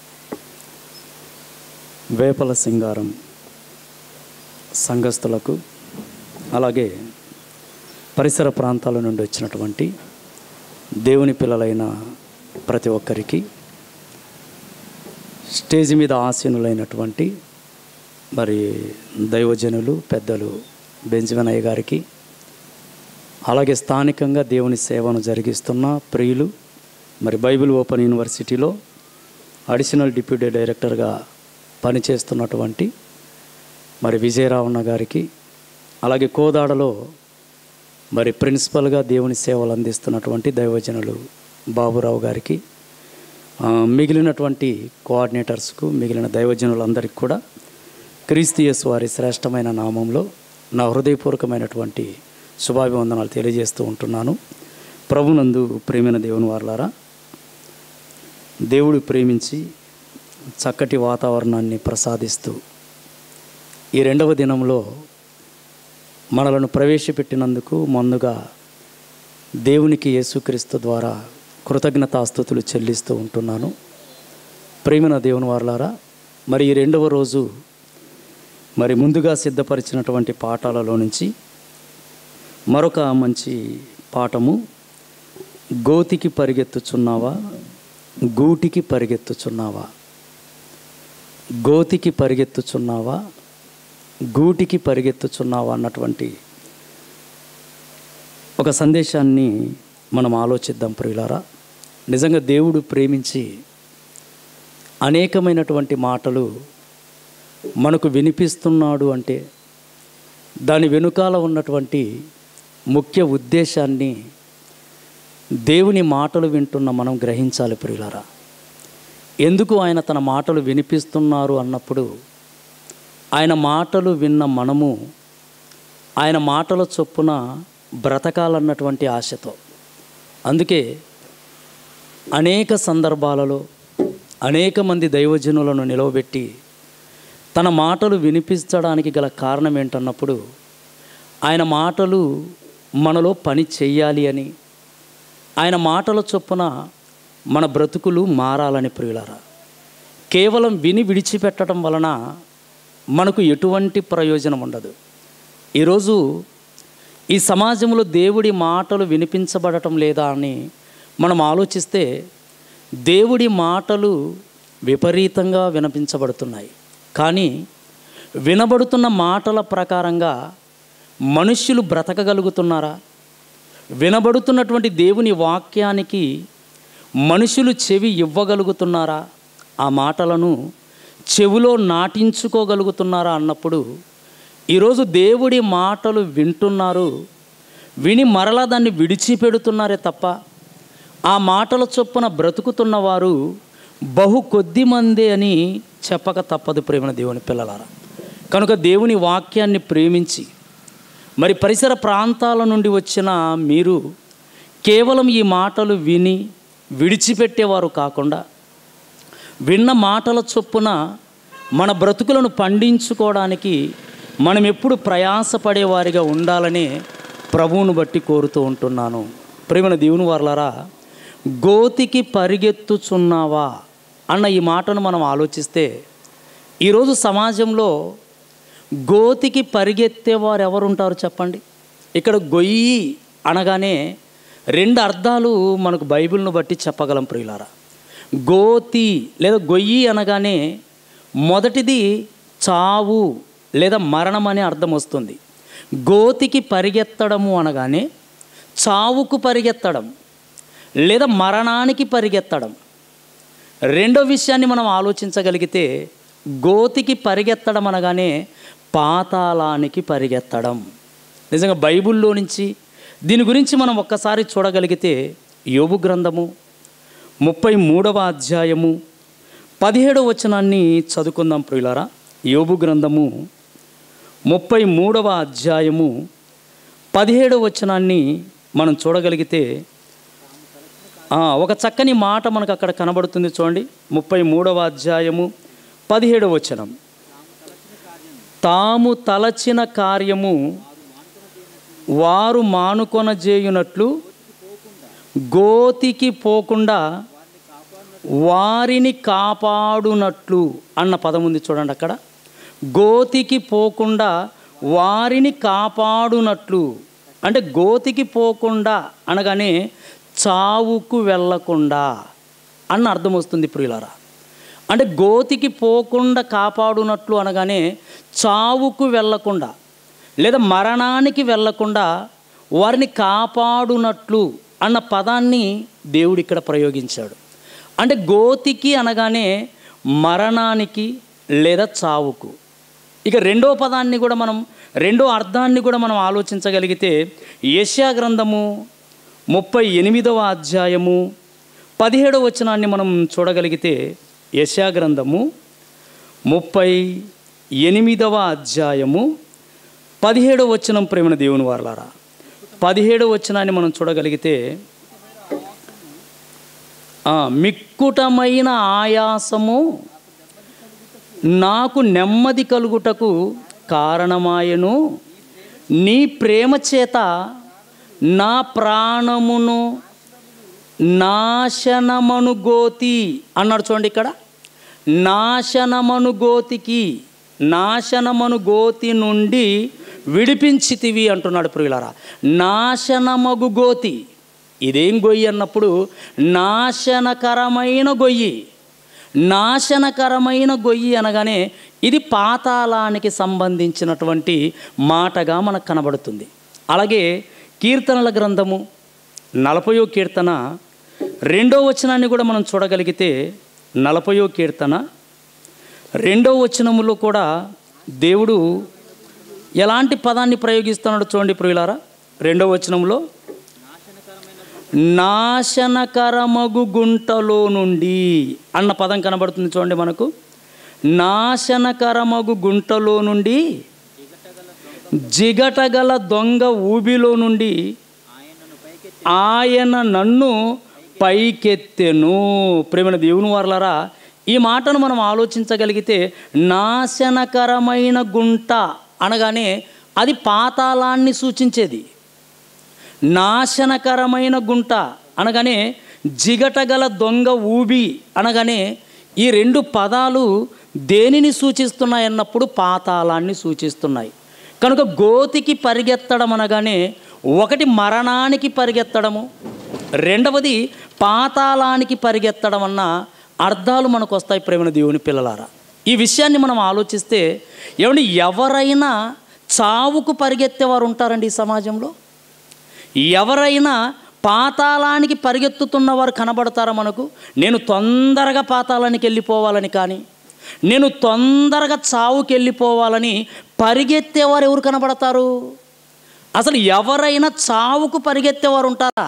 వేపల సింగారం సంఘస్థులకు అలాగే పరిసర ప్రాంతాల నుండి వచ్చినటువంటి దేవుని పిల్లలైన ప్రతి ఒక్కరికి స్టేజ్ మీద ఆసీనులైనటువంటి మరి దైవజనులు పెద్దలు బెంజవనయ్య గారికి అలాగే స్థానికంగా దేవుని సేవను జరిగిస్తున్న ప్రియులు మరి బైబిల్ ఓపెన్ యూనివర్సిటీలో అడిషనల్ డిప్యూటీ డైరెక్టర్గా పనిచేస్తున్నటువంటి మరి విజయరావణ గారికి అలాగే కోదాడలో మరి ప్రిన్సిపల్గా దేవుని సేవలు అందిస్తున్నటువంటి దైవజనులు బాబురావు గారికి ఆ, మిగిలినటువంటి కోఆర్డినేటర్స్కు మిగిలిన దైవజనులందరికీ కూడా క్రీస్తుయస్ వారి శ్రేష్టమైన నామంలో నా హృదయపూర్వకమైనటువంటి శుభాభివందనాలు తెలియజేస్తూ ఉంటున్నాను ప్రభునందు ప్రేమైన దేవుని వారలారా దేవుడు ప్రేమించి చక్కటి వాతావరణాన్ని ప్రసాదిస్తూ ఈ రెండవ దినంలో మనలను ప్రవేశపెట్టినందుకు ముందుగా దేవునికి యేసుక్రీస్తు ద్వారా కృతజ్ఞతాస్థుతులు చెల్లిస్తూ ఉంటున్నాను ప్రేమైన దేవుని వారలారా మరి ఈ రెండవ రోజు మరి ముందుగా సిద్ధపరిచినటువంటి పాఠాలలో నుంచి మరొక మంచి పాఠము గోతికి పరిగెత్తుచున్నావా గూటికి పరిగెత్తుచున్నావా గోతికి పరిగెత్తుచున్నావా గూటికి పరిగెత్తుచున్నావా అన్నటువంటి ఒక సందేశాన్ని మనం ఆలోచిద్దాం ప్రియులారా నిజంగా దేవుడు ప్రేమించి అనేకమైనటువంటి మాటలు మనకు వినిపిస్తున్నాడు అంటే దాని వెనుకాల ఉన్నటువంటి ముఖ్య ఉద్దేశాన్ని దేవుని మాటలు వింటున్న మనం గ్రహించాలి ప్రియులారా ఎందుకు ఆయన తన మాటలు వినిపిస్తున్నారు అన్నప్పుడు ఆయన మాటలు విన్న మనము ఆయన మాటల చొప్పున బ్రతకాలన్నటువంటి ఆశతో అందుకే అనేక సందర్భాలలో అనేక మంది దైవజనులను నిలవబెట్టి తన మాటలు వినిపించడానికి గల కారణం ఏంటన్నప్పుడు ఆయన మాటలు మనలో పని చెయ్యాలి అని ఆయన మాటల చొప్పున మన బ్రతుకులు మారాలని ప్రియులారా కేవలం విని విడిచిపెట్టడం వలన మనకు ఎటువంటి ప్రయోజనం ఉండదు ఈరోజు ఈ సమాజంలో దేవుడి మాటలు వినిపించబడటం లేదా అని మనం ఆలోచిస్తే దేవుడి మాటలు విపరీతంగా వినిపించబడుతున్నాయి కానీ వినబడుతున్న మాటల ప్రకారంగా మనుష్యులు బ్రతకగలుగుతున్నారా వినబడుతున్నటువంటి దేవుని వాక్యానికి మనుషులు చెవి ఇవ్వగలుగుతున్నారా ఆ మాటలను చెవిలో నాటించుకోగలుగుతున్నారా అన్నప్పుడు ఈరోజు దేవుడి మాటలు వింటున్నారు విని మరలా దాన్ని విడిచిపెడుతున్నారే తప్ప ఆ మాటల చొప్పున బ్రతుకుతున్న వారు బహు కొద్ది మందే అని చెప్పక తప్పదు ప్రేమ దేవుని పిల్లలారా కనుక దేవుని వాక్యాన్ని ప్రేమించి మరి పరిసర ప్రాంతాల నుండి వచ్చిన మీరు కేవలం ఈ మాటలు విని విడిచిపెట్టేవారు కాకుండా విన్న మాటల చొప్పున మన బ్రతుకులను పండించుకోవడానికి మనం ఎప్పుడు ప్రయాసపడేవారిగా ఉండాలని ప్రభువును బట్టి కోరుతూ ఉంటున్నాను ప్రేమన దేవుని వారలారా గోతికి పరిగెత్తుచున్నావా అన్న ఈ మాటను మనం ఆలోచిస్తే ఈరోజు సమాజంలో గోతికి పరిగెత్తేవారు ఎవరుంటారు చెప్పండి ఇక్కడ గొయ్యి అనగానే రెండు అర్థాలు మనకు బైబిల్ను బట్టి చెప్పగలం ప్రియులారా గోతి లేదా గొయ్యి అనగానే మొదటిది చావు లేదా మరణం అనే అర్థం వస్తుంది గోతికి పరిగెత్తడము అనగానే చావుకు పరిగెత్తడం లేదా మరణానికి పరిగెత్తడం రెండో విషయాన్ని మనం ఆలోచించగలిగితే గోతికి పరిగెత్తడం అనగానే పాతాళానికి పరిగెత్తడం నిజంగా బైబిల్లో నుంచి దీని గురించి మనం ఒక్కసారి చూడగలిగితే యోబు గ్రంథము ముప్పై మూడవ అధ్యాయము పదిహేడవ వచనాన్ని చదువుకుందాం ప్రియులారా యోబు గ్రంథము ముప్పై మూడవ అధ్యాయము పదిహేడవ వచనాన్ని మనం చూడగలిగితే ఆ, ఒక చక్కని మాట మనకు అక్కడ కనబడుతుంది చూడండి ముప్పై మూడవ అధ్యాయము పదిహేడవ వచనం తాము తలచిన కార్యము వారు మానుకొన చేయునట్లు గోతికి పోకుండా వారిని కాపాడునట్లు అన్న పదం ఉంది చూడండి అక్కడ గోతికి పోకుండా వారిని కాపాడునట్లు అంటే గోతికి పోకుండా అనగానే చావుకు వెళ్ళకుండా అన్న అర్థం వస్తుంది ప్రియులారా అంటే గోతికి పోకుండా కాపాడునట్లు అనగానే చావుకు వెళ్ళకుండా లేదా మరణానికి వెళ్ళకుండా వారిని కాపాడునట్లు అన్న పదాన్ని దేవుడు ఇక్కడ ప్రయోగించాడు అంటే గోతికి అనగానే మరణానికి లేదా చావుకు ఇక రెండో పదాన్ని కూడా మనం రెండో అర్థాన్ని కూడా మనం ఆలోచించగలిగితే ఏషియా గ్రంథము ముప్పై ఎనిమిదవ అధ్యాయము పదిహేడవ వచనాన్ని మనం చూడగలిగితే యశా గ్రంథము ముప్పై ఎనిమిదవ అధ్యాయము పదిహేడవ వచనం ప్రేమణ దేవుని వారలారా పదిహేడవ వచనాన్ని మనం చూడగలిగితే ఆ, మిక్కుటమైన ఆయాసము నాకు నెమ్మది కలుగుటకు కారణమాయను నీ ప్రేమ చేత నా ప్రాణమును నాశనమను గోతి అన్నాడు చూడండి ఇక్కడ నాశనమను గోతికి నాశనమను గోతి నుండి విడిపించితివి అంటున్నాడు ప్రియులారా నాశనమగు గోతి ఇదేం గొయ్యి అన్నప్పుడు నాశనకరమైన గొయ్యి నాశనకరమైన గొయ్యి అనగానే ఇది పాతాళానికి సంబంధించినటువంటి మాటగా మనకు కనబడుతుంది అలాగే కీర్తనల గ్రంథము నలభయో కీర్తన రెండో వచనాన్ని కూడా మనం చూడగలిగితే నలభయో కీర్తన రెండో వచనములో కూడా దేవుడు ఎలాంటి పదాన్ని ప్రయోగిస్తున్నాడు చూడండి ప్రియులారా రెండో వచనంలో నాశనకరమగు గుంటలో నుండి అన్న పదం కనబడుతుంది చూడండి మనకు నాశనకరమగు గుంటలో నుండి జిగటగల దొంగ ఊబిలో నుండి ఆయన నన్ను పైకెత్తెను ప్రేమ దేవుని వారలారా ఈ మాటను మనం ఆలోచించగలిగితే నాశనకరమైన గుంట అనగానే అది పాతాళాన్ని సూచించేది నాశనకరమైన గుంట అనగానే జిగటగల దొంగ ఊబి అనగానే ఈ రెండు పదాలు దేనిని సూచిస్తున్నాయన్నప్పుడు పాతాళాన్ని సూచిస్తున్నాయి కనుక గోతికి పరిగెత్తడం అనగానే ఒకటి మరణానికి పరిగెత్తడము రెండవది పాతాళానికి పరిగెత్తడం అన్న అర్థాలు మనకు వస్తాయి ప్రేమ దేవుని పిల్లలారా ఈ విషయాన్ని మనం ఆలోచిస్తే ఏమండి ఎవరైనా చావుకు పరిగెత్తేవారు ఉంటారండి ఈ సమాజంలో ఎవరైనా పాతాళానికి పరిగెత్తుతున్న వారు కనబడతారా మనకు నేను తొందరగా పాతాళానికి వెళ్ళిపోవాలని కానీ నేను తొందరగా చావుకి వెళ్ళిపోవాలని పరిగెత్తేవారు ఎవరు కనబడతారు అసలు ఎవరైనా చావుకు పరిగెత్తేవారు ఉంటారా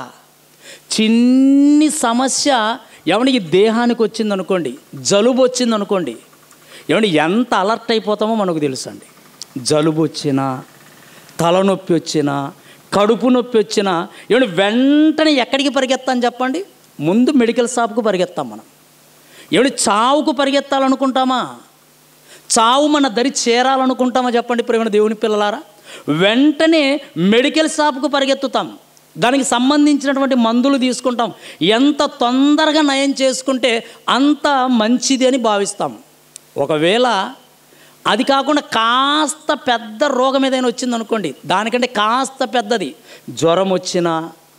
చిన్ని సమస్య ఎవరికి దేహానికి వచ్చిందనుకోండి జలుబు వచ్చిందనుకోండి ఏమండి ఎంత అలర్ట్ అయిపోతామో మనకు తెలుసు అండి జలుబు వచ్చినా తలనొప్పి వచ్చినా కడుపు నొప్పి వచ్చినా ఏమండి వెంటనే ఎక్కడికి పరిగెత్తాం చెప్పండి ముందు మెడికల్ షాప్కు పరిగెత్తాం మనం ఏమండి చావుకు పరిగెత్తాలనుకుంటామా చావు మన దరి చేరాలనుకుంటామా చెప్పండి ప్రేమ దేవుని పిల్లలారా వెంటనే మెడికల్ షాప్కు పరిగెత్తుతాం దానికి సంబంధించినటువంటి మందులు తీసుకుంటాం ఎంత తొందరగా నయం చేసుకుంటే అంత మంచిది అని భావిస్తాం ఒకవేళ అది కాకుండా కాస్త పెద్ద రోగం ఏదైనా వచ్చిందనుకోండి దానికంటే కాస్త పెద్దది జ్వరం వచ్చినా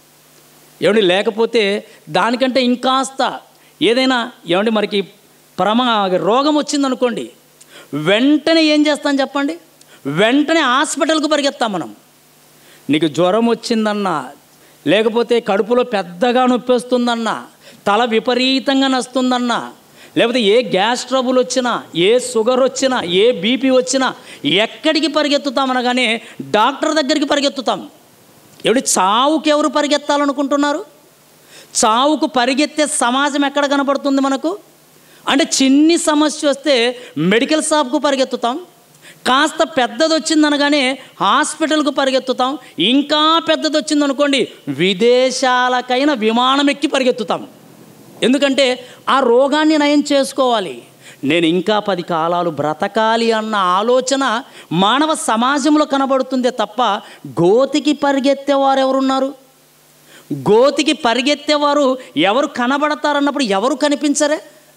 ఏమండి లేకపోతే దానికంటే ఇంకాస్త ఏదైనా ఏమండి మనకి ప్రమా రోగం వచ్చిందనుకోండి వెంటనే ఏం చేస్తాం చెప్పండి వెంటనే హాస్పిటల్కి పరిగెత్తాం మనం నీకు జ్వరం వచ్చిందన్నా లేకపోతే కడుపులో పెద్దగా నొప్పి వస్తుందన్నా తల విపరీతంగా నస్తుందన్నా లేకపోతే ఏ గ్యాస్ ట్రబుల్ వచ్చినా ఏ షుగర్ వచ్చినా ఏ బీపీ వచ్చినా ఎక్కడికి పరిగెత్తుతాం అనగానే డాక్టర్ దగ్గరికి పరిగెత్తుతాం ఎవడి చావుకి ఎవరు పరిగెత్తాలనుకుంటున్నారు చావుకు పరిగెత్తే సమాజం ఎక్కడ కనపడుతుంది మనకు అంటే చిన్ని సమస్య వస్తే మెడికల్ షాప్కు పరిగెత్తుతాం కాస్త పెద్దది వచ్చిందనగానే హాస్పిటల్కు పరిగెత్తుతాం ఇంకా పెద్దది వచ్చిందనుకోండి విదేశాలకైనా విమానం ఎక్కి పరిగెత్తుతాం ఎందుకంటే ఆ రోగాన్ని నయం చేసుకోవాలి నేను ఇంకా పది కాలాలు బ్రతకాలి అన్న ఆలోచన మానవ సమాజంలో కనబడుతుందే తప్ప గోతికి పరిగెత్తేవారు ఎవరున్నారు గోతికి పరిగెత్తేవారు ఎవరు కనబడతారన్నప్పుడు ఎవరు కనిపించరే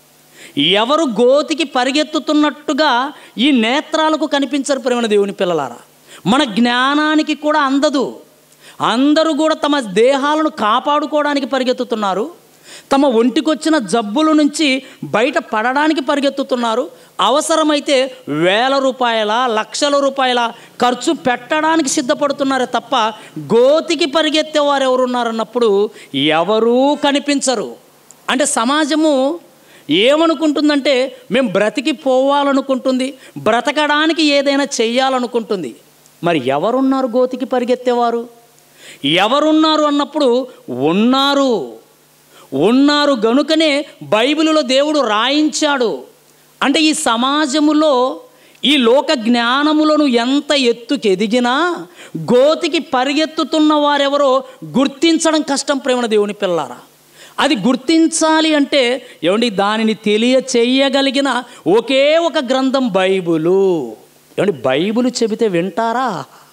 ఎవరు గోతికి పరిగెత్తుతున్నట్టుగా ఈ నేత్రాలకు కనిపించరు ప్రేమ దేవుని పిల్లలారా మన జ్ఞానానికి కూడా అందదు అందరూ కూడా తమ దేహాలను కాపాడుకోవడానికి పరిగెత్తుతున్నారు తమ ఒంటికొచ్చిన జబ్బుల నుంచి బయట పడడానికి పరిగెత్తుతున్నారు అవసరమైతే వేల రూపాయల లక్షల రూపాయల ఖర్చు పెట్టడానికి సిద్ధపడుతున్నారే తప్ప గోతికి పరిగెత్తేవారు ఎవరున్నారన్నప్పుడు ఎవరూ కనిపించరు అంటే సమాజము ఏమనుకుంటుందంటే మేము బ్రతికి పోవాలనుకుంటుంది బ్రతకడానికి ఏదైనా చెయ్యాలనుకుంటుంది మరి ఎవరున్నారు గోతికి పరిగెత్తేవారు ఎవరున్నారు అన్నప్పుడు ఉన్నారు ఉన్నారు గనుకనే బైబిలులో దేవుడు రాయించాడు అంటే ఈ సమాజములో ఈ లోక జ్ఞానములను ఎంత ఎత్తుకి ఎదిగినా గోతికి పరిగెత్తుతున్న వారెవరో గుర్తించడం కష్టం ప్రేమ దేవుని పిల్లారా అది గుర్తించాలి అంటే ఏమండి దానిని తెలియ చెయ్యగలిగిన ఒకే ఒక గ్రంథం బైబులు ఏమండి బైబుల్ చెబితే వింటారా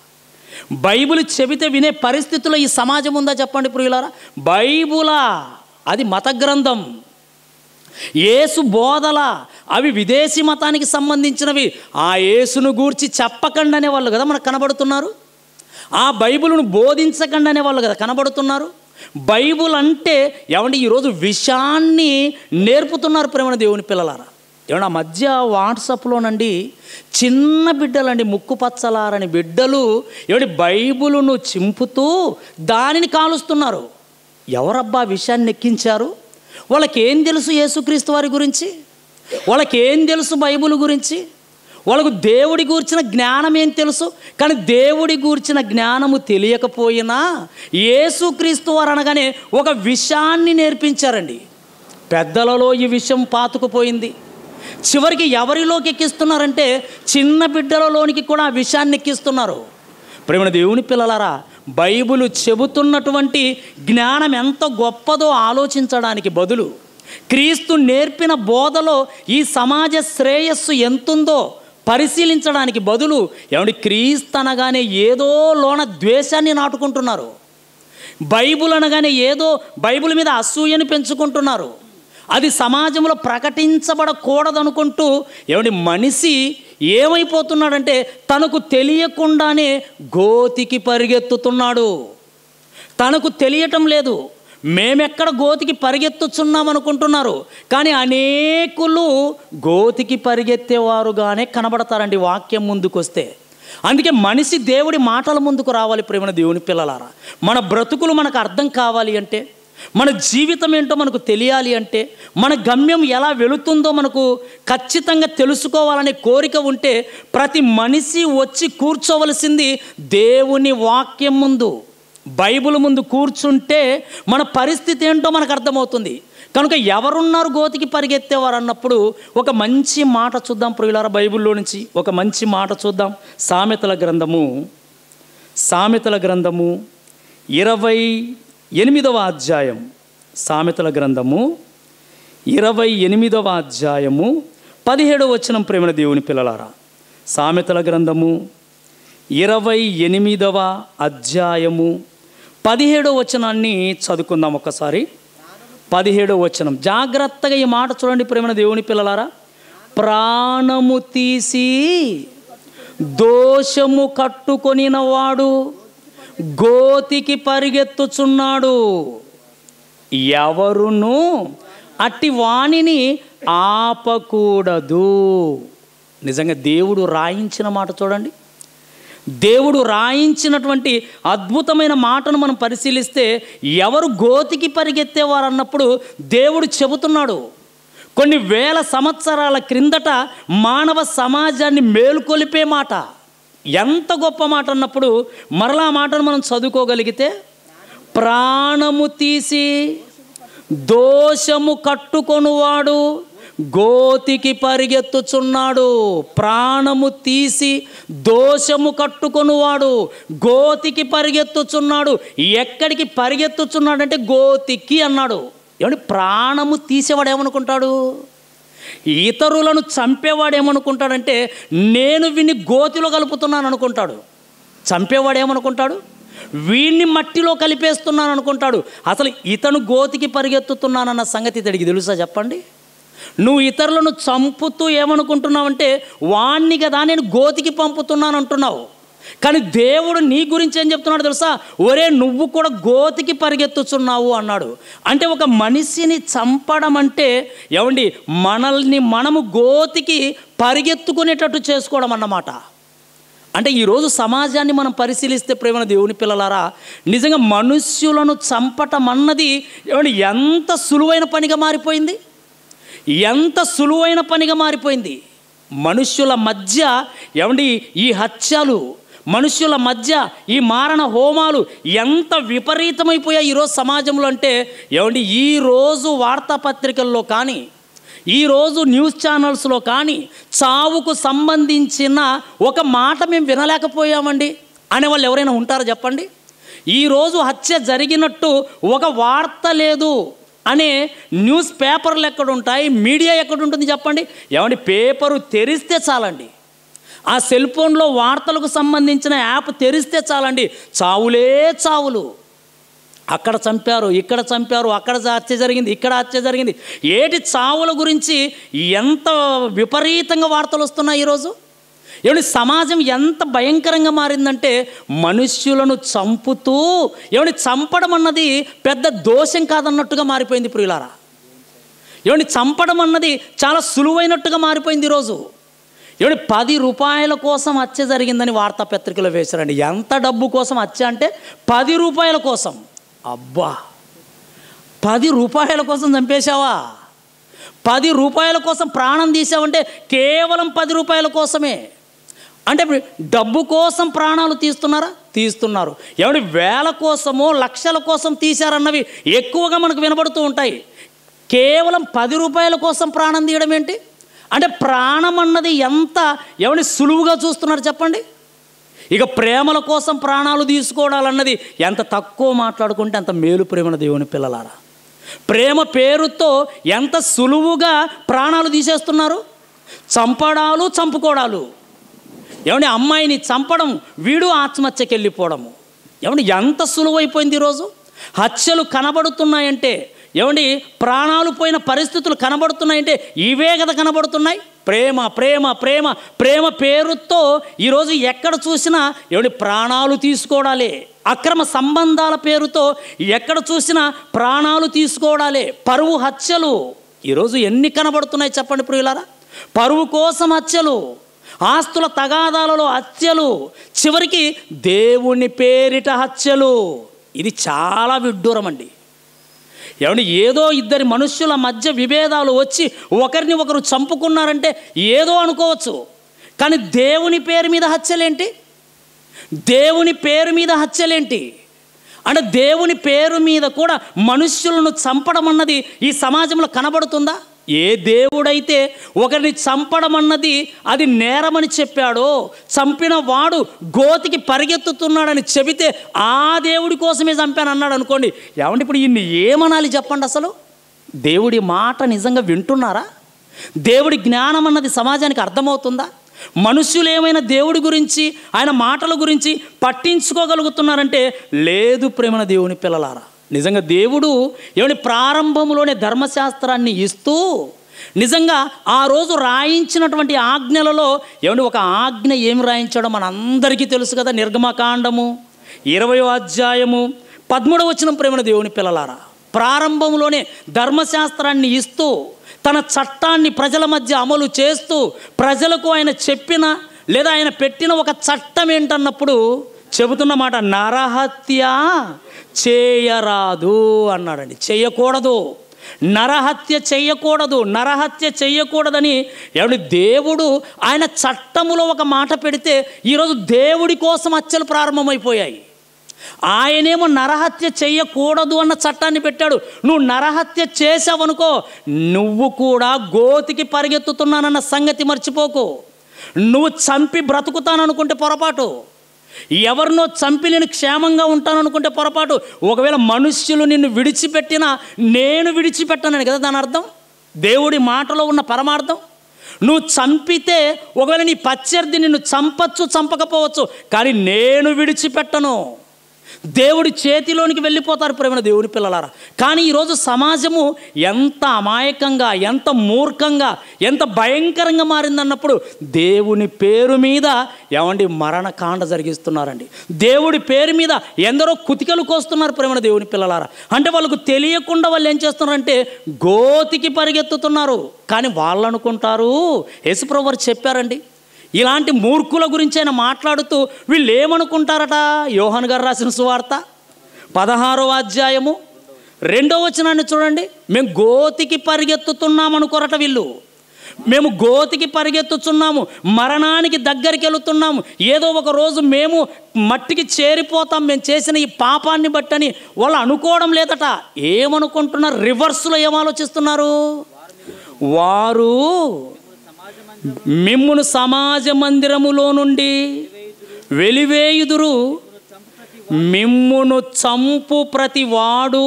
బైబిల్ చెబితే వినే పరిస్థితిలో ఈ సమాజం ఉందా చెప్పండి ప్రియులారా బైబులా అది మత గ్రంథం యేసు బోధల అవి విదేశీ మతానికి సంబంధించినవి ఆ యేసును గూర్చి చెప్పకండి అనేవాళ్ళు కదా మనకు కనబడుతున్నారు ఆ బైబిల్ను బోధించకండి అనేవాళ్ళు కదా కనబడుతున్నారు బైబుల్ అంటే ఏమండి ఈరోజు విషాన్ని నేర్పుతున్నారు ప్రేమ దేవుని పిల్లలారా ఏమన్నా ఆ మధ్య వాట్సాప్లోనండి చిన్న బిడ్డలండి ముక్కు పచ్చలారని బిడ్డలు ఏమండి బైబులును చింపుతూ దానిని కాలుస్తున్నారు ఎవరబ్బా ఆ విషయాన్ని ఎక్కించారు వాళ్ళకి ఏం తెలుసు యేసుక్రీస్తు వారి గురించి వాళ్ళకి ఏం తెలుసు బైబిల్ గురించి వాళ్ళకు దేవుడి గూర్చిన జ్ఞానం ఏం తెలుసు కానీ దేవుడి గూర్చిన జ్ఞానము తెలియకపోయినా యేసుక్రీస్తు వారు అనగానే ఒక విషయాన్ని నేర్పించారండి పెద్దలలో ఈ విషయం పాతుకుపోయింది చివరికి ఎవరిలోకి ఎక్కిస్తున్నారంటే చిన్న బిడ్డలలోనికి కూడా ఆ విషయాన్ని ఎక్కిస్తున్నారు ప్రేమ దేవుని పిల్లలారా బైబిల్ చెబుతున్నటువంటి జ్ఞానం ఎంత గొప్పదో ఆలోచించడానికి బదులు క్రీస్తు నేర్పిన బోధలో ఈ సమాజ శ్రేయస్సు ఎంతుందో పరిశీలించడానికి బదులు ఏమంటే క్రీస్తు అనగానే ఏదో లోన ద్వేషాన్ని నాటుకుంటున్నారు బైబుల్ అనగానే ఏదో బైబిల్ మీద అసూయని పెంచుకుంటున్నారు అది సమాజంలో ప్రకటించబడకూడదనుకుంటూ ఏమండి మనిషి ఏమైపోతున్నాడంటే తనకు తెలియకుండానే గోతికి పరిగెత్తుతున్నాడు తనకు తెలియటం లేదు మేమెక్కడ గోతికి పరిగెత్తుచున్నాం అనుకుంటున్నారు కానీ అనేకులు గోతికి పరిగెత్తేవారుగానే కనబడతారండి వాక్యం ముందుకొస్తే అందుకే మనిషి దేవుడి మాటల ముందుకు రావాలి ప్రేమ దేవుని పిల్లలారా మన బ్రతుకులు మనకు అర్థం కావాలి అంటే మన జీవితం ఏంటో మనకు తెలియాలి అంటే మన గమ్యం ఎలా వెళుతుందో మనకు ఖచ్చితంగా తెలుసుకోవాలనే కోరిక ఉంటే ప్రతి మనిషి వచ్చి కూర్చోవలసింది దేవుని వాక్యం ముందు బైబిల్ ముందు కూర్చుంటే మన పరిస్థితి ఏంటో మనకు అర్థమవుతుంది కనుక ఎవరున్నారు గోతికి పరిగెత్తేవారు అన్నప్పుడు ఒక మంచి మాట చూద్దాం ప్రియులార బైబిల్లో నుంచి ఒక మంచి మాట చూద్దాం సామెతల గ్రంథము సామెతల గ్రంథము ఇరవై ఎనిమిదవ అధ్యాయం సామెతల గ్రంథము ఇరవై ఎనిమిదవ అధ్యాయము పదిహేడవ వచనం ప్రేమల దేవుని పిల్లలారా సామెతల గ్రంథము ఇరవై ఎనిమిదవ అధ్యాయము పదిహేడవ వచనాన్ని చదువుకుందాం ఒకసారి పదిహేడవ వచనం జాగ్రత్తగా ఈ మాట చూడండి ప్రేమన దేవుని పిల్లలారా ప్రాణము తీసి దోషము కట్టుకొనిన వాడు గోతికి పరిగెత్తుచున్నాడు ఎవరును అట్టి వాణిని ఆపకూడదు నిజంగా దేవుడు రాయించిన మాట చూడండి దేవుడు రాయించినటువంటి అద్భుతమైన మాటను మనం పరిశీలిస్తే ఎవరు గోతికి పరిగెత్తేవారు అన్నప్పుడు దేవుడు చెబుతున్నాడు కొన్ని వేల సంవత్సరాల క్రిందట మానవ సమాజాన్ని మేలుకొలిపే మాట ఎంత గొప్ప మాట అన్నప్పుడు మరలా ఆ మాటను మనం చదువుకోగలిగితే ప్రాణము తీసి దోషము కట్టుకొనువాడు గోతికి పరిగెత్తుచున్నాడు ప్రాణము తీసి దోషము కట్టుకొనువాడు గోతికి పరిగెత్తుచున్నాడు ఎక్కడికి పరిగెత్తుచున్నాడు అంటే గోతికి అన్నాడు ఏమంటే ప్రాణము తీసేవాడు ఏమనుకుంటాడు ఇతరులను చంపేవాడు ఏమనుకుంటాడంటే నేను వీన్ని గోతిలో కలుపుతున్నాను అనుకుంటాడు చంపేవాడు ఏమనుకుంటాడు వీడిని మట్టిలో కలిపేస్తున్నాను అనుకుంటాడు అసలు ఇతను గోతికి పరిగెత్తుతున్నానన్న సంగతి ఇతడికి తెలుసా చెప్పండి నువ్వు ఇతరులను చంపుతూ ఏమనుకుంటున్నావంటే వాణ్ణి కదా నేను గోతికి పంపుతున్నాను అంటున్నావు కానీ దేవుడు నీ గురించి ఏం చెప్తున్నాడు తెలుసా ఒరే నువ్వు కూడా గోతికి పరిగెత్తుచున్నావు అన్నాడు అంటే ఒక మనిషిని చంపడం అంటే ఏమండి మనల్ని మనము గోతికి పరిగెత్తుకునేటట్టు చేసుకోవడం అన్నమాట అంటే ఈరోజు సమాజాన్ని మనం పరిశీలిస్తే ప్రేమ దేవుని పిల్లలారా నిజంగా మనుష్యులను చంపటం అన్నది ఏమండి ఎంత సులువైన పనిగా మారిపోయింది ఎంత సులువైన పనిగా మారిపోయింది మనుష్యుల మధ్య ఏమండి ఈ హత్యలు మనుష్యుల మధ్య ఈ మారణ హోమాలు ఎంత విపరీతమైపోయాయి ఈరోజు సమాజంలో అంటే ఏమండి ఈరోజు వార్తాపత్రికల్లో కానీ ఈరోజు న్యూస్ ఛానల్స్లో కానీ చావుకు సంబంధించిన ఒక మాట మేము వినలేకపోయామండి అనేవాళ్ళు ఎవరైనా ఉంటారా చెప్పండి ఈరోజు హత్య జరిగినట్టు ఒక వార్త లేదు అనే న్యూస్ పేపర్లు ఎక్కడ ఉంటాయి మీడియా ఎక్కడ ఉంటుంది చెప్పండి ఏమండి పేపరు తెరిస్తే చాలండి ఆ సెల్ ఫోన్లో వార్తలకు సంబంధించిన యాప్ తెరిస్తే చాలండి చావులే చావులు అక్కడ చంపారు ఇక్కడ చంపారు అక్కడ హత్య జరిగింది ఇక్కడ హత్య జరిగింది ఏటి చావుల గురించి ఎంత విపరీతంగా వార్తలు వస్తున్నాయి ఈరోజు ఏమండి సమాజం ఎంత భయంకరంగా మారిందంటే మనుష్యులను చంపుతూ ఏమండి చంపడం అన్నది పెద్ద దోషం కాదన్నట్టుగా మారిపోయింది ప్రియులారా ఏమండి చంపడం అన్నది చాలా సులువైనట్టుగా మారిపోయింది ఈరోజు ఏమండి పది రూపాయల కోసం హత్య జరిగిందని వార్తాపత్రికలో వేశారండి ఎంత డబ్బు కోసం హత్య అంటే పది రూపాయల కోసం అబ్బా పది రూపాయల కోసం చంపేశావా పది రూపాయల కోసం ప్రాణం తీసావంటే కేవలం పది రూపాయల కోసమే అంటే ఇప్పుడు డబ్బు కోసం ప్రాణాలు తీస్తున్నారా తీస్తున్నారు ఏమంటే వేల కోసమో లక్షల కోసం తీశారన్నవి ఎక్కువగా మనకు వినబడుతూ ఉంటాయి కేవలం పది రూపాయల కోసం ప్రాణం తీయడం ఏంటి అంటే ప్రాణం అన్నది ఎంత ఎవరిని సులువుగా చూస్తున్నారు చెప్పండి ఇక ప్రేమల కోసం ప్రాణాలు తీసుకోవడాలన్నది ఎంత తక్కువ మాట్లాడుకుంటే అంత మేలు ప్రేమన దేవుని పిల్లలారా ప్రేమ పేరుతో ఎంత సులువుగా ప్రాణాలు తీసేస్తున్నారు చంపడాలు చంపుకోవడాలు ఏమండి అమ్మాయిని చంపడం వీడు ఆత్మహత్యకి వెళ్ళిపోవడము ఏమండి ఎంత సులువైపోయింది ఈరోజు హత్యలు కనబడుతున్నాయంటే ఏమండి ప్రాణాలు పోయిన పరిస్థితులు కనబడుతున్నాయంటే ఇవే కదా కనబడుతున్నాయి ప్రేమ ప్రేమ ప్రేమ ప్రేమ పేరుతో ఈరోజు ఎక్కడ చూసినా ఏమండి ప్రాణాలు తీసుకోవడాలే అక్రమ సంబంధాల పేరుతో ఎక్కడ చూసినా ప్రాణాలు తీసుకోవడాలే పరువు హత్యలు ఈరోజు ఎన్ని కనబడుతున్నాయి చెప్పండి ప్రియులారా పరువు కోసం హత్యలు ఆస్తుల తగాదాలలో హత్యలు చివరికి దేవుని పేరిట హత్యలు ఇది చాలా విడ్డూరం అండి ఏమంటే ఏదో ఇద్దరి మనుష్యుల మధ్య విభేదాలు వచ్చి ఒకరిని ఒకరు చంపుకున్నారంటే ఏదో అనుకోవచ్చు కానీ దేవుని పేరు మీద హత్యలేంటి దేవుని పేరు మీద హత్యలేంటి అంటే దేవుని పేరు మీద కూడా మనుష్యులను చంపడం అన్నది ఈ సమాజంలో కనబడుతుందా ఏ దేవుడైతే ఒకరిని చంపడం అన్నది అది నేరమని చెప్పాడో చంపిన వాడు గోతికి పరిగెత్తుతున్నాడని చెబితే ఆ దేవుడి కోసమే చంపాను అన్నాడు అనుకోండి ఏమంటే ఇప్పుడు ఇన్ని ఏమనాలి చెప్పండి అసలు దేవుడి మాట నిజంగా వింటున్నారా దేవుడి జ్ఞానం అన్నది సమాజానికి అర్థమవుతుందా మనుష్యులు ఏమైనా దేవుడి గురించి ఆయన మాటల గురించి పట్టించుకోగలుగుతున్నారంటే లేదు ప్రేమన దేవుని పిల్లలారా నిజంగా దేవుడు ఏమని ప్రారంభంలోనే ధర్మశాస్త్రాన్ని ఇస్తూ నిజంగా ఆ రోజు రాయించినటువంటి ఆజ్ఞలలో ఏమంటే ఒక ఆజ్ఞ ఏమి రాయించాడో మన అందరికీ తెలుసు కదా నిర్గమకాండము ఇరవయో అధ్యాయము పదమూడవ వచ్చిన ప్రేమన దేవుని పిల్లలారా ప్రారంభంలోనే ధర్మశాస్త్రాన్ని ఇస్తూ తన చట్టాన్ని ప్రజల మధ్య అమలు చేస్తూ ప్రజలకు ఆయన చెప్పిన లేదా ఆయన పెట్టిన ఒక చట్టం ఏంటన్నప్పుడు చెబుతున్న మాట నరహత్య చేయరాదు అన్నాడండి చేయకూడదు నరహత్య చెయ్యకూడదు నరహత్య చెయ్యకూడదని ఎవడి దేవుడు ఆయన చట్టములో ఒక మాట పెడితే ఈరోజు దేవుడి కోసం హత్యలు ప్రారంభమైపోయాయి ఆయనేమో నరహత్య చెయ్యకూడదు అన్న చట్టాన్ని పెట్టాడు నువ్వు నరహత్య చేసావనుకో నువ్వు కూడా గోతికి పరిగెత్తుతున్నానన్న సంగతి మర్చిపోకు నువ్వు చంపి బ్రతుకుతాననుకుంటే పొరపాటు ఎవరినో చంపి నేను క్షేమంగా ఉంటాననుకుంటే పొరపాటు ఒకవేళ మనుష్యులు నిన్ను విడిచిపెట్టినా నేను విడిచిపెట్టానని కదా దాని అర్థం దేవుడి మాటలో ఉన్న పరమార్థం నువ్వు చంపితే ఒకవేళ నీ ప్రత్యర్థి నిన్ను చంపచ్చు చంపకపోవచ్చు కానీ నేను విడిచిపెట్టను దేవుడి చేతిలోనికి వెళ్ళిపోతారు ప్రేమ దేవుని పిల్లలారా కానీ ఈరోజు సమాజము ఎంత అమాయకంగా ఎంత మూర్ఖంగా ఎంత భయంకరంగా మారిందన్నప్పుడు దేవుని పేరు మీద ఏమండి మరణకాండ జరిగిస్తున్నారండి దేవుడి పేరు మీద ఎందరో కుతికలు కోస్తున్నారు ప్రేమ దేవుని పిల్లలారా అంటే వాళ్ళకు తెలియకుండా వాళ్ళు ఏం చేస్తున్నారంటే గోతికి పరిగెత్తుతున్నారు కానీ వాళ్ళు అనుకుంటారు యేసుప్రభు వారు చెప్పారండి ఇలాంటి మూర్ఖుల గురించి ఆయన మాట్లాడుతూ వీళ్ళు ఏమనుకుంటారట యోహన్ గారు రాసిన సువార్త పదహారవ అధ్యాయము రెండో వచనాన్ని చూడండి మేము గోతికి పరిగెత్తుతున్నాం అనుకోరట వీళ్ళు మేము గోతికి పరిగెత్తుతున్నాము మరణానికి దగ్గరికి వెళుతున్నాము ఏదో ఒక రోజు మేము మట్టికి చేరిపోతాం మేము చేసిన ఈ పాపాన్ని బట్టని వాళ్ళు అనుకోవడం లేదట ఏమనుకుంటున్నారు రివర్స్లో ఏం ఆలోచిస్తున్నారు వారు మిమ్మును సమాజ మందిరములో నుండి వెలివేయుదురు మిమ్మును చంపు ప్రతి వాడు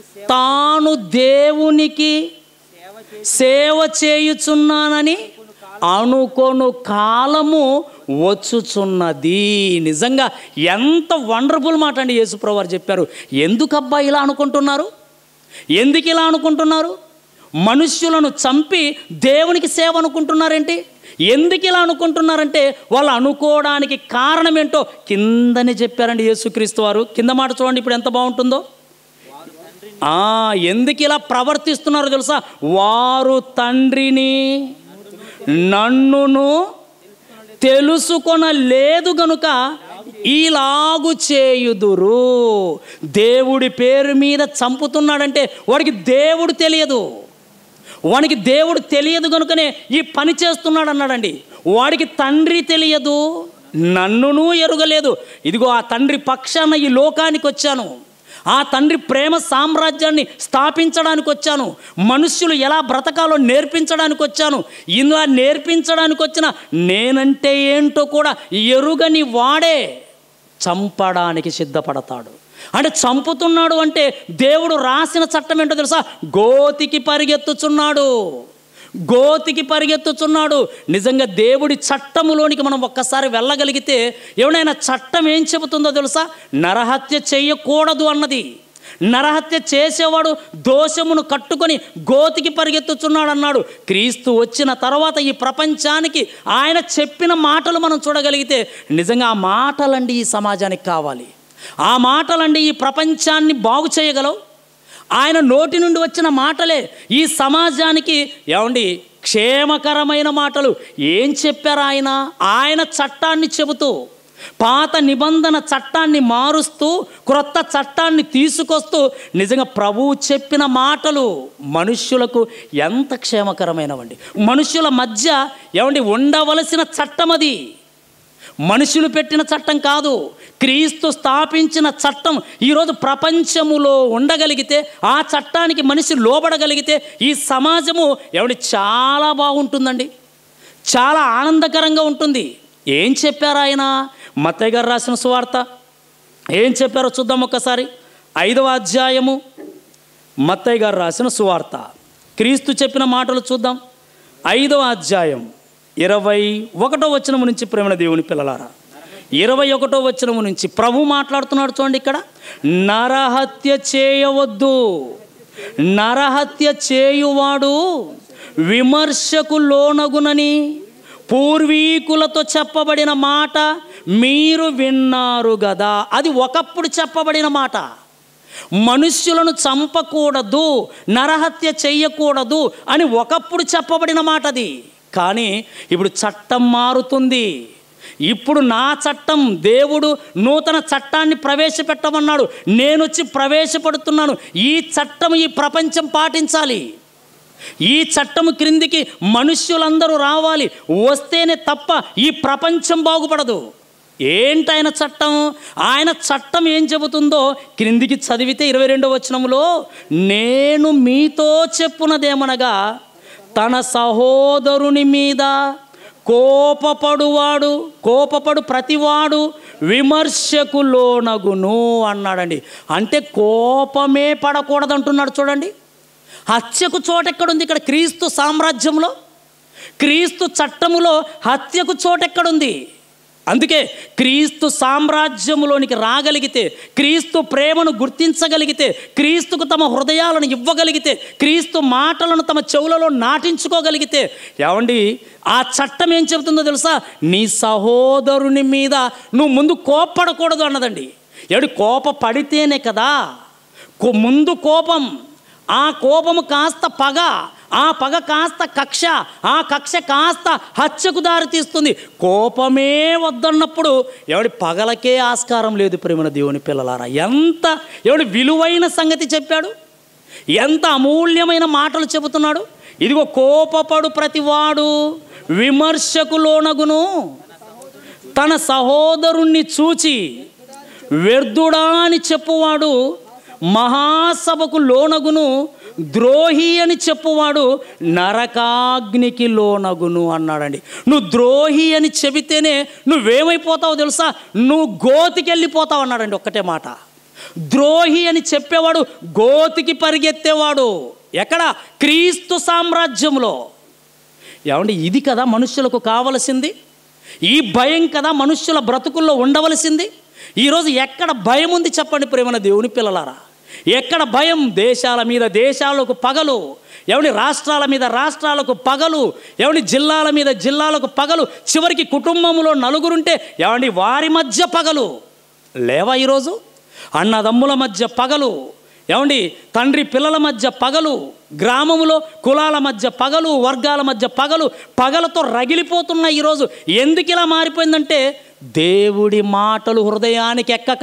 తాను దేవునికి సేవ చేయుచున్నానని అనుకొను కాలము వచ్చుచున్నది నిజంగా ఎంత వండర్ఫుల్ మాట అండి యేసుప్రభు వారు చెప్పారు ఎందుకబ్బా ఇలా అనుకుంటున్నారు ఎందుకు ఇలా అనుకుంటున్నారు మనుష్యులను చంపి దేవునికి సేవ అనుకుంటున్నారేంటి ఎందుకు ఇలా అనుకుంటున్నారంటే వాళ్ళు అనుకోవడానికి కారణం ఏంటో కిందనే చెప్పారండి యేసుక్రీస్తు వారు కింద మాట చూడండి ఇప్పుడు ఎంత బాగుంటుందో ఆ, ఎందుకు ఇలా ప్రవర్తిస్తున్నారో తెలుసా వారు తండ్రిని నన్నును తెలుసుకొనలేదు గనుక ఈలాగు చేయుదురు దేవుడి పేరు మీద చంపుతున్నాడంటే వాడికి దేవుడు తెలియదు వానికి దేవుడు తెలియదు కనుకనే ఈ పని చేస్తున్నాడు అన్నాడండి వాడికి తండ్రి తెలియదు నన్నును ఎరుగలేదు ఇదిగో ఆ తండ్రి పక్షాన ఈ లోకానికి వచ్చాను ఆ తండ్రి ప్రేమ సామ్రాజ్యాన్ని స్థాపించడానికి వచ్చాను మనుష్యులు ఎలా బ్రతకాలో నేర్పించడానికి వచ్చాను ఇలా నేర్పించడానికి వచ్చిన నేనంటే ఏంటో కూడా ఎరుగని వాడే చంపడానికి సిద్ధపడతాడు అంటే చంపుతున్నాడు అంటే దేవుడు రాసిన చట్టం ఏంటో తెలుసా గోతికి పరిగెత్తుచున్నాడు గోతికి పరిగెత్తుచున్నాడు నిజంగా దేవుడి చట్టములోనికి మనం ఒక్కసారి వెళ్ళగలిగితే ఎవడైనా చట్టం ఏం చెబుతుందో తెలుసా నరహత్య చేయకూడదు అన్నది నరహత్య చేసేవాడు దోషమును కట్టుకొని గోతికి పరిగెత్తుచున్నాడు అన్నాడు క్రీస్తు వచ్చిన తర్వాత ఈ ప్రపంచానికి ఆయన చెప్పిన మాటలు మనం చూడగలిగితే నిజంగా ఆ మాటలండి ఈ సమాజానికి కావాలి ఆ మాటలండి ఈ ప్రపంచాన్ని బాగు చేయగలవు ఆయన నోటి నుండి వచ్చిన మాటలే ఈ సమాజానికి ఏమండి క్షేమకరమైన మాటలు ఏం చెప్పారు ఆయన ఆయన చట్టాన్ని చెబుతూ పాత నిబంధన చట్టాన్ని మారుస్తూ క్రొత్త చట్టాన్ని తీసుకొస్తూ నిజంగా ప్రభువు చెప్పిన మాటలు మనుష్యులకు ఎంత క్షేమకరమైనవండి మనుష్యుల మధ్య ఏమండి ఉండవలసిన చట్టం అది మనుషులు పెట్టిన చట్టం కాదు క్రీస్తు స్థాపించిన చట్టం ఈరోజు ప్రపంచములో ఉండగలిగితే ఆ చట్టానికి మనిషి లోబడగలిగితే ఈ సమాజము ఎవడి చాలా బాగుంటుందండి చాలా ఆనందకరంగా ఉంటుంది ఏం చెప్పారు ఆయన మత్తయ్య గారు రాసిన సువార్త ఏం చెప్పారో చూద్దాం ఒక్కసారి ఐదవ అధ్యాయము మత్తయ్య గారు రాసిన సువార్త క్రీస్తు చెప్పిన మాటలు చూద్దాం ఐదవ అధ్యాయం ఇరవై ఒకటో వచనము నుంచి ప్రేమ దేవుని పిల్లలారా ఇరవై ఒకటో వచనము నుంచి ప్రభు మాట్లాడుతున్నాడు చూడండి ఇక్కడ నరహత్య చేయవద్దు నరహత్య చేయువాడు విమర్శకు లోనగునని పూర్వీకులతో చెప్పబడిన మాట మీరు విన్నారు కదా అది ఒకప్పుడు చెప్పబడిన మాట మనుష్యులను చంపకూడదు నరహత్య చెయ్యకూడదు అని ఒకప్పుడు చెప్పబడిన మాట అది కానీ ఇప్పుడు చట్టం మారుతుంది ఇప్పుడు నా చట్టం దేవుడు నూతన చట్టాన్ని ప్రవేశపెట్టమన్నాడు నేను వచ్చి ప్రవేశపెడుతున్నాను ఈ చట్టం ఈ ప్రపంచం పాటించాలి ఈ చట్టము క్రిందికి మనుష్యులందరూ రావాలి వస్తేనే తప్ప ఈ ప్రపంచం బాగుపడదు ఏంటి ఆయన చట్టం ఆయన చట్టం ఏం చెబుతుందో క్రిందికి చదివితే ఇరవై రెండవ వచనంలో నేను మీతో చెప్పునదేమనగా తన సహోదరుని మీద కోపపడువాడు కోపపడు ప్రతివాడు విమర్శకు లోనగును అన్నాడండి అంటే కోపమే పడకూడదు అంటున్నాడు చూడండి హత్యకు చోటెక్కడుంది ఇక్కడ క్రీస్తు సామ్రాజ్యంలో క్రీస్తు చట్టములో హత్యకు చోటెక్కడుంది అందుకే క్రీస్తు సామ్రాజ్యములోనికి రాగలిగితే క్రీస్తు ప్రేమను గుర్తించగలిగితే క్రీస్తుకు తమ హృదయాలను ఇవ్వగలిగితే క్రీస్తు మాటలను తమ చెవులలో నాటించుకోగలిగితే ఏమండి ఆ చట్టం ఏం చెబుతుందో తెలుసా నీ సహోదరుని మీద నువ్వు ముందు కోప్పడకూడదు అన్నదండి ఏడు కోప పడితేనే కదా కో- ముందు కోపం ఆ కోపము కాస్త పగ ఆ పగ కాస్త కక్ష ఆ కక్ష కాస్త హత్యకు దారితీస్తుంది కోపమే వద్దన్నప్పుడు ఎవడి పగలకే ఆస్కారం లేదు ప్రేమన దేవుని పిల్లలారా ఎంత ఎవడి విలువైన సంగతి చెప్పాడు ఎంత అమూల్యమైన మాటలు చెబుతున్నాడు ఇదిగో కోపపడు ప్రతివాడు విమర్శకు లోనగును తన సహోదరుణ్ణి చూచి వ్యర్థుడా అని చెప్పువాడు మహాసభకు లోనగును ద్రోహి అని చెప్పువాడు నరకాగ్నికి లోనగును అన్నాడండి నువ్వు ద్రోహి అని చెబితేనే నువ్వేమైపోతావో తెలుసా నువ్వు గోతికి వెళ్ళిపోతావు అన్నాడండి ఒక్కటే మాట ద్రోహి అని చెప్పేవాడు గోతికి పరిగెత్తేవాడు ఎక్కడ క్రీస్తు సామ్రాజ్యంలో ఏమండి ఇది కదా మనుష్యులకు కావలసింది ఈ భయం కదా మనుష్యుల బ్రతుకుల్లో ఉండవలసింది ఈరోజు ఎక్కడ భయం ఉంది చెప్పండి ప్రేమన దేవుని పిల్లలారా ఎక్కడ భయం దేశాల మీద దేశాలకు పగలు ఎవడి రాష్ట్రాల మీద రాష్ట్రాలకు పగలు ఎవడి జిల్లాల మీద జిల్లాలకు పగలు చివరికి కుటుంబంలో నలుగురుంటే ఏమండి వారి మధ్య పగలు లేవా ఈరోజు అన్నదమ్ముల మధ్య పగలు ఏమండి తండ్రి పిల్లల మధ్య పగలు గ్రామములో కులాల మధ్య పగలు వర్గాల మధ్య పగలు పగలతో రగిలిపోతున్నాయి ఈరోజు ఎందుకు ఇలా మారిపోయిందంటే దేవుడి మాటలు హృదయానికి ఎక్కక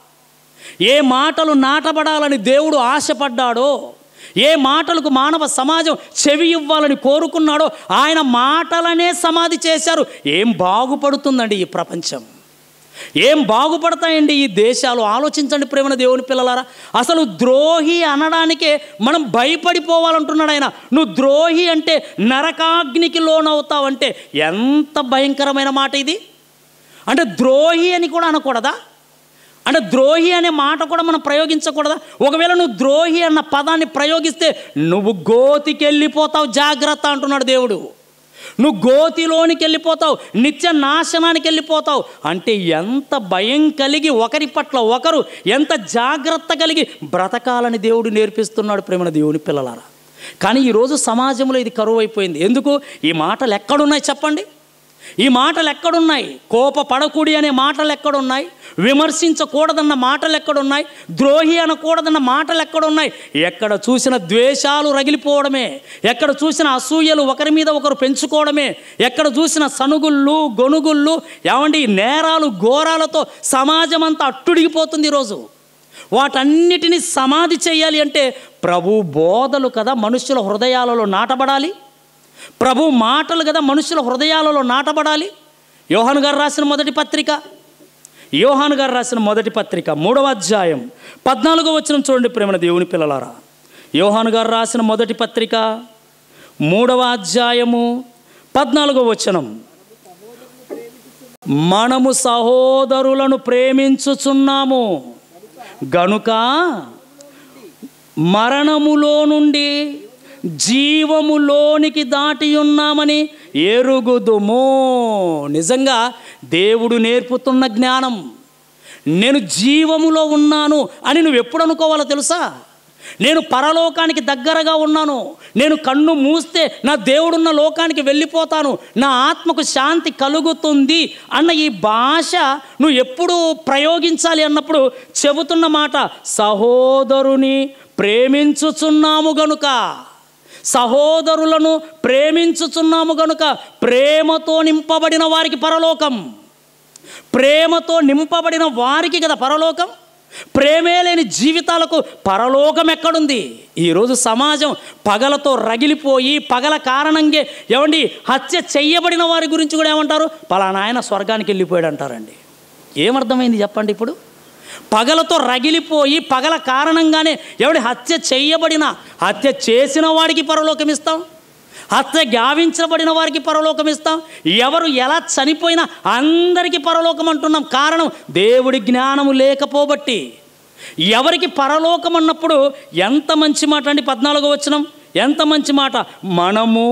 ఏ మాటలు నాటబడాలని దేవుడు ఆశపడ్డాడో ఏ మాటలకు మానవ సమాజం చెవి ఇవ్వాలని కోరుకున్నాడో ఆయన మాటలనే సమాధి చేశారు ఏం బాగుపడుతుందండి ఈ ప్రపంచం ఏం బాగుపడతాయండి ఈ దేశాలు ఆలోచించండి ప్రేమన దేవుని పిల్లలారా అసలు ద్రోహి అనడానికే మనం భయపడిపోవాలంటున్నాడు ఆయన నువ్వు ద్రోహి అంటే నరకాగ్నికి లోనవుతావంటే ఎంత భయంకరమైన మాట ఇది అంటే ద్రోహి అని కూడా అనకూడదా అంటే ద్రోహి అనే మాట కూడా మనం ప్రయోగించకూడదా ఒకవేళ నువ్వు ద్రోహి అన్న పదాన్ని ప్రయోగిస్తే నువ్వు గోతికి వెళ్ళిపోతావు జాగ్రత్త అంటున్నాడు దేవుడు నువ్వు గోతిలోనికి వెళ్ళిపోతావు నిత్య నాశనానికి వెళ్ళిపోతావు అంటే ఎంత భయం కలిగి ఒకరి పట్ల ఒకరు ఎంత జాగ్రత్త కలిగి బ్రతకాలని దేవుడు నేర్పిస్తున్నాడు ప్రేమణ దేవుని పిల్లలారా కానీ ఈరోజు సమాజంలో ఇది కరువు అయిపోయింది ఎందుకు ఈ మాటలు ఎక్కడున్నాయి చెప్పండి ఈ మాటలు ఎక్కడున్నాయి కోప పడకూడి అనే మాటలు ఎక్కడున్నాయి విమర్శించకూడదన్న మాటలు ఎక్కడున్నాయి ద్రోహి అనకూడదన్న మాటలు ఎక్కడున్నాయి ఎక్కడ చూసిన ద్వేషాలు రగిలిపోవడమే ఎక్కడ చూసిన అసూయలు ఒకరి మీద ఒకరు పెంచుకోవడమే ఎక్కడ చూసిన సనుగుళ్ళు గొనుగుళ్ళు ఏమండి నేరాలు ఘోరాలతో సమాజం అంతా అట్టుడిగిపోతుంది ఈరోజు వాటన్నిటినీ సమాధి చేయాలి అంటే ప్రభు బోధలు కదా మనుషుల హృదయాలలో నాటబడాలి ప్రభు మాటలు కదా మనుషుల హృదయాలలో నాటబడాలి యోహాను గారు రాసిన మొదటి పత్రిక యోహాను గారు రాసిన మొదటి పత్రిక మూడవ అధ్యాయం పద్నాలుగో వచ్చిన చూడండి ప్రేమణ దేవుని పిల్లలారా యోహాను గారు రాసిన మొదటి పత్రిక మూడవ అధ్యాయము పద్నాలుగో వచనం మనము సహోదరులను ప్రేమించుచున్నాము గనుక మరణములో నుండి జీవములోనికి దాటి ఉన్నామని ఎరుగుదుము నిజంగా దేవుడు నేర్పుతున్న జ్ఞానం నేను జీవములో ఉన్నాను అని నువ్వు ఎప్పుడు అనుకోవాలో తెలుసా నేను పరలోకానికి దగ్గరగా ఉన్నాను నేను కన్ను మూస్తే నా దేవుడున్న లోకానికి వెళ్ళిపోతాను నా ఆత్మకు శాంతి కలుగుతుంది అన్న ఈ భాష నువ్వు ఎప్పుడు ప్రయోగించాలి అన్నప్పుడు చెబుతున్న మాట సహోదరుని ప్రేమించుచున్నాము గనుక సహోదరులను ప్రేమించుచున్నాము గనుక ప్రేమతో నింపబడిన వారికి పరలోకం ప్రేమతో నింపబడిన వారికి కదా పరలోకం ప్రేమే లేని జీవితాలకు పరలోకం ఎక్కడుంది ఈరోజు సమాజం పగలతో రగిలిపోయి పగల కారణంగా ఏమండి హత్య చెయ్యబడిన వారి గురించి కూడా ఏమంటారు పలానా ఆయన స్వర్గానికి వెళ్ళిపోయాడు అంటారండి ఏమర్థమైంది చెప్పండి ఇప్పుడు పగలతో రగిలిపోయి పగల కారణంగానే ఎవడి హత్య చేయబడిన హత్య చేసిన వాడికి పరలోకం ఇస్తాం హత్య గావించబడిన వారికి పరలోకం ఇస్తాం ఎవరు ఎలా చనిపోయినా అందరికీ పరలోకం అంటున్నాం కారణం దేవుడి జ్ఞానము లేకపోబట్టి ఎవరికి పరలోకం అన్నప్పుడు ఎంత మంచి మాట అండి పద్నాలుగో వచనం ఎంత మంచి మాట మనము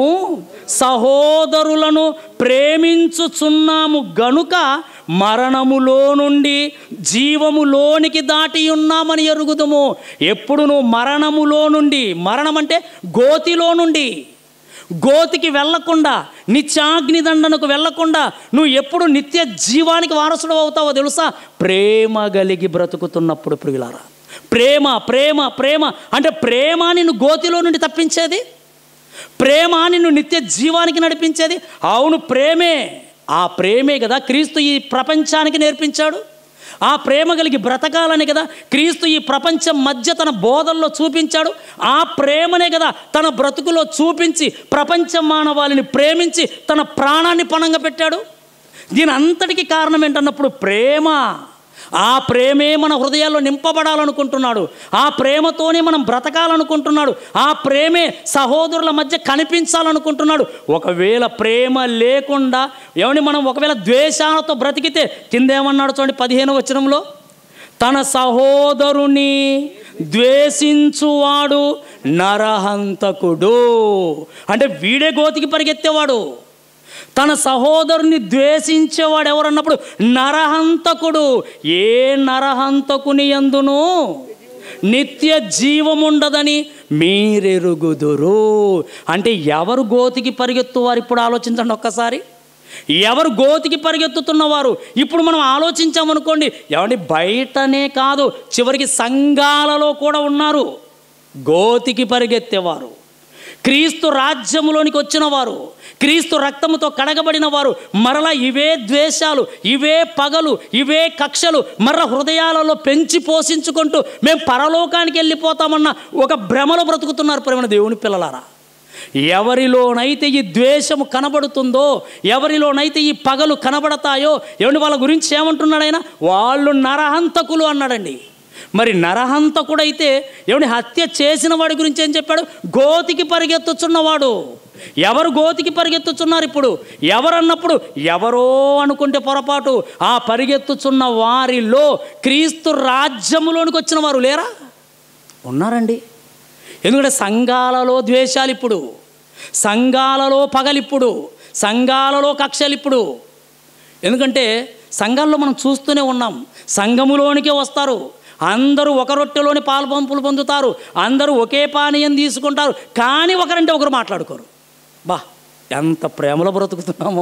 సహోదరులను ప్రేమించుచున్నాము గనుక మరణములో నుండి జీవములోనికి దాటి ఉన్నామని ఎరుగుదుము ఎప్పుడు నువ్వు మరణములో నుండి మరణం అంటే గోతిలో నుండి గోతికి వెళ్లకుండా నిత్యాగ్ని దండనకు వెళ్లకుండా నువ్వు ఎప్పుడు నిత్య జీవానికి వారసుడు అవుతావో తెలుసా ప్రేమ కలిగి బ్రతుకుతున్నప్పుడు ప్రియులారా ప్రేమ ప్రేమ ప్రేమ అంటే ప్రేమ నిన్ను గోతిలో నుండి తప్పించేది ప్రేమ నిన్ను నిత్య జీవానికి నడిపించేది అవును ప్రేమే ఆ ప్రేమే కదా క్రీస్తు ఈ ప్రపంచానికి నేర్పించాడు ఆ ప్రేమ కలిగి బ్రతకాలని కదా క్రీస్తు ఈ ప్రపంచం మధ్య తన బోధల్లో చూపించాడు ఆ ప్రేమనే కదా తన బ్రతుకులో చూపించి ప్రపంచ మానవాళిని ప్రేమించి తన ప్రాణాన్ని పణంగా పెట్టాడు దీని అంతటికి కారణం ఏంటన్నప్పుడు ప్రేమ ఆ ప్రేమే మన హృదయాల్లో నింపబడాలనుకుంటున్నాడు ఆ ప్రేమతోనే మనం బ్రతకాలనుకుంటున్నాడు ఆ ప్రేమే సహోదరుల మధ్య కనిపించాలనుకుంటున్నాడు ఒకవేళ ప్రేమ లేకుండా ఏమని మనం ఒకవేళ ద్వేషాలతో బ్రతికితే కిందేమన్నాడు చూడండి పదిహేను వచనంలో తన సహోదరుని ద్వేషించువాడు నరహంతకుడు అంటే వీడే గోతికి పరిగెత్తేవాడు తన సహోదరుని ద్వేషించేవాడు ఎవరన్నప్పుడు నరహంతకుడు ఏ నరహంతకుని ఎందును నిత్య జీవముండదని మీరెరుగుదురు అంటే ఎవరు గోతికి పరిగెత్తువారు ఇప్పుడు ఆలోచించండి ఒక్కసారి ఎవరు గోతికి పరిగెత్తుతున్నవారు ఇప్పుడు మనం ఆలోచించామనుకోండి ఏమండి బయటనే కాదు చివరికి సంఘాలలో కూడా ఉన్నారు గోతికి పరిగెత్తేవారు క్రీస్తు రాజ్యములోనికి వచ్చిన వారు క్రీస్తు రక్తముతో కడగబడిన వారు మరలా ఇవే ద్వేషాలు ఇవే పగలు ఇవే కక్షలు మరల హృదయాలలో పెంచి పోషించుకుంటూ మేము పరలోకానికి వెళ్ళిపోతామన్న ఒక భ్రమలో బ్రతుకుతున్నారు ప్రేమ దేవుని పిల్లలారా ఎవరిలోనైతే ఈ ద్వేషము కనబడుతుందో ఎవరిలోనైతే ఈ పగలు కనబడతాయో ఏమండి వాళ్ళ గురించి ఏమంటున్నాడు ఆయన వాళ్ళు నరహంతకులు అన్నాడండి మరి నరహంతకుడైతే ఏమండి హత్య చేసిన వాడి గురించి ఏం చెప్పాడు గోతికి పరిగెత్తుచున్నవాడు ఎవరు గోతికి పరిగెత్తుచున్నారు ఇప్పుడు ఎవరన్నప్పుడు ఎవరో అనుకుంటే పొరపాటు ఆ పరిగెత్తుచున్న వారిలో క్రీస్తు రాజ్యములోనికి వచ్చిన వారు లేరా ఉన్నారండి ఎందుకంటే సంఘాలలో ద్వేషాలు ఇప్పుడు సంఘాలలో పగలిప్పుడు సంఘాలలో కక్షలు ఇప్పుడు ఎందుకంటే సంఘాల్లో మనం చూస్తూనే ఉన్నాం సంఘములోనికే వస్తారు అందరూ ఒక రొట్టెలోని పాలు పంపులు పొందుతారు అందరూ ఒకే పానీయం తీసుకుంటారు కానీ ఒకరంటే ఒకరు మాట్లాడుకోరు బా ఎంత ప్రేమలో బ్రతుకుతున్నామో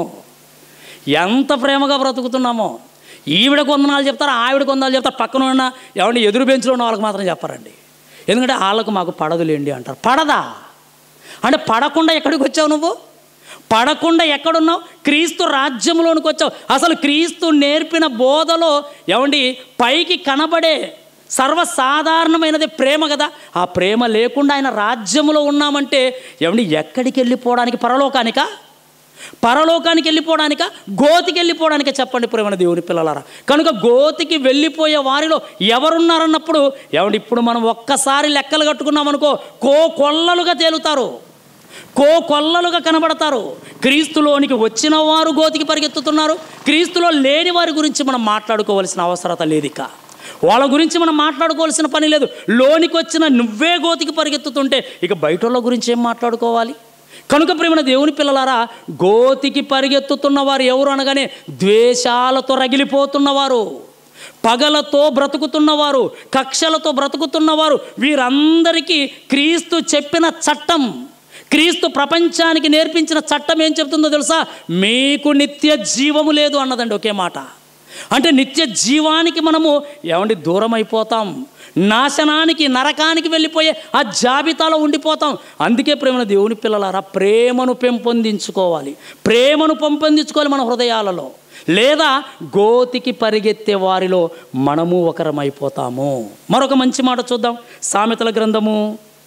ఎంత ప్రేమగా బ్రతుకుతున్నామో ఈవిడ కొందనాలు చెప్తారు ఆవిడ కొందనాలు చెప్తారు పక్కన ఉన్న ఎవరిని ఎదురు బెంచ్లో ఉన్న వాళ్ళకి మాత్రం చెప్పారండి ఎందుకంటే వాళ్ళకు మాకు పడదులేండి అంటారు పడదా అంటే పడకుండా ఎక్కడికి వచ్చావు నువ్వు పడకుండా ఎక్కడున్నావు క్రీస్తు రాజ్యంలోనికి వచ్చావు అసలు క్రీస్తు నేర్పిన బోధలో ఏమండి పైకి కనబడే సర్వసాధారణమైనది ప్రేమ కదా ఆ ప్రేమ లేకుండా ఆయన రాజ్యంలో ఉన్నామంటే ఏమండి ఎక్కడికి వెళ్ళిపోవడానికి పరలోకానికా పరలోకానికి వెళ్ళిపోవడానిక గోతికి వెళ్ళిపోవడానికే చెప్పండి ప్రేమ దేవుని పిల్లలారా కనుక గోతికి వెళ్ళిపోయే వారిలో ఎవరున్నారన్నప్పుడు ఏమండి ఇప్పుడు మనం ఒక్కసారి లెక్కలు కట్టుకున్నాం అనుకో కో కొల్లలుగా తేలుతారు కో కొల్లలుగా కనబడతారు క్రీస్తులోనికి వచ్చిన వారు గోతికి పరిగెత్తుతున్నారు క్రీస్తులో లేని వారి గురించి మనం మాట్లాడుకోవాల్సిన అవసరత లేదు ఇక వాళ్ళ గురించి మనం మాట్లాడుకోవాల్సిన పని లేదు లోనికి వచ్చిన నువ్వే గోతికి పరిగెత్తుతుంటే ఇక బయట వాళ్ళ గురించి ఏం మాట్లాడుకోవాలి కనుక ప్రేమ దేవుని పిల్లలారా గోతికి పరిగెత్తుతున్న వారు ఎవరు అనగానే ద్వేషాలతో రగిలిపోతున్నవారు పగలతో బ్రతుకుతున్నవారు కక్షలతో బ్రతుకుతున్నవారు వీరందరికీ క్రీస్తు చెప్పిన చట్టం క్రీస్తు ప్రపంచానికి నేర్పించిన చట్టం ఏం చెప్తుందో తెలుసా మీకు నిత్య జీవము లేదు అన్నదండి ఒకే మాట అంటే నిత్య జీవానికి మనము ఏమండి దూరం అయిపోతాం నాశనానికి నరకానికి వెళ్ళిపోయే ఆ జాబితాలో ఉండిపోతాం అందుకే ప్రేమ దేవుని పిల్లలారా ప్రేమను పెంపొందించుకోవాలి ప్రేమను పెంపొందించుకోవాలి మన హృదయాలలో లేదా గోతికి పరిగెత్తే వారిలో మనము ఒకరమైపోతాము మరొక మంచి మాట చూద్దాం సామెతల గ్రంథము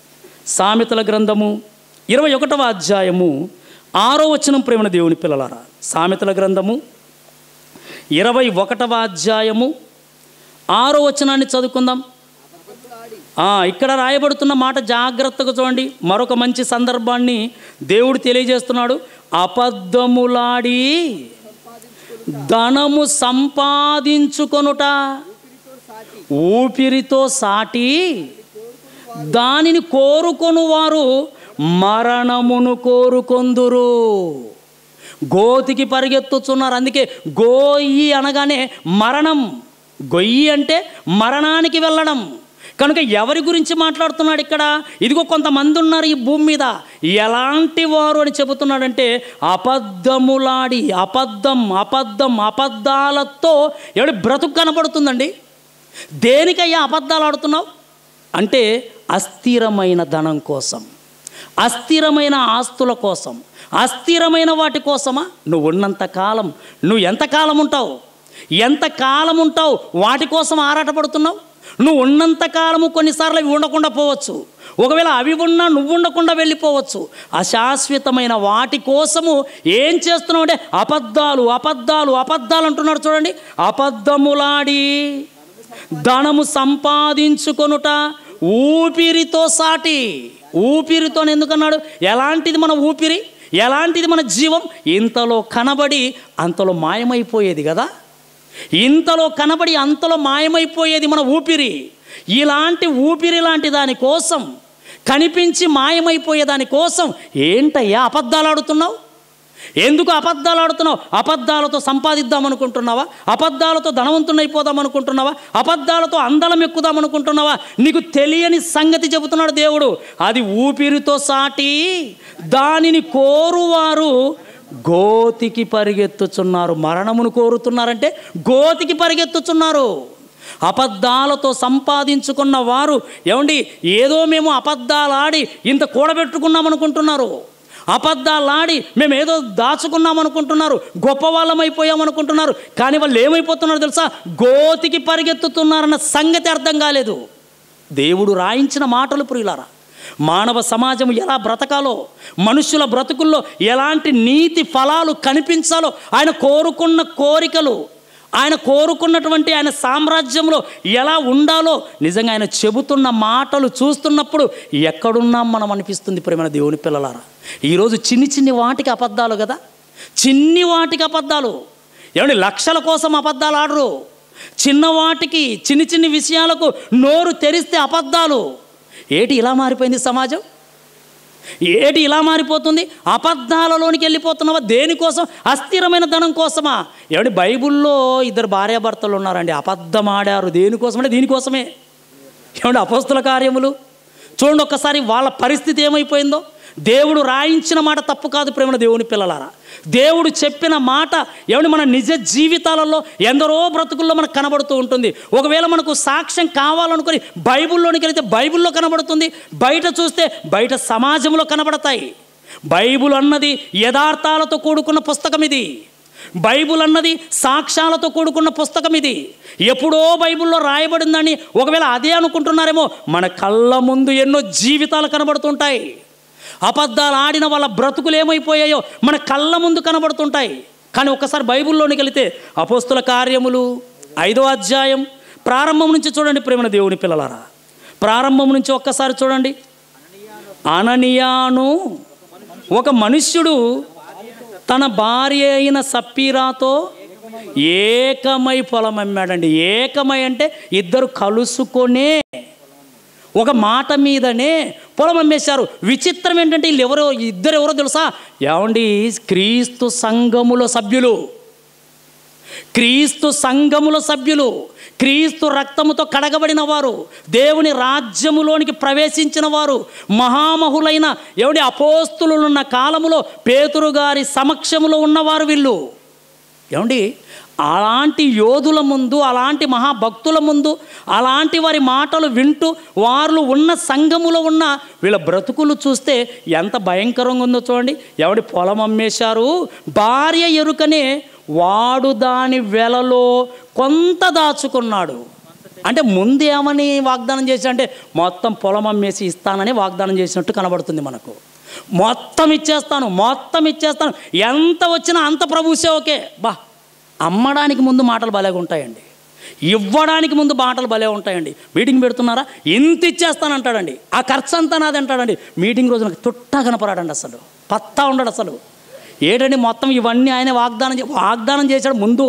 సామెతల గ్రంథము ఇరవై ఒకటవ అధ్యాయము ఆరో వచనం ప్రేమణ దేవుని పిల్లలారా సామెతల గ్రంథము ఇరవై ఒకటవ అధ్యాయము ఆరో వచనాన్ని చదువుకుందాం ఆ, ఇక్కడ రాయబడుతున్న మాట జాగ్రత్తగా చూడండి మరొక మంచి సందర్భాన్ని దేవుడు తెలియజేస్తున్నాడు అబద్ధములాడి ధనము సంపాదించుకొనుట ఊపిరితో సాటి దానిని కోరుకొను వారు మరణమును కోరుకొందురు గోతికి పరిగెత్తుతున్నారు అందుకే గోయి అనగానే మరణం గొయ్యి అంటే మరణానికి వెళ్ళడం కనుక ఎవరి గురించి మాట్లాడుతున్నాడు ఇక్కడ ఇదిగో కొంతమంది ఉన్నారు ఈ భూమి మీద ఎలాంటి వారు అని చెబుతున్నాడంటే అబద్ధములాడి అబద్ధం అబద్ధం అబద్ధాలతో ఎవడి బ్రతుకు కనబడుతుందండి దేనికయ్యా అబద్ధాలు ఆడుతున్నావు అంటే అస్థిరమైన ధనం కోసం అస్థిరమైన ఆస్తుల కోసం అస్థిరమైన వాటి కోసమా నువ్వు ఉన్నంత కాలం నువ్వు ఎంతకాలం ఉంటావు ఎంతకాలం ఉంటావు వాటి కోసం ఆరాటపడుతున్నావు నువ్వు ఉన్నంత కాలము కొన్నిసార్లు అవి ఉండకుండా పోవచ్చు ఒకవేళ అవి ఉన్నా నువ్వు ఉండకుండా వెళ్ళిపోవచ్చు అశాశ్వతమైన వాటి కోసము ఏం చేస్తున్నావు అంటే అబద్ధాలు అబద్ధాలు అబద్ధాలు అంటున్నాడు చూడండి అబద్ధములాడి ధనము సంపాదించుకొనుట ఊపిరితో సాటి ఊపిరితో ఎందుకన్నాడు ఎలాంటిది మన ఊపిరి ఎలాంటిది మన జీవం ఇంతలో కనబడి అంతలో మాయమైపోయేది కదా ఇంతలో కనబడి అంతలో మాయమైపోయేది మన ఊపిరి ఇలాంటి ఊపిరి లాంటి దాని కోసం కనిపించి మాయమైపోయే దానికోసం ఏంటయ్యా అబద్ధాలు ఆడుతున్నావు ఎందుకు అబద్ధాలు ఆడుతున్నావు అబద్ధాలతో సంపాదిద్దాం అనుకుంటున్నావా అబద్ధాలతో ధనవంతునైపోదాం అనుకుంటున్నావా అబద్ధాలతో అందలం ఎక్కుదాం అనుకుంటున్నావా నీకు తెలియని సంగతి చెబుతున్నాడు దేవుడు అది ఊపిరితో సాటి దానిని కోరువారు గోతికి పరిగెత్తుచున్నారు మరణమును కోరుతున్నారంటే గోతికి పరిగెత్తుచున్నారు అబద్ధాలతో సంపాదించుకున్న వారు ఏమండి ఏదో మేము అబద్ధాలు ఆడి ఇంత కూడబెట్టుకున్నాం అనుకుంటున్నారు అబద్ధాలాడి మేము ఏదో దాచుకున్నాం అనుకుంటున్నారు గొప్ప వాళ్ళమైపోయాం అనుకుంటున్నారు కానీ వాళ్ళు ఏమైపోతున్నారు తెలుసా గోతికి పరిగెత్తుతున్నారన్న సంగతి అర్థం కాలేదు దేవుడు రాయించిన మాటలు ప్రియులారా మానవ సమాజం ఎలా బ్రతకాలో మనుషుల బ్రతుకుల్లో ఎలాంటి నీతి ఫలాలు కనిపించాలో ఆయన కోరుకున్న కోరికలు ఆయన కోరుకున్నటువంటి ఆయన సామ్రాజ్యంలో ఎలా ఉండాలో నిజంగా ఆయన చెబుతున్న మాటలు చూస్తున్నప్పుడు ఎక్కడున్నాం మనం అనిపిస్తుంది ప్రేమ దేవుని పిల్లలారా ఈరోజు చిన్ని చిన్ని వాటికి అబద్ధాలు కదా చిన్ని వాటికి అబద్ధాలు ఏమండి లక్షల కోసం అబద్ధాలు ఆడరు చిన్న వాటికి చిన్ని చిన్ని విషయాలకు నోరు తెరిస్తే అబద్ధాలు ఏటి ఇలా మారిపోయింది సమాజం ఏటి ఇలా మారిపోతుంది అబద్ధాలలోనికి వెళ్ళిపోతున్నావా దేనికోసం అస్థిరమైన ధనం కోసమా ఏమండి బైబిల్లో ఇద్దరు భార్యాభర్తలు ఉన్నారండి అబద్ధం ఆడారు దేనికోసం అంటే దీనికోసమే ఏమండి అపస్తుల కార్యములు చూడండి ఒక్కసారి వాళ్ళ పరిస్థితి ఏమైపోయిందో దేవుడు రాయించిన మాట తప్పు కాదు ప్రేమ దేవుని పిల్లలారా దేవుడు చెప్పిన మాట ఏమండి మన నిజ జీవితాలలో ఎందరో బ్రతుకుల్లో మనకు కనబడుతూ ఉంటుంది ఒకవేళ మనకు సాక్ష్యం కావాలనుకుని బైబిల్లోనికి వెళితే బైబిల్లో కనబడుతుంది బయట చూస్తే బయట సమాజంలో కనబడతాయి బైబిల్ అన్నది యథార్థాలతో కూడుకున్న పుస్తకం ఇది బైబిల్ అన్నది సాక్ష్యాలతో కూడుకున్న పుస్తకం ఇది ఎప్పుడో బైబిల్లో రాయబడిందని ఒకవేళ అదే అనుకుంటున్నారేమో మన కళ్ళ ముందు ఎన్నో జీవితాలు కనబడుతుంటాయి అబద్ధాలు ఆడిన వాళ్ళ బ్రతుకులు ఏమైపోయాయో మన కళ్ళ ముందు కనబడుతుంటాయి కానీ ఒక్కసారి బైబిల్లోనికి వెళితే అపోస్తుల కార్యములు ఐదో అధ్యాయం ప్రారంభం నుంచి చూడండి ప్రేమన దేవుని పిల్లలారా ప్రారంభం నుంచి ఒక్కసారి చూడండి అననియాను ఒక మనుష్యుడు తన భార్య అయిన సప్పీరాతో ఏకమై పొలం అమ్మాడండి ఏకమై అంటే ఇద్దరు కలుసుకొనే ఒక మాట మీదనే పొలం అమ్మేశారు విచిత్రం ఏంటంటే వీళ్ళు ఎవరో ఇద్దరు ఎవరో తెలుసా ఏమండి క్రీస్తు సంఘములో సభ్యులు క్రీస్తు సంఘములో సభ్యులు క్రీస్తు రక్తముతో కడగబడిన వారు దేవుని రాజ్యములోనికి ప్రవేశించిన వారు మహామహులైన ఎవడి అపోస్తులున్న కాలములో పేతురు గారి సమక్షములో ఉన్నవారు వీళ్ళు ఏమండి అలాంటి యోధుల ముందు అలాంటి మహాభక్తుల ముందు అలాంటి వారి మాటలు వింటూ వారు ఉన్న సంఘములో ఉన్న వీళ్ళ బ్రతుకులు చూస్తే ఎంత భయంకరంగా ఉందో చూడండి ఎవడి పొలం అమ్మేశారు భార్య ఎరుకనే వాడు దాని వెలలో కొంత దాచుకున్నాడు అంటే ముందు ఏమని వాగ్దానం చేశాడంటే మొత్తం పొలం అమ్మేసి ఇస్తానని వాగ్దానం చేసినట్టు కనబడుతుంది మనకు మొత్తం ఇచ్చేస్తాను మొత్తం ఇచ్చేస్తాను ఎంత వచ్చినా అంత ప్రభు సేవకే బా అమ్మడానికి ముందు మాటలు భలేగా ఉంటాయండి ఇవ్వడానికి ముందు మాటలు భలే ఉంటాయండి మీటింగ్ పెడుతున్నారా ఇంత ఇచ్చేస్తానంటాడండి ఆ ఖర్చు అంతా నాది అంటాడండి మీటింగ్ రోజు నాకు తుట్టా కనపరాడండి అసలు పత్తా ఉండడు అసలు ఏటండి మొత్తం ఇవన్నీ ఆయన వాగ్దానం చే- వాగ్దానం చేశాడు ముందు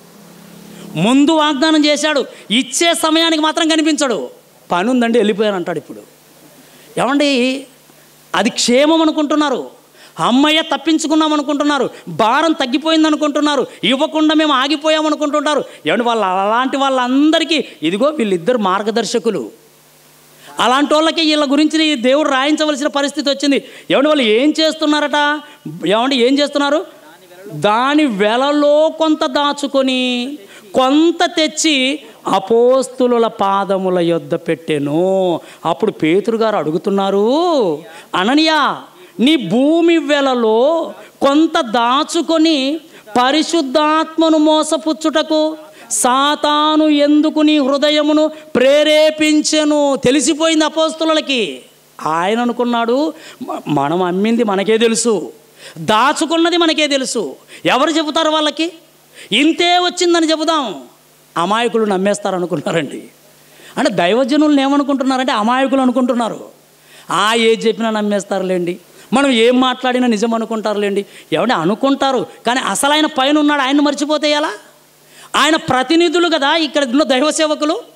ముందు వాగ్దానం చేశాడు ఇచ్చే సమయానికి మాత్రం కనిపించడు పని ఉందండి వెళ్ళిపోయాను అంటాడు ఇప్పుడు ఏమండి అది క్షేమం అనుకుంటున్నారు అమ్మయ్య తప్పించుకున్నాం అనుకుంటున్నారు భారం తగ్గిపోయింది అనుకుంటున్నారు ఇవ్వకుండా మేము ఆగిపోయాం అనుకుంటుంటారు ఏమండి వాళ్ళ అలాంటి వాళ్ళందరికీ ఇదిగో వీళ్ళిద్దరు మార్గదర్శకులు అలాంటి వాళ్ళకి వీళ్ళ గురించి దేవుడు రాయించవలసిన పరిస్థితి వచ్చింది ఏమండి వాళ్ళు ఏం చేస్తున్నారట ఏమండి ఏం చేస్తున్నారు దాని వెలలో కొంత దాచుకొని కొంత తెచ్చి అపోస్తుల పాదముల యొద్ద పెట్టెను అప్పుడు పేతురు గారు అడుగుతున్నారు అననియా నీ భూమి వెలలో కొంత దాచుకొని పరిశుద్ధాత్మను మోసపుచ్చుటకు సాతాను ఎందుకు నీ హృదయమును ప్రేరేపించెను తెలిసిపోయింది అపోస్తులకి ఆయన అనుకున్నాడు "మ- మనం అమ్మింది మనకే తెలుసు దాచుకున్నది మనకే తెలుసు ఎవరు చెబుతారు వాళ్ళకి ఇంతే వచ్చిందని చెబుదాం అమాయకులు నమ్మేస్తారు అనుకున్నారండి అంటే దైవజనులను ఏమనుకుంటున్నారంటే అమాయకులు అనుకుంటున్నారు ఆ ఏది చెప్పినా నమ్మేస్తారులేండి మనం ఏం మాట్లాడినా నిజం అనుకుంటారులేండి ఎవడే అనుకుంటారు కానీ అసలు ఆయన పైన ఉన్నాడు ఆయన మర్చిపోతే ఎలా ఆయన ప్రతినిధులు కదా ఇక్కడ ఉన్న దైవ సేవకులు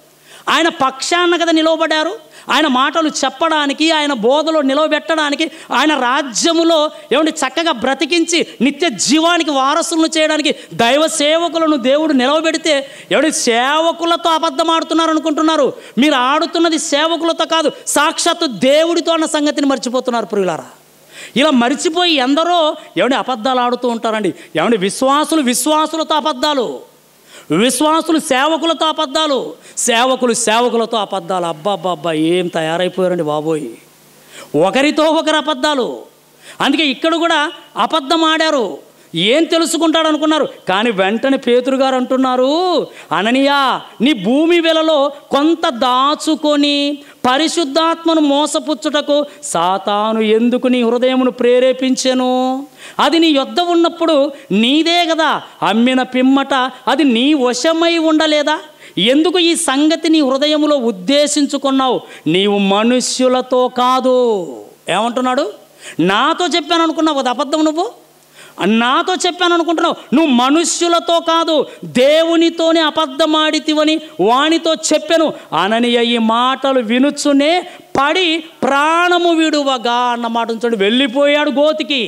ఆయన పక్షాన కదా నిలవబడ్డారు ఆయన మాటలు చెప్పడానికి ఆయన బోధలో నిలవబెట్టడానికి ఆయన రాజ్యములో ఏమంటే చక్కగా బ్రతికించి నిత్య జీవానికి వారసులను చేయడానికి దైవ సేవకులను దేవుడు నిలవబెడితే ఎవడి సేవకులతో అబద్ధం ఆడుతున్నారు అనుకుంటున్నారు మీరు ఆడుతున్నది సేవకులతో కాదు సాక్షాత్తు దేవుడితో అన్న సంగతిని మర్చిపోతున్నారు ప్రియులారా ఇలా మర్చిపోయి ఎందరో ఏమండి అబద్ధాలు ఆడుతూ ఉంటారండి ఏమండి విశ్వాసులు విశ్వాసులతో అబద్ధాలు విశ్వాసులు సేవకులతో అబద్ధాలు సేవకులు సేవకులతో అబద్ధాలు అబ్బా అబ్బా అబ్బా ఏం తయారైపోయారండి బాబోయ్ ఒకరితో ఒకరు అబద్ధాలు అందుకే ఇక్కడ కూడా అబద్ధం ఆడారు ఏం తెలుసుకుంటాడు అనుకున్నారు కానీ వెంటనే పేతురు గారు అంటున్నారు అననీయా నీ భూమి వెలలో కొంత దాచుకొని పరిశుద్ధాత్మను మోసపుచ్చుటకు సాతాను ఎందుకు నీ హృదయమును ప్రేరేపించెను అది నీ యొద్ద ఉన్నప్పుడు నీదే కదా అమ్మిన పిమ్మట అది నీ వశమై ఉండలేదా ఎందుకు ఈ సంగతి నీ హృదయములో ఉద్దేశించుకున్నావు నీవు మనుష్యులతో కాదు ఏమంటున్నాడు నాతో చెప్పాను అనుకున్నావు అది అబద్ధం నువ్వు నాతో చెప్పాను అనుకుంటున్నావు నువ్వు మనుష్యులతో కాదు దేవునితోనే అబద్ధమాడితివని వానితో చెప్పాను అననీయ ఈ మాటలు వినుచునే పడి ప్రాణము విడువగా అన్న మాట ఉంచాడు వెళ్ళిపోయాడు గోతికి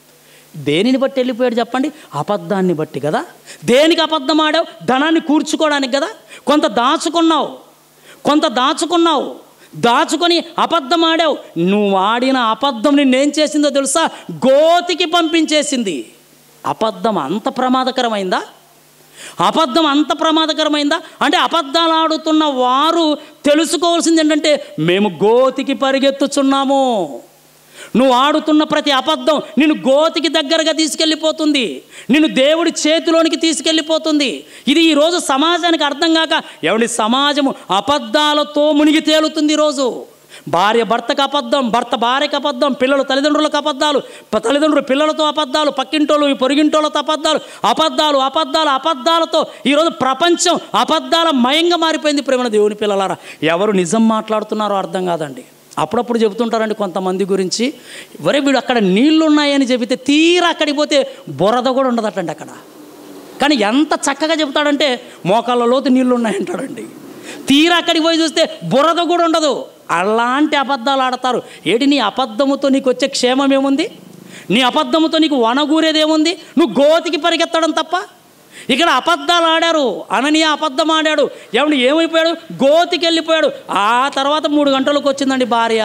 దేనిని బట్టి వెళ్ళిపోయాడు చెప్పండి అబద్ధాన్ని బట్టి కదా దేనికి అబద్ధం ఆడావు ధనాన్ని కూర్చుకోవడానికి కదా కొంత దాచుకున్నావు కొంత దాచుకున్నావు దాచుకొని అబద్ధం ఆడావు నువ్వు ఆడిన అబద్ధం నిన్నేం చేసిందో తెలుసా గోతికి పంపించేసింది అబద్ధం అంత ప్రమాదకరమైందా అబద్ధం అంత ప్రమాదకరమైందా అంటే అబద్ధాలు ఆడుతున్న వారు తెలుసుకోవాల్సింది ఏంటంటే మేము గోతికి పరిగెత్తుచున్నాము నువ్వు ఆడుతున్న ప్రతి అబద్ధం నిన్ను గోతికి దగ్గరగా తీసుకెళ్ళిపోతుంది నిన్ను దేవుడి చేతిలోనికి తీసుకెళ్ళిపోతుంది ఇది ఈరోజు సమాజానికి అర్థం కాక ఎవడి సమాజము అబద్ధాలతో మునిగి తేలుతుంది ఈరోజు భార్య భర్తకు అబద్ధం భర్త భార్యకు అబద్ధం పిల్లలు తల్లిదండ్రులకు అబద్ధాలు ప- తల్లిదండ్రులు పిల్లలతో అబద్ధాలు పక్కింటోళ్ళు పొరిగింటోళ్ళతో అబద్ధాలు అబద్ధాలు అబద్ధాలు అబద్ధాలతో ఈరోజు ప్రపంచం అబద్ధాల మయంగా మారిపోయింది ప్రేమ దేవుని పిల్లలారా ఎవరు నిజం మాట్లాడుతున్నారో అర్థం కాదండి అప్పుడప్పుడు చెబుతుంటారండి కొంతమంది గురించి ఒరే వీడు అక్కడ నీళ్లు ఉన్నాయని చెబితే తీరా అక్కడికి పోతే బురద కూడా ఉండదటండి అక్కడ కానీ ఎంత చక్కగా చెబుతాడంటే మోకాళ్ళ లోతు నీళ్లు ఉన్నాయంటాడండి తీరా అక్కడికి పోయి చూస్తే బురద కూడా ఉండదు అలాంటి అబద్ధాలు ఆడతారు ఏటి నీ అబద్ధముతో నీకు వచ్చే క్షేమం ఏముంది నీ అబద్ధముతో నీకు వనగూరేది ఏముంది నువ్వు గోతికి పరిగెత్తడం తప్ప ఇక్కడ అబద్ధాలు ఆడారు అననీయ అబద్ధం ఆడాడు ఏమండి ఏమైపోయాడు గోతికి వెళ్ళిపోయాడు ఆ తర్వాత మూడు గంటలకు వచ్చిందండి భార్య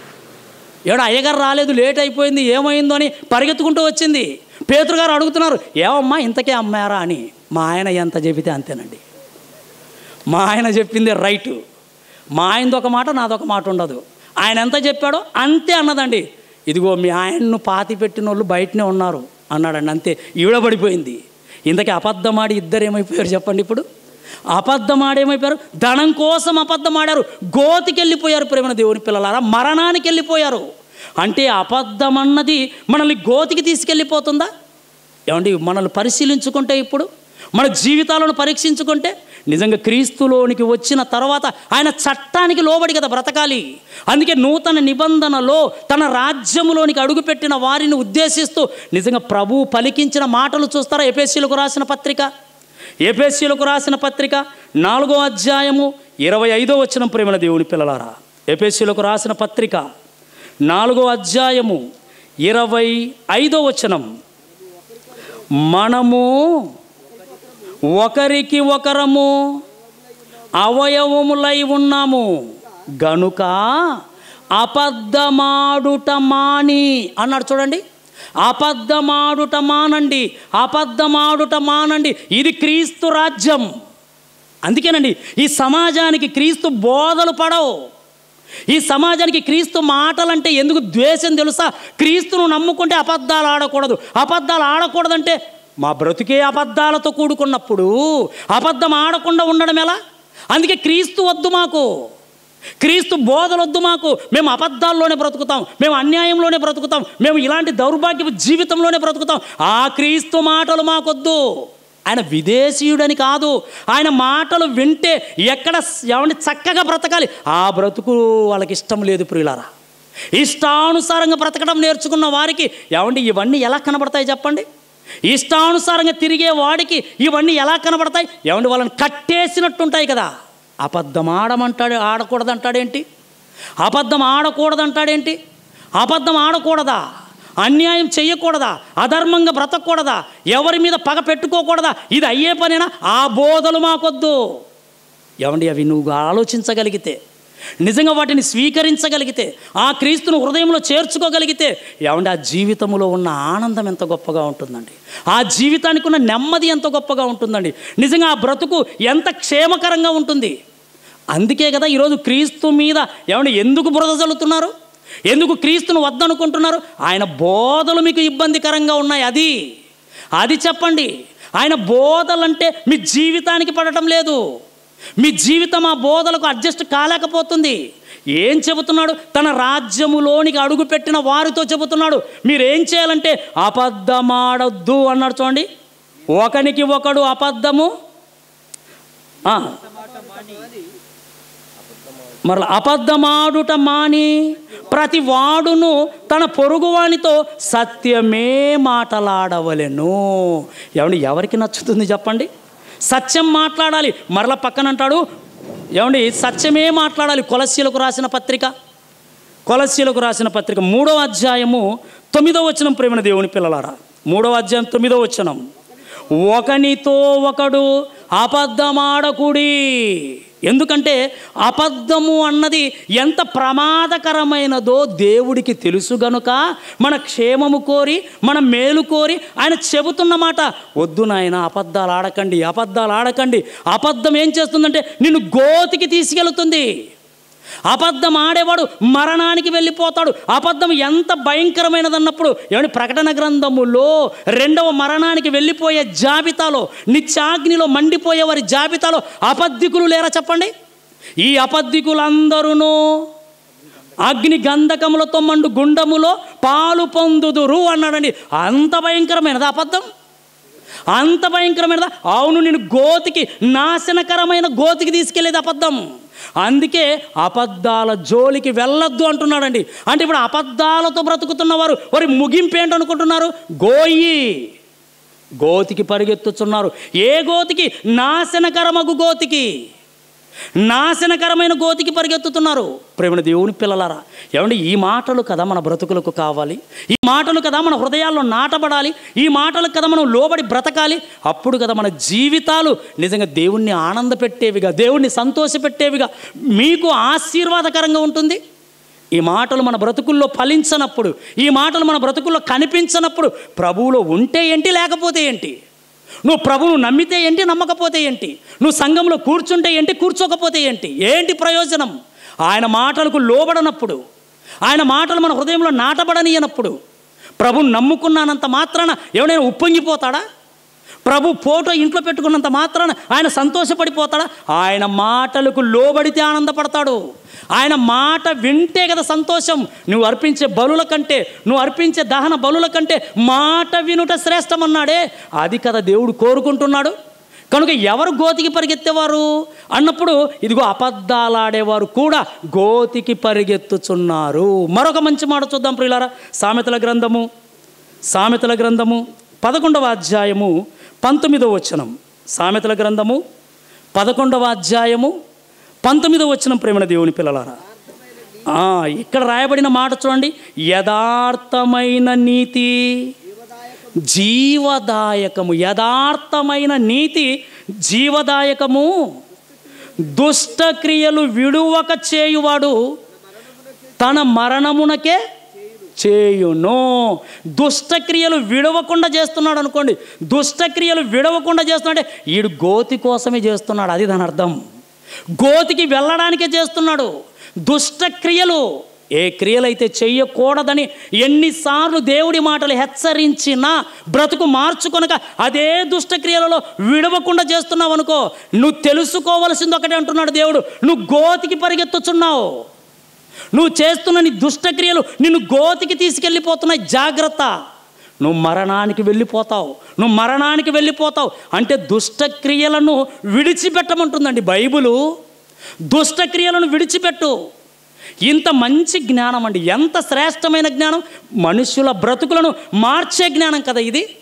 ఏడు అయ్యగారు రాలేదు లేట్ అయిపోయింది ఏమైందో అని పరిగెత్తుకుంటూ వచ్చింది పేతురు గారు అడుగుతున్నారు ఏమమ్మా ఇంతకే అమ్మారా అని మా ఆయన ఎంత చెబితే అంతేనండి మా ఆయన చెప్పింది రైటు మా ఆయనది ఒక మాట నాదొక మాట ఉండదు ఆయన ఎంత చెప్పాడో అంతే అన్నదండి ఇదిగో మీ ఆయన్ను పాతి పెట్టిన వాళ్ళు బయటనే ఉన్నారు అన్నాడండి అంతే ఈడబడిపోయింది ఇంతకీ అబద్ధమాడి ఇద్దరు ఏమైపోయారు చెప్పండి ఇప్పుడు అబద్ధమాడి ఏమైపోయారు ధనం కోసం అబద్ధం ఆడారు గోతికి వెళ్ళిపోయారు ప్రేమ దేవుని పిల్లలారా మరణానికి వెళ్ళిపోయారు అంటే అబద్ధం అన్నది మనల్ని గోతికి తీసుకెళ్ళిపోతుందా ఏమండి మనల్ని పరిశీలించుకుంటే ఇప్పుడు మన జీవితాలను పరీక్షించుకుంటే నిజంగా క్రీస్తులోనికి వచ్చిన తర్వాత ఆయన చట్టానికి లోబడి కదా బ్రతకాలి అందుకే నూతన నిబంధనలో తన రాజ్యములోనికి అడుగుపెట్టిన వారిని ఉద్దేశిస్తూ నిజంగా ప్రభు పలికించిన మాటలు చూస్తారా ఎపేసీలకు రాసిన పత్రిక ఎపేసీలకు రాసిన పత్రిక నాలుగో అధ్యాయము ఇరవై ఐదో వచ్చిన ప్రేమల దేవుని పిల్లలారా ఎపేసీలకు రాసిన పత్రిక నాలుగో అధ్యాయము ఇరవై ఐదో వచనం మనము ఒకరికి ఒకరము అవయవములై ఉన్నాము గనుక అబద్ధమాడుట మాని అన్నాడు చూడండి అబద్ధమాడుట మానండి అబద్ధమాడుట మానండి ఇది క్రీస్తు రాజ్యం అందుకేనండి ఈ సమాజానికి క్రీస్తు బోధలు పడవు ఈ సమాజానికి క్రీస్తు మాటలంటే ఎందుకు ద్వేషం తెలుసా క్రీస్తును నమ్ముకుంటే అబద్ధాలు ఆడకూడదు అబద్ధాలు ఆడకూడదంటే మా బ్రతుకే అబద్ధాలతో కూడుకున్నప్పుడు అబద్ధం ఆడకుండా ఉండడం ఎలా అందుకే క్రీస్తు వద్దు మాకు క్రీస్తు బోధలు వద్దు మాకు మేము అబద్ధాల్లోనే బ్రతుకుతాం మేము అన్యాయంలోనే బ్రతుకుతాం మేము ఇలాంటి దౌర్భాగ్యపు జీవితంలోనే బ్రతుకుతాం ఆ క్రీస్తు మాటలు మాకొద్దు ఆయన విదేశీయుడని కాదు ఆయన మాటలు వింటే ఎక్కడ ఏమంటే చక్కగా బ్రతకాలి ఆ బ్రతుకు వాళ్ళకి ఇష్టం లేదు ప్రియులారా ఇష్టానుసారంగా బ్రతకడం నేర్చుకున్న వారికి ఏమండి ఇవన్నీ ఎలా కనబడతాయి చెప్పండి ఇష్టానుసారంగా తిరిగే వాడికి ఇవన్నీ ఎలా కనబడతాయి ఏమండి వాళ్ళని కట్టేసినట్టుంటాయి కదా అబద్ధం ఆడమంటాడు ఆడకూడదంటాడేంటి అబద్ధం ఆడకూడదంటాడేంటి అబద్ధం ఆడకూడదా అన్యాయం చెయ్యకూడదా అధర్మంగా బ్రతకూడదా ఎవరి మీద పగ పెట్టుకోకూడదా ఇది అయ్యే పనేనా ఆ బోధలు మాకొద్దు ఏమండి అవి నువ్వు ఆలోచించగలిగితే నిజంగా వాటిని స్వీకరించగలిగితే ఆ క్రీస్తును హృదయంలో చేర్చుకోగలిగితే ఏమండి ఆ జీవితంలో ఉన్న ఆనందం ఎంత గొప్పగా ఉంటుందండి ఆ జీవితానికి ఉన్న నెమ్మది ఎంత గొప్పగా ఉంటుందండి నిజంగా ఆ బ్రతుకు ఎంత క్షేమకరంగా ఉంటుంది అందుకే కదా ఈరోజు క్రీస్తు మీద ఏమండి ఎందుకు బురద చల్లుతున్నారు ఎందుకు క్రీస్తును వద్దనుకుంటున్నారు ఆయన బోధలు మీకు ఇబ్బందికరంగా ఉన్నాయి అది అది చెప్పండి ఆయన బోధలంటే మీ జీవితానికి పడటం లేదు మీ జీవితం ఆ బోధలకు అడ్జస్ట్ కాలేకపోతుంది ఏం చెబుతున్నాడు తన రాజ్యములోనికి అడుగుపెట్టిన వారితో చెబుతున్నాడు మీరేం చేయాలంటే అబద్ధమాడొద్దు అన్నాడు చూడండి ఒకనికి ఒకడు అబద్ధము ఆ, మరల అబద్ధమాడుట మాని ప్రతి వాడును తన పొరుగువానితో సత్యమే మాటలాడవలెను ఏమండి ఎవరికి నచ్చుతుంది చెప్పండి సత్యం మాట్లాడాలి మరల పక్కన అంటాడు ఏమండి సత్యమే మాట్లాడాలి కొలసీలకు రాసిన పత్రిక కొలసీలకు రాసిన పత్రిక మూడవ అధ్యాయము తొమ్మిదో వచనం ప్రేమ దేవుని పిల్లలారా మూడవ అధ్యాయం తొమ్మిదో వచనం ఒకనితో ఒకడు అబద్ధమాడకుడి ఎందుకంటే అబద్ధము అన్నది ఎంత ప్రమాదకరమైనదో దేవుడికి తెలుసు గనుక మన క్షేమము కోరి మన మేలు కోరి ఆయన చెబుతున్న మాట వద్దు నాయన అబద్ధాలు ఆడకండి అబద్ధాలు ఆడకండి అబద్ధం ఏం చేస్తుందంటే నిన్ను గోతికి తీసుకెళ్తుంది అబద్ధం ఆడేవాడు మరణానికి వెళ్ళిపోతాడు అబద్ధం ఎంత భయంకరమైనదన్నప్పుడు ఏమంటే ప్రకటన గ్రంథములో రెండవ మరణానికి వెళ్ళిపోయే జాబితాలో నిత్యాగ్నిలో మండిపోయే వారి జాబితాలో అబద్ధికులు లేరా చెప్పండి ఈ అబద్ధికులందరూ అగ్ని గంధకములతో మండు గుండములో పాలు పొందుదురు అన్నాడండి అంత భయంకరమైనది అబద్ధం అంత భయంకరమైనదా అవును నేను గోతికి నాశనకరమైన గోతికి తీసుకెళ్లేది అబద్ధం అందుకే అబద్ధాల జోలికి వెళ్ళొద్దు అంటున్నాడండి అంటే ఇప్పుడు అబద్ధాలతో బ్రతుకుతున్నవారు వారి ముగింపు ఏంటనుకుంటున్నారు గోయి గోతికి పరిగెత్తుతున్నారు ఏ గోతికి నాశనకరమగు గోతికి నాశనకరమైన గోతికి పరిగెత్తుతున్నారు ప్రేమ దేవుని పిల్లలారా ఏమండి ఈ మాటలు కదా మన బ్రతుకులకు కావాలి ఈ మాటలు కదా మన హృదయాల్లో నాటబడాలి ఈ మాటలు కదా మనం లోబడి బ్రతకాలి అప్పుడు కదా మన జీవితాలు నిజంగా దేవుణ్ణి ఆనందపెట్టేవిగా దేవుణ్ణి సంతోషపెట్టేవిగా మీకు ఆశీర్వాదకరంగా ఉంటుంది ఈ మాటలు మన బ్రతుకుల్లో ఫలించనప్పుడు ఈ మాటలు మన బ్రతుకుల్లో కనిపించనప్పుడు ప్రభువులో ఉంటే ఏంటి లేకపోతే ఏంటి నువ్వు ప్రభువును నమ్మితే ఏంటి నమ్మకపోతే ఏంటి నువ్వు సంఘంలో కూర్చుంటే ఏంటి కూర్చోకపోతే ఏంటి ఏంటి ప్రయోజనం ఆయన మాటలకు లోబడనప్పుడు ఆయన మాటలు మన హృదయంలో నాటబడనీయనప్పుడు ప్రభుని నమ్ముకున్నానంత మాత్రాన ఎవడైనా ఉప్పొంగిపోతాడా ప్రభు ఫోటో ఇంట్లో పెట్టుకున్నంత మాత్రాన ఆయన సంతోషపడిపోతాడా ఆయన మాటలకు లోబడితే ఆనందపడతాడు ఆయన మాట వింటే కదా సంతోషం నువ్వు అర్పించే బలుల కంటే నువ్వు అర్పించే దహన బలుల కంటే మాట వినుట శ్రేష్టమన్నాడే అది కదా దేవుడు కోరుకుంటున్నాడు కనుక ఎవరు గోతికి పరిగెత్తేవారు అన్నప్పుడు ఇదిగో అబద్ధాలాడేవారు కూడా గోతికి పరిగెత్తుచున్నారు మరొక మంచి మాట చూద్దాం ప్రియులారా సామెతల గ్రంథము సామెతల గ్రంథము పదకొండవ అధ్యాయము పంతొమ్మిదవ వచనం సామెతల గ్రంథము పదకొండవ అధ్యాయము పంతొమ్మిదవ వచనం ప్రేమణ దేవుని పిల్లలారా ఆ, ఇక్కడ రాయబడిన మాట చూడండి యథార్థమైన నీతి జీవదాయకము యథార్థమైన నీతి జీవదాయకము దుష్టక్రియలు విడువక చేయువాడు తన మరణమునకే చేయును దుష్టక్రియలు విడవకుండా చేస్తున్నాడు అనుకోండి దుష్టక్రియలు విడవకుండా చేస్తున్నాడే ఈడు గోతి కోసమే చేస్తున్నాడు అది దాని అర్థం గోతికి వెళ్ళడానికే చేస్తున్నాడు దుష్టక్రియలు ఏ క్రియలైతే చెయ్యకూడదని ఎన్నిసార్లు దేవుడి మాటలు హెచ్చరించినా బ్రతుకు మార్చుకొనక అదే దుష్టక్రియలలో విడవకుండా చేస్తున్నావు అనుకో నువ్వు తెలుసుకోవలసింది ఒకటే అంటున్నాడు దేవుడు నువ్వు గోతికి పరిగెత్తుచున్నావు నువ్వు చేస్తున్న నీ దుష్టక్రియలు నిన్ను గోతికి తీసుకెళ్ళిపోతున్నాయి జాగ్రత్త నువ్వు మరణానికి వెళ్ళిపోతావు నువ్వు మరణానికి వెళ్ళిపోతావు అంటే దుష్టక్రియలను విడిచిపెట్టమంటుందండి బైబులు దుష్టక్రియలను విడిచిపెట్టు ఇంత మంచి జ్ఞానం అండి ఎంత శ్రేష్టమైన జ్ఞానం మనుషుల బ్రతుకులను మార్చే జ్ఞానం కదా ఇది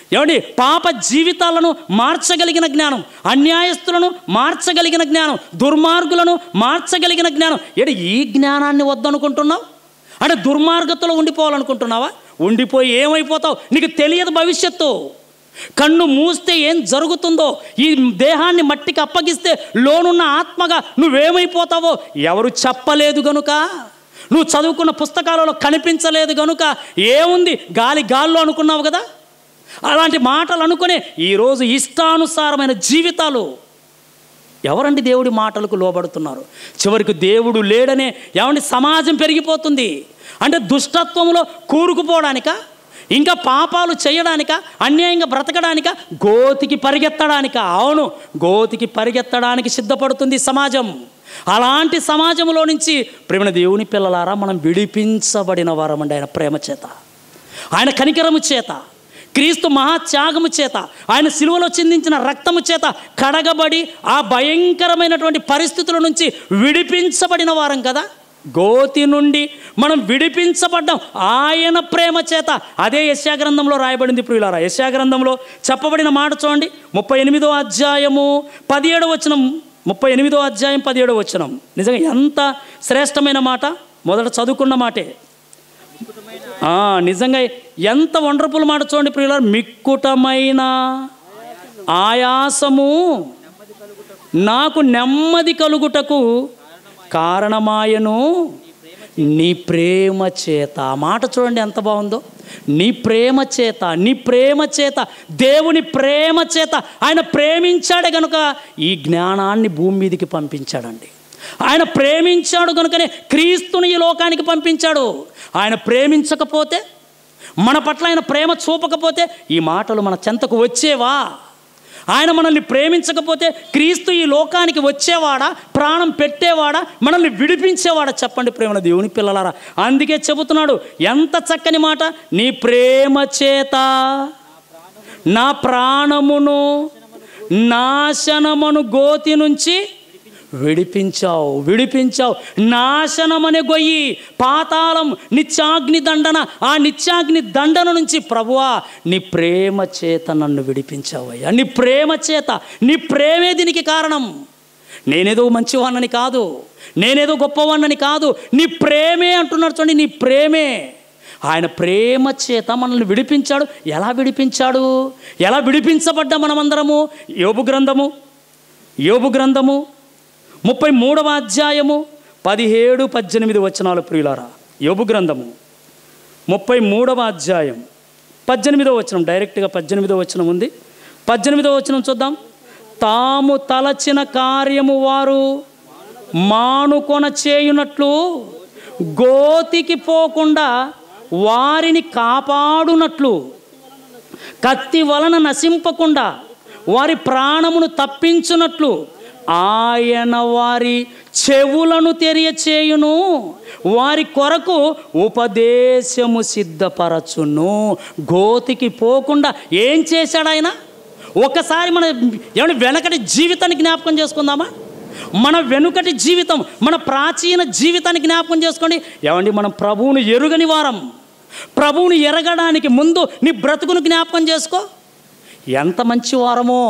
ఏమండి పాప జీవితాలను మార్చగలిగిన జ్ఞానం అన్యాయస్తులను మార్చగలిగిన జ్ఞానం దుర్మార్గులను మార్చగలిగిన జ్ఞానం ఏడు ఈ జ్ఞానాన్ని వద్దనుకుంటున్నావు అంటే దుర్మార్గతలో ఉండిపోవాలనుకుంటున్నావా ఉండిపోయి ఏమైపోతావు నీకు తెలియదు భవిష్యత్తు కన్ను మూస్తే ఏం జరుగుతుందో ఈ దేహాన్ని మట్టికి అప్పగిస్తే లోనున్న ఆత్మగా నువ్వేమైపోతావో ఎవరు చెప్పలేదు గనుక నువ్వు చదువుకున్న పుస్తకాలలో కనిపించలేదు గనుక ఏముంది గాలి గాల్లో అనుకున్నావు కదా అలాంటి మాటలు అనుకునే ఈరోజు ఇష్టానుసారమైన జీవితాలు ఎవరండి దేవుడి మాటలకు లోబడుతున్నారు చివరికి దేవుడు లేడనే ఏమండి సమాజం పెరిగిపోతుంది అంటే దుష్టత్వంలో కూరుకుపోవడానిక ఇంకా పాపాలు చేయడానిక అన్యాయంగా బ్రతకడానిక గోతికి పరిగెత్తడానిక అవును గోతికి పరిగెత్తడానికి సిద్ధపడుతుంది సమాజం అలాంటి సమాజంలో నుంచి ప్రేమ దేవుని పిల్లలారా మనం విడిపించబడిన వారమండి ఆయన ప్రేమ చేత ఆయన కనికరము చేత క్రీస్తు మహాత్యాగము చేత ఆయన సిలువలో చిందించిన రక్తము చేత కడగబడి ఆ భయంకరమైనటువంటి పరిస్థితుల నుంచి విడిపించబడిన వారం కదా గోతి నుండి మనం విడిపించబడ్డాం ఆయన ప్రేమ చేత అదే యశాగ్రంథంలో రాయబడింది ప్రియులారా యశాగ్రంథంలో చెప్పబడిన మాట చూడండి ముప్పై ఎనిమిదో అధ్యాయము పదిహేడవ వచనం ముప్పై ఎనిమిదో అధ్యాయం పదిహేడవ వచనం నిజంగా ఎంత శ్రేష్టమైన మాట మొదట చదువుకున్న మాటే ఆ, నిజంగా ఎంత వండర్ఫుల్ మాట చూడండి ప్రియులారు మిక్కుటమైన ఆయాసము నాకు నెమ్మది కలుగుటకు కారణమాయను నీ ప్రేమ చేత ఆ మాట చూడండి ఎంత బాగుందో నీ ప్రేమ చేత నీ ప్రేమ చేత దేవుని ప్రేమ చేత ఆయన ప్రేమించాడే కనుక ఈ జ్ఞానాన్ని భూమి మీదకి పంపించాడండి ఆయన ప్రేమించాడు కనుకనే క్రీస్తుని ఈ లోకానికి పంపించాడు ఆయన ప్రేమించకపోతే మన పట్ల ఆయన ప్రేమ చూపకపోతే ఈ మాటలు మన చెంతకు వచ్చేవా ఆయన మనల్ని ప్రేమించకపోతే క్రీస్తు ఈ లోకానికి వచ్చేవాడా ప్రాణం పెట్టేవాడా మనల్ని విడిపించేవాడా చెప్పండి ప్రేమ దేవుని పిల్లలారా అందుకే చెబుతున్నాడు ఎంత చక్కని మాట నీ ప్రేమ చేత నా ప్రాణమును నాశనమును గోతి నుంచి విడిపించావు విడిపించావు నాశనమనే గొయ్యి పాతాళం నిత్యాగ్ని దండన ఆ నిత్యాగ్ని దండన నుంచి ప్రభువా నీ ప్రేమ చేత నన్ను విడిపించావయ్యా నీ ప్రేమ చేత నీ ప్రేమే దీనికి కారణం నేనేదో మంచివాణ్ణని కాదు నేనేదో గొప్పవాణ్ణని కాదు నీ ప్రేమే అంటున్నారు చూడండి నీ ప్రేమే ఆయన ప్రేమ చేత మనల్ని విడిపించాడు ఎలా విడిపించాడు ఎలా విడిపించబడ్డా మనమందరము యోబు గ్రంథము యోబు గ్రంథము ముప్పై మూడవ అధ్యాయము పదిహేడు పద్దెనిమిది వచనాలు ప్రియులారా యోబు గ్రంథము ముప్పై మూడవ అధ్యాయం పద్దెనిమిదో వచనం డైరెక్ట్గా పద్దెనిమిదో వచనం ఉంది పద్దెనిమిదో వచనం చూద్దాం తాము తలచిన కార్యము వారు మానుకొన చేయునట్లు గోతికి పోకుండా వారిని కాపాడునట్లు కత్తి వలన నశింపకుండా వారి ప్రాణమును తప్పించునట్లు ఆయన వారి చెవులను తెరియచేయును వారి కొరకు ఉపదేశము సిద్ధపరచును గోతికి పోకుండా ఏం చేశాడు ఆయన ఒకసారి మన ఏమంటే వెనకటి జీవితాన్ని జ్ఞాపకం చేసుకుందామా మన వెనుకటి జీవితం మన ప్రాచీన జీవితాన్ని జ్ఞాపకం చేసుకోండి ఏమండి మనం ప్రభువును ఎరుగని వారం ప్రభువుని ఎరగడానికి ముందు నీ బ్రతుకును జ్ఞాపకం చేసుకో ఎంత మంచి వారమో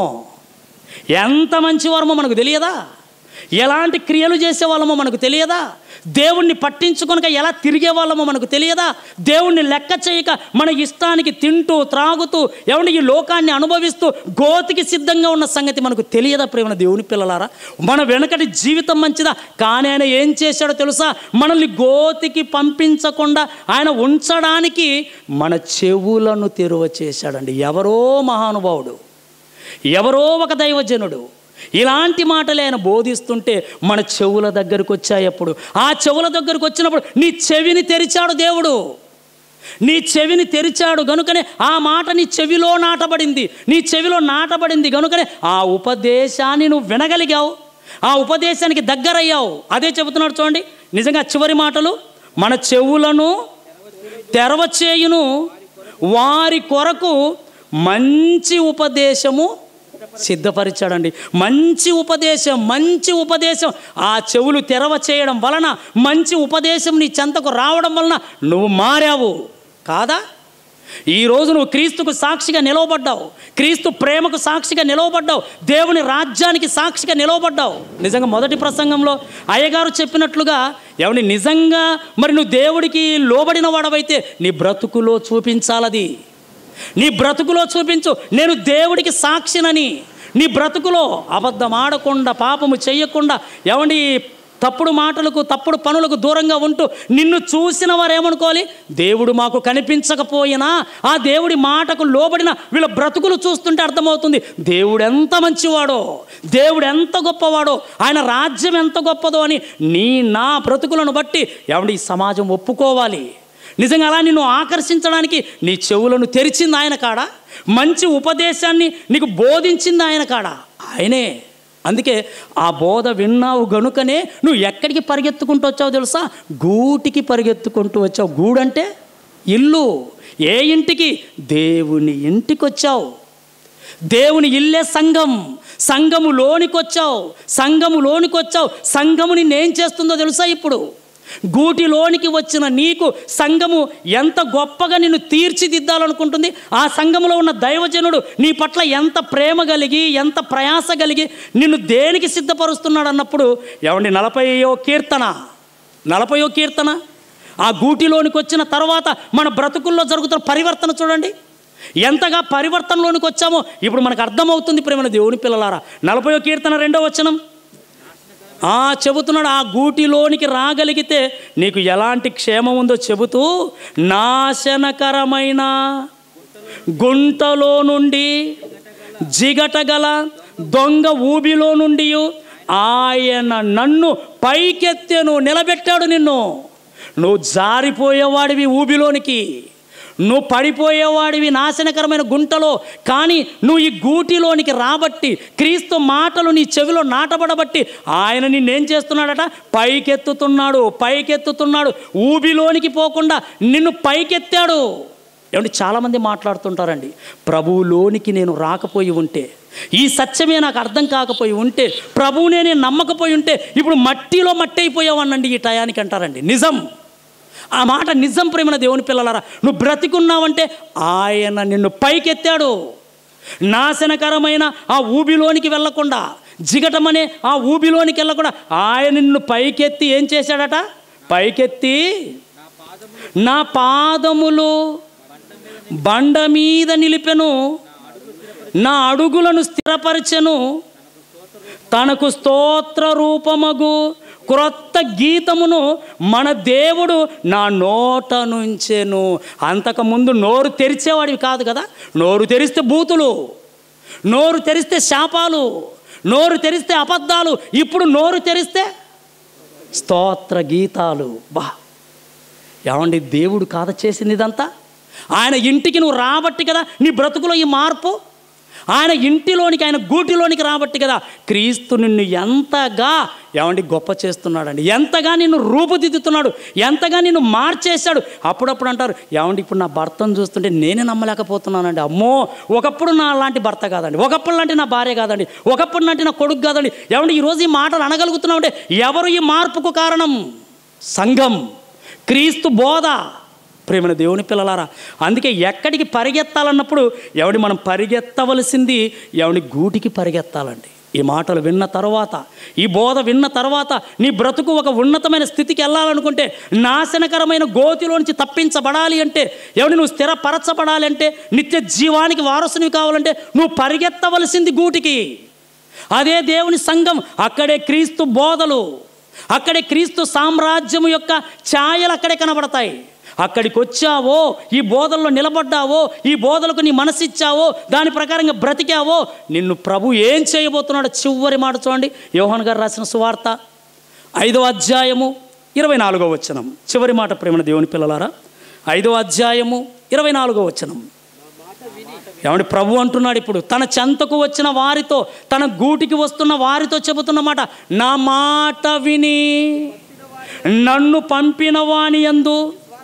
ఎంత మంచి వారమో మనకు తెలియదా ఎలాంటి క్రియలు చేసేవాళ్ళమో మనకు తెలియదా దేవుణ్ణి పట్టించుకొనక ఎలా తిరిగే వాళ్ళమో మనకు తెలియదా దేవుణ్ణి లెక్క చేయక మన ఇష్టానికి తింటూ త్రాగుతూ ఎవరిని ఈ లోకాన్ని అనుభవిస్తూ గోతికి సిద్ధంగా ఉన్న సంగతి మనకు తెలియదా ప్రేమ దేవుని పిల్లలారా మన వెనకటి జీవితం మంచిదా కానీ ఆయన ఏం చేశాడో తెలుసా మనల్ని గోతికి పంపించకుండా ఆయన ఉంచడానికి మన చెవులను తెరువ చేశాడండి ఎవరో మహానుభావుడు ఎవరో ఒక దైవజనుడు ఇలాంటి మాటలే ఆయన బోధిస్తుంటే మన చెవుల దగ్గరకు వచ్చాయప్పుడు ఆ చెవుల దగ్గరకు వచ్చినప్పుడు నీ చెవిని తెరిచాడు దేవుడు నీ చెవిని తెరిచాడు గనుకనే ఆ మాట నీ చెవిలో నాటబడింది నీ చెవిలో నాటబడింది గనుకనే ఆ ఉపదేశాన్ని నువ్వు వినగలిగావు ఆ ఉపదేశానికి దగ్గరయ్యావు అదే చెబుతున్నాడు చూడండి నిజంగా చివరి మాటలు మన చెవులను తెరవచేయును వారి కొరకు మంచి ఉపదేశము సిద్ధపరిచాడండి మంచి ఉపదేశం మంచి ఉపదేశం ఆ చెవులు తెరవ చేయడం వలన మంచి ఉపదేశం నీ చెంతకు రావడం వలన నువ్వు మారావు కాదా ఈ రోజు నువ్వు క్రీస్తుకు సాక్షిగా నిలవబడ్డావు క్రీస్తు ప్రేమకు సాక్షిగా నిలవబడ్డావు దేవుని రాజ్యానికి సాక్షిగా నిలవబడ్డావు నిజంగా మొదటి ప్రసంగంలో అయ్యగారు చెప్పినట్లుగా ఎవని నిజంగా మరి నువ్వు దేవుడికి లోబడిన వాడవైతే నీ బ్రతుకులో చూపించాలది నీ బ్రతుకులో చూపించు నేను దేవుడికి సాక్షినని నీ బ్రతుకులో అబద్ధం ఆడకుండా పాపము చెయ్యకుండా ఎవండి తప్పుడు మాటలకు తప్పుడు పనులకు దూరంగా ఉంటూ నిన్ను చూసిన వారు ఏమనుకోవాలి దేవుడు మాకు కనిపించకపోయినా ఆ దేవుడి మాటకు లోబడిన వీళ్ళ బ్రతుకులు చూస్తుంటే అర్థమవుతుంది దేవుడు ఎంత మంచివాడో దేవుడు ఎంత గొప్పవాడో ఆయన రాజ్యం ఎంత గొప్పదో అని నీ నా బ్రతుకులను బట్టి ఎవండి ఈ సమాజం ఒప్పుకోవాలి నిజంగా అలా నిన్ను ఆకర్షించడానికి నీ చెవులను తెరిచింది ఆయన కాడ మంచి ఉపదేశాన్ని నీకు బోధించింది ఆయన కాడ ఆయనే అందుకే ఆ బోధ విన్నావు గనుకనే నువ్వు ఎక్కడికి పరిగెత్తుకుంటూ వచ్చావు తెలుసా గూటికి పరిగెత్తుకుంటూ వచ్చావు గూడంటే ఇల్లు ఏ ఇంటికి దేవుని ఇంటికి వచ్చావు దేవుని ఇల్లే సంఘం సంఘము లోనికొచ్చావు సంఘము లోనికొచ్చావు సంఘము నిన్నేం చేస్తుందో తెలుసా ఇప్పుడు గూటిలోనికి వచ్చిన నీకు సంఘము ఎంత గొప్పగా నిన్ను తీర్చిదిద్దాలనుకుంటుంది ఆ సంఘములో ఉన్న దైవజనుడు నీ పట్ల ఎంత ప్రేమ కలిగి ఎంత ప్రయాస కలిగి నిన్ను దేనికి సిద్ధపరుస్తున్నాడు అన్నప్పుడు ఎవండి నలభైయో కీర్తన నలభైయో కీర్తన ఆ గూటిలోనికి వచ్చిన తర్వాత మన బ్రతుకుల్లో జరుగుతున్న పరివర్తన చూడండి ఎంతగా పరివర్తనలోనికి వచ్చామో ఇప్పుడు మనకు అర్థమవుతుంది ప్రేమ దేవుని పిల్లలారా నలభైయో కీర్తన రెండో వచనం ఆ చెబుతున్నాడు ఆ గూటిలోనికి రాగలిగితే నీకు ఎలాంటి క్షేమం ఉందో చెబుతూ నాశనకరమైన గుంటలో నుండి జిగటగల దొంగ ఊబిలో నుండి ఆయన నన్ను పైకెత్తెను నిలబెట్టాడు నిన్ను నువ్వు జారిపోయేవాడివి ఊబిలోనికి నువ్వు పడిపోయేవాడివి నాశనకరమైన గుంటలో కానీ నువ్వు ఈ గూటిలోనికి రాబట్టి క్రీస్తు మాటలు నీ చెవిలో నాటబడబట్టి ఆయన నిన్నేం చేస్తున్నాడట పైకెత్తుతున్నాడు పైకెత్తుతున్నాడు ఊబిలోనికి పోకుండా నిన్ను పైకెత్తాడు ఏమంటే చాలామంది మాట్లాడుతుంటారండి ప్రభువులోనికి నేను రాకపోయి ఉంటే ఈ సత్యమే నాకు అర్థం కాకపోయి ఉంటే ప్రభువునే నేను నమ్మకపోయి ఉంటే ఇప్పుడు మట్టిలో మట్టి అయిపోయావనండి ఈ టయానికి అంటారండి నిజం ఆ మాట నిజం ప్రేమన దేవుని పిల్లలారా నువ్వు బ్రతికున్నావంటే ఆయన నిన్ను పైకెత్తాడు నాశనకరమైన ఆ ఊబిలోనికి వెళ్ళకుండా జిగటమనే ఆ ఊబిలోనికి వెళ్ళకుండా ఆయన నిన్ను పైకెత్తి ఏం చేశాడట పైకెత్తి నా పాదములు బండ మీద నిలిపెను నా అడుగులను స్థిరపరచెను తనకు స్తోత్ర రూపమగు క్రొత్త గీతమును మన దేవుడు నా నోట నుంచెను అంతకుముందు నోరు తెరిచేవాడివి కాదు కదా నోరు తెరిస్తే బూతులు నోరు తెరిస్తే శాపాలు నోరు తెరిస్తే అబద్ధాలు ఇప్పుడు నోరు తెరిస్తే స్తోత్ర గీతాలు బా ఏమండి దేవుడు కాద చేసింది ఇదంతా ఆయన ఇంటికి నువ్వు రాబట్టి కదా నీ బ్రతుకులో ఈ మార్పు ఆయన ఇంటిలోనికి ఆయన గూటిలోనికి రాబట్టి కదా క్రీస్తు నిన్ను ఎంతగా ఏమండి గొప్ప చేస్తున్నాడండి ఎంతగా నిన్ను రూపుదిద్దుతున్నాడు ఎంతగా నిన్ను మార్చేశాడు అప్పుడప్పుడు అంటారు ఏమండి ఇప్పుడు నా భర్తను చూస్తుంటే నేనే నమ్మలేకపోతున్నానండి అమ్మో ఒకప్పుడు నా లాంటి భర్త కాదండి ఒకప్పుడు లాంటి నా భార్య కాదండి ఒకప్పుడు లాంటి నా కొడుకు కాదండి ఏమండి ఈరోజు ఈ మాటలు అనగలుగుతున్నామంటే ఎవరు ఈ మార్పుకు కారణం సంఘం క్రీస్తు బోధ ప్రేమన దేవుని పిల్లలారా అందుకే ఎక్కడికి పరిగెత్తాలన్నప్పుడు ఎవడి మనం పరిగెత్తవలసింది ఎవడి గూటికి పరిగెత్తాలండి ఈ మాటలు విన్న తర్వాత ఈ బోధ విన్న తర్వాత నీ బ్రతుకు ఒక ఉన్నతమైన స్థితికి వెళ్ళాలనుకుంటే నాశనకరమైన గోతిలోంచి తప్పించబడాలి అంటే ఎవడి నువ్వు స్థిరపరచబడాలి అంటే నిత్య జీవానికి వారసునివి కావాలంటే నువ్వు పరిగెత్తవలసింది గూటికి అదే దేవుని సంఘం అక్కడే క్రీస్తు బోధలు అక్కడే క్రీస్తు సామ్రాజ్యము యొక్క ఛాయలు అక్కడే కనబడతాయి అక్కడికి వచ్చావో ఈ బోధల్లో నిలబడ్డావో ఈ బోధలకు నీ మనసిచ్చావో దాని ప్రకారంగా బ్రతికావో నిన్ను ప్రభు ఏం చేయబోతున్నాడో చివరి మాట చూడండి యోహన్ గారు రాసిన సువార్త ఐదో అధ్యాయము ఇరవై నాలుగో వచనం చివరి మాట ప్రేమ దేవుని పిల్లలారా ఐదో అధ్యాయము ఇరవై నాలుగో వచనం ఏమంటే ప్రభు అంటున్నాడు ఇప్పుడు తన చెంతకు వచ్చిన వారితో తన గూటికి వస్తున్న వారితో చెబుతున్న మాట నా మాట విని నన్ను పంపిన వాని యందు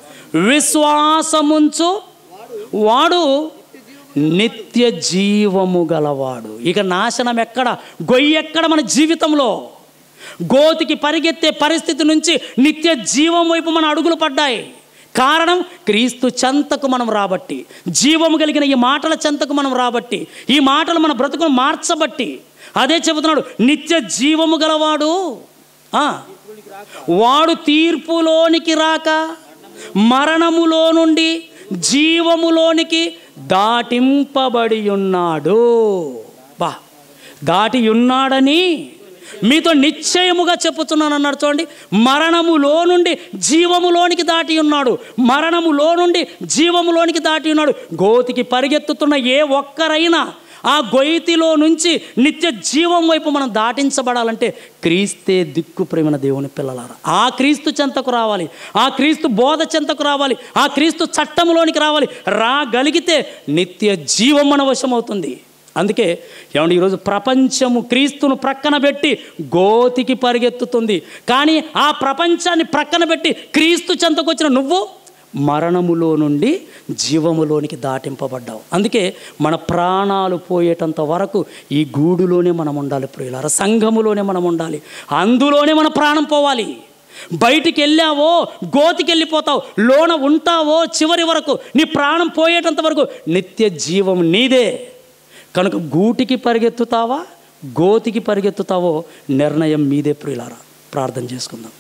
విశ్వాసముంచు వాడు నిత్య జీవము గలవాడు ఇక నాశనం ఎక్కడ గొయ్యి ఎక్కడ మన జీవితంలో గోతికి పరిగెత్తే పరిస్థితి నుంచి నిత్య జీవం వైపు మన అడుగులు పడ్డాయి కారణం క్రీస్తు చెంతకు మనం రాబట్టి జీవము కలిగిన ఈ మాటల చెంతకు మనం రాబట్టి ఈ మాటలు మన బ్రతుకును మార్చబట్టి అదే చెబుతున్నాడు నిత్య జీవము గలవాడు ఆ, వాడు తీర్పులోనికి రాక మరణములో నుండి జీవములోనికి దాటింపబడి ఉన్నాడు బా దాటి ఉన్నాడని మీతో నిశ్చయముగా చెప్పుతున్నాను అన్నాడు చూడండి మరణములో నుండి జీవములోనికి దాటి ఉన్నాడు మరణములో నుండి జీవములోనికి దాటి ఉన్నాడు గోతికి పరిగెత్తుతున్న ఏ ఒక్కరైనా ఆ గొయ్యిలో నుంచి నిత్య జీవం వైపు మనం దాటించబడాలంటే క్రీస్తే దిక్కు ప్రేమన దేవుని పిల్లలారా ఆ క్రీస్తు చెంతకు రావాలి ఆ క్రీస్తు బోధ చెంతకు రావాలి ఆ క్రీస్తు చట్టంలోనికి రావాలి రాగలిగితే నిత్య జీవం మన వశమవుతుంది అందుకే ఏమండి ఈరోజు ప్రపంచము క్రీస్తును ప్రక్కన పెట్టి గోతికి పరిగెత్తుతుంది కానీ ఆ ప్రపంచాన్ని ప్రక్కన పెట్టి క్రీస్తు చెంతకు వచ్చిన నువ్వు మరణములో నుండి జీవములోనికి దాటింపబడ్డావు అందుకే మన ప్రాణాలు పోయేటంత వరకు ఈ గూడులోనే మనం ఉండాలి ప్రియులారా సంఘములోనే మనం ఉండాలి అందులోనే మన ప్రాణం పోవాలి బయటికి వెళ్ళావో గోతికి వెళ్ళిపోతావు లోన ఉంటావో చివరి వరకు నీ ప్రాణం పోయేటంత వరకు నిత్య జీవం నీదే కనుక గూటికి పరిగెత్తుతావా గోతికి పరిగెత్తుతావో నిర్ణయం మీదే ప్రియులారా ప్రార్థన చేసుకుందాం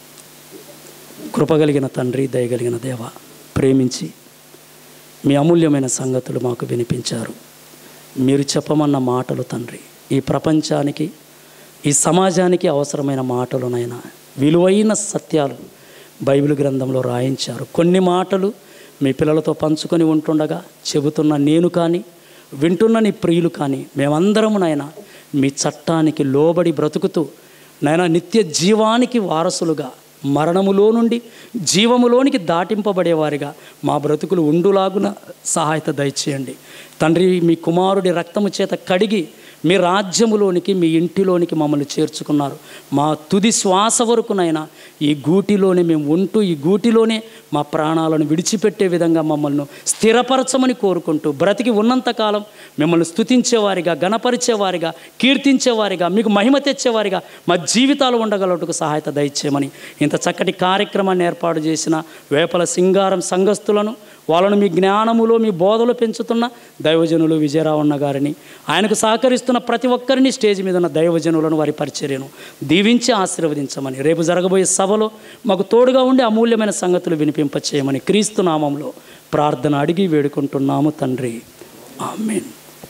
కృపగలిగిన తండ్రి దయగలిగిన దేవ ప్రేమించి మీ అమూల్యమైన సంగతులు మాకు వినిపించారు మీరు చెప్పమన్న మాటలు తండ్రి ఈ ప్రపంచానికి ఈ సమాజానికి అవసరమైన మాటలునైనా విలువైన సత్యాలు బైబిల్ గ్రంథంలో రాయించారు కొన్ని మాటలు మీ పిల్లలతో పంచుకొని ఉంటుండగా చెబుతున్న నేను కానీ వింటున్న నీ ప్రియులు కానీ మేమందరము నాయన మీ చట్టానికి లోబడి బ్రతుకుతూ నాయన నిత్య జీవానికి వారసులుగా మరణములో నుండి జీవములోనికి దాటింపబడేవారిగా మా బ్రతుకులు ఉండులాగున సహాయత దయచేయండి తండ్రి మీ కుమారుడి రక్తము చేత కడిగి మీ రాజ్యములోనికి మీ ఇంటిలోనికి మమ్మల్ని చేర్చుకున్నారు మా తుది శ్వాస వరకునైనా ఈ గూటిలోనే మేము ఉంటూ ఈ గూటిలోనే మా ప్రాణాలను విడిచిపెట్టే విధంగా మమ్మల్ని స్థిరపరచమని కోరుకుంటూ బ్రతికి ఉన్నంతకాలం మిమ్మల్ని స్తుతించేవారిగా గణపరిచేవారిగా కీర్తించేవారిగా మీకు మహిమ తెచ్చేవారిగా మా జీవితాలు ఉండగలటకు సహాయత దయచేయమని ఇంత చక్కటి కార్యక్రమాన్ని ఏర్పాటు చేసిన వేపల సింగారం సంఘస్థులను వాళ్ళను మీ జ్ఞానములో మీ బోధలు పెంచుతున్న దైవజనులు విజయరావన్న గారిని ఆయనకు సహకరిస్తున్న ప్రతి ఒక్కరిని స్టేజ్ మీద ఉన్న దైవజనులను వారి పరిచర్యను దీవించి ఆశీర్వదించమని రేపు జరగబోయే సభలో మాకు తోడుగా ఉండి అమూల్యమైన సంగతులు వినిపింపచేయమని క్రీస్తు నామంలో ప్రార్థన అడిగి వేడుకుంటున్నాము తండ్రి ఆమెన్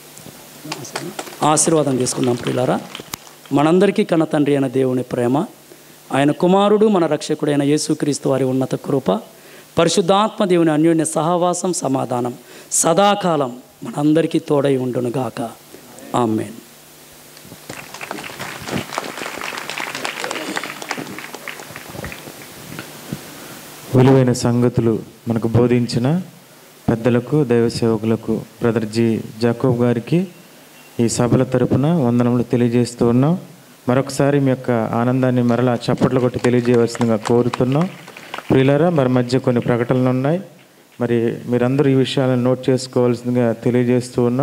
ఆశీర్వాదం తీసుకుందాం ప్రియులారా మనందరికీ కన్న తండ్రి అయిన దేవుని ప్రేమ ఆయన కుమారుడు మన రక్షకుడైన యేసుక్రీస్తు వారి ఉన్నత కృప పరిశుద్ధాత్మ దేవుని అన్యోన్య సహవాసం సమాధానం సదాకాలం మనందరికీ తోడై ఉండునుగాక ఆమెన్ విలువైన సంగతులు మనకు బోధించిన పెద్దలకు దైవ సేవకులకు బ్రదర్ జి జాకోబ్ గారికి ఈ సభల తరపున వందనములు తెలియజేస్తూ ఉన్నాం మరొకసారి మీ యొక్క ఆనందాన్ని మరలా చప్పట్లు కొట్టి తెలియజేయవలసిందిగా కోరుతున్నాం ప్రియులారా మరి మధ్య కొన్ని ప్రకటనలు ఉన్నాయి మరి మీరందరూ ఈ విషయాలను నోట్ చేసుకోవాల్సిందిగా తెలియజేస్తూ ఉన్నాం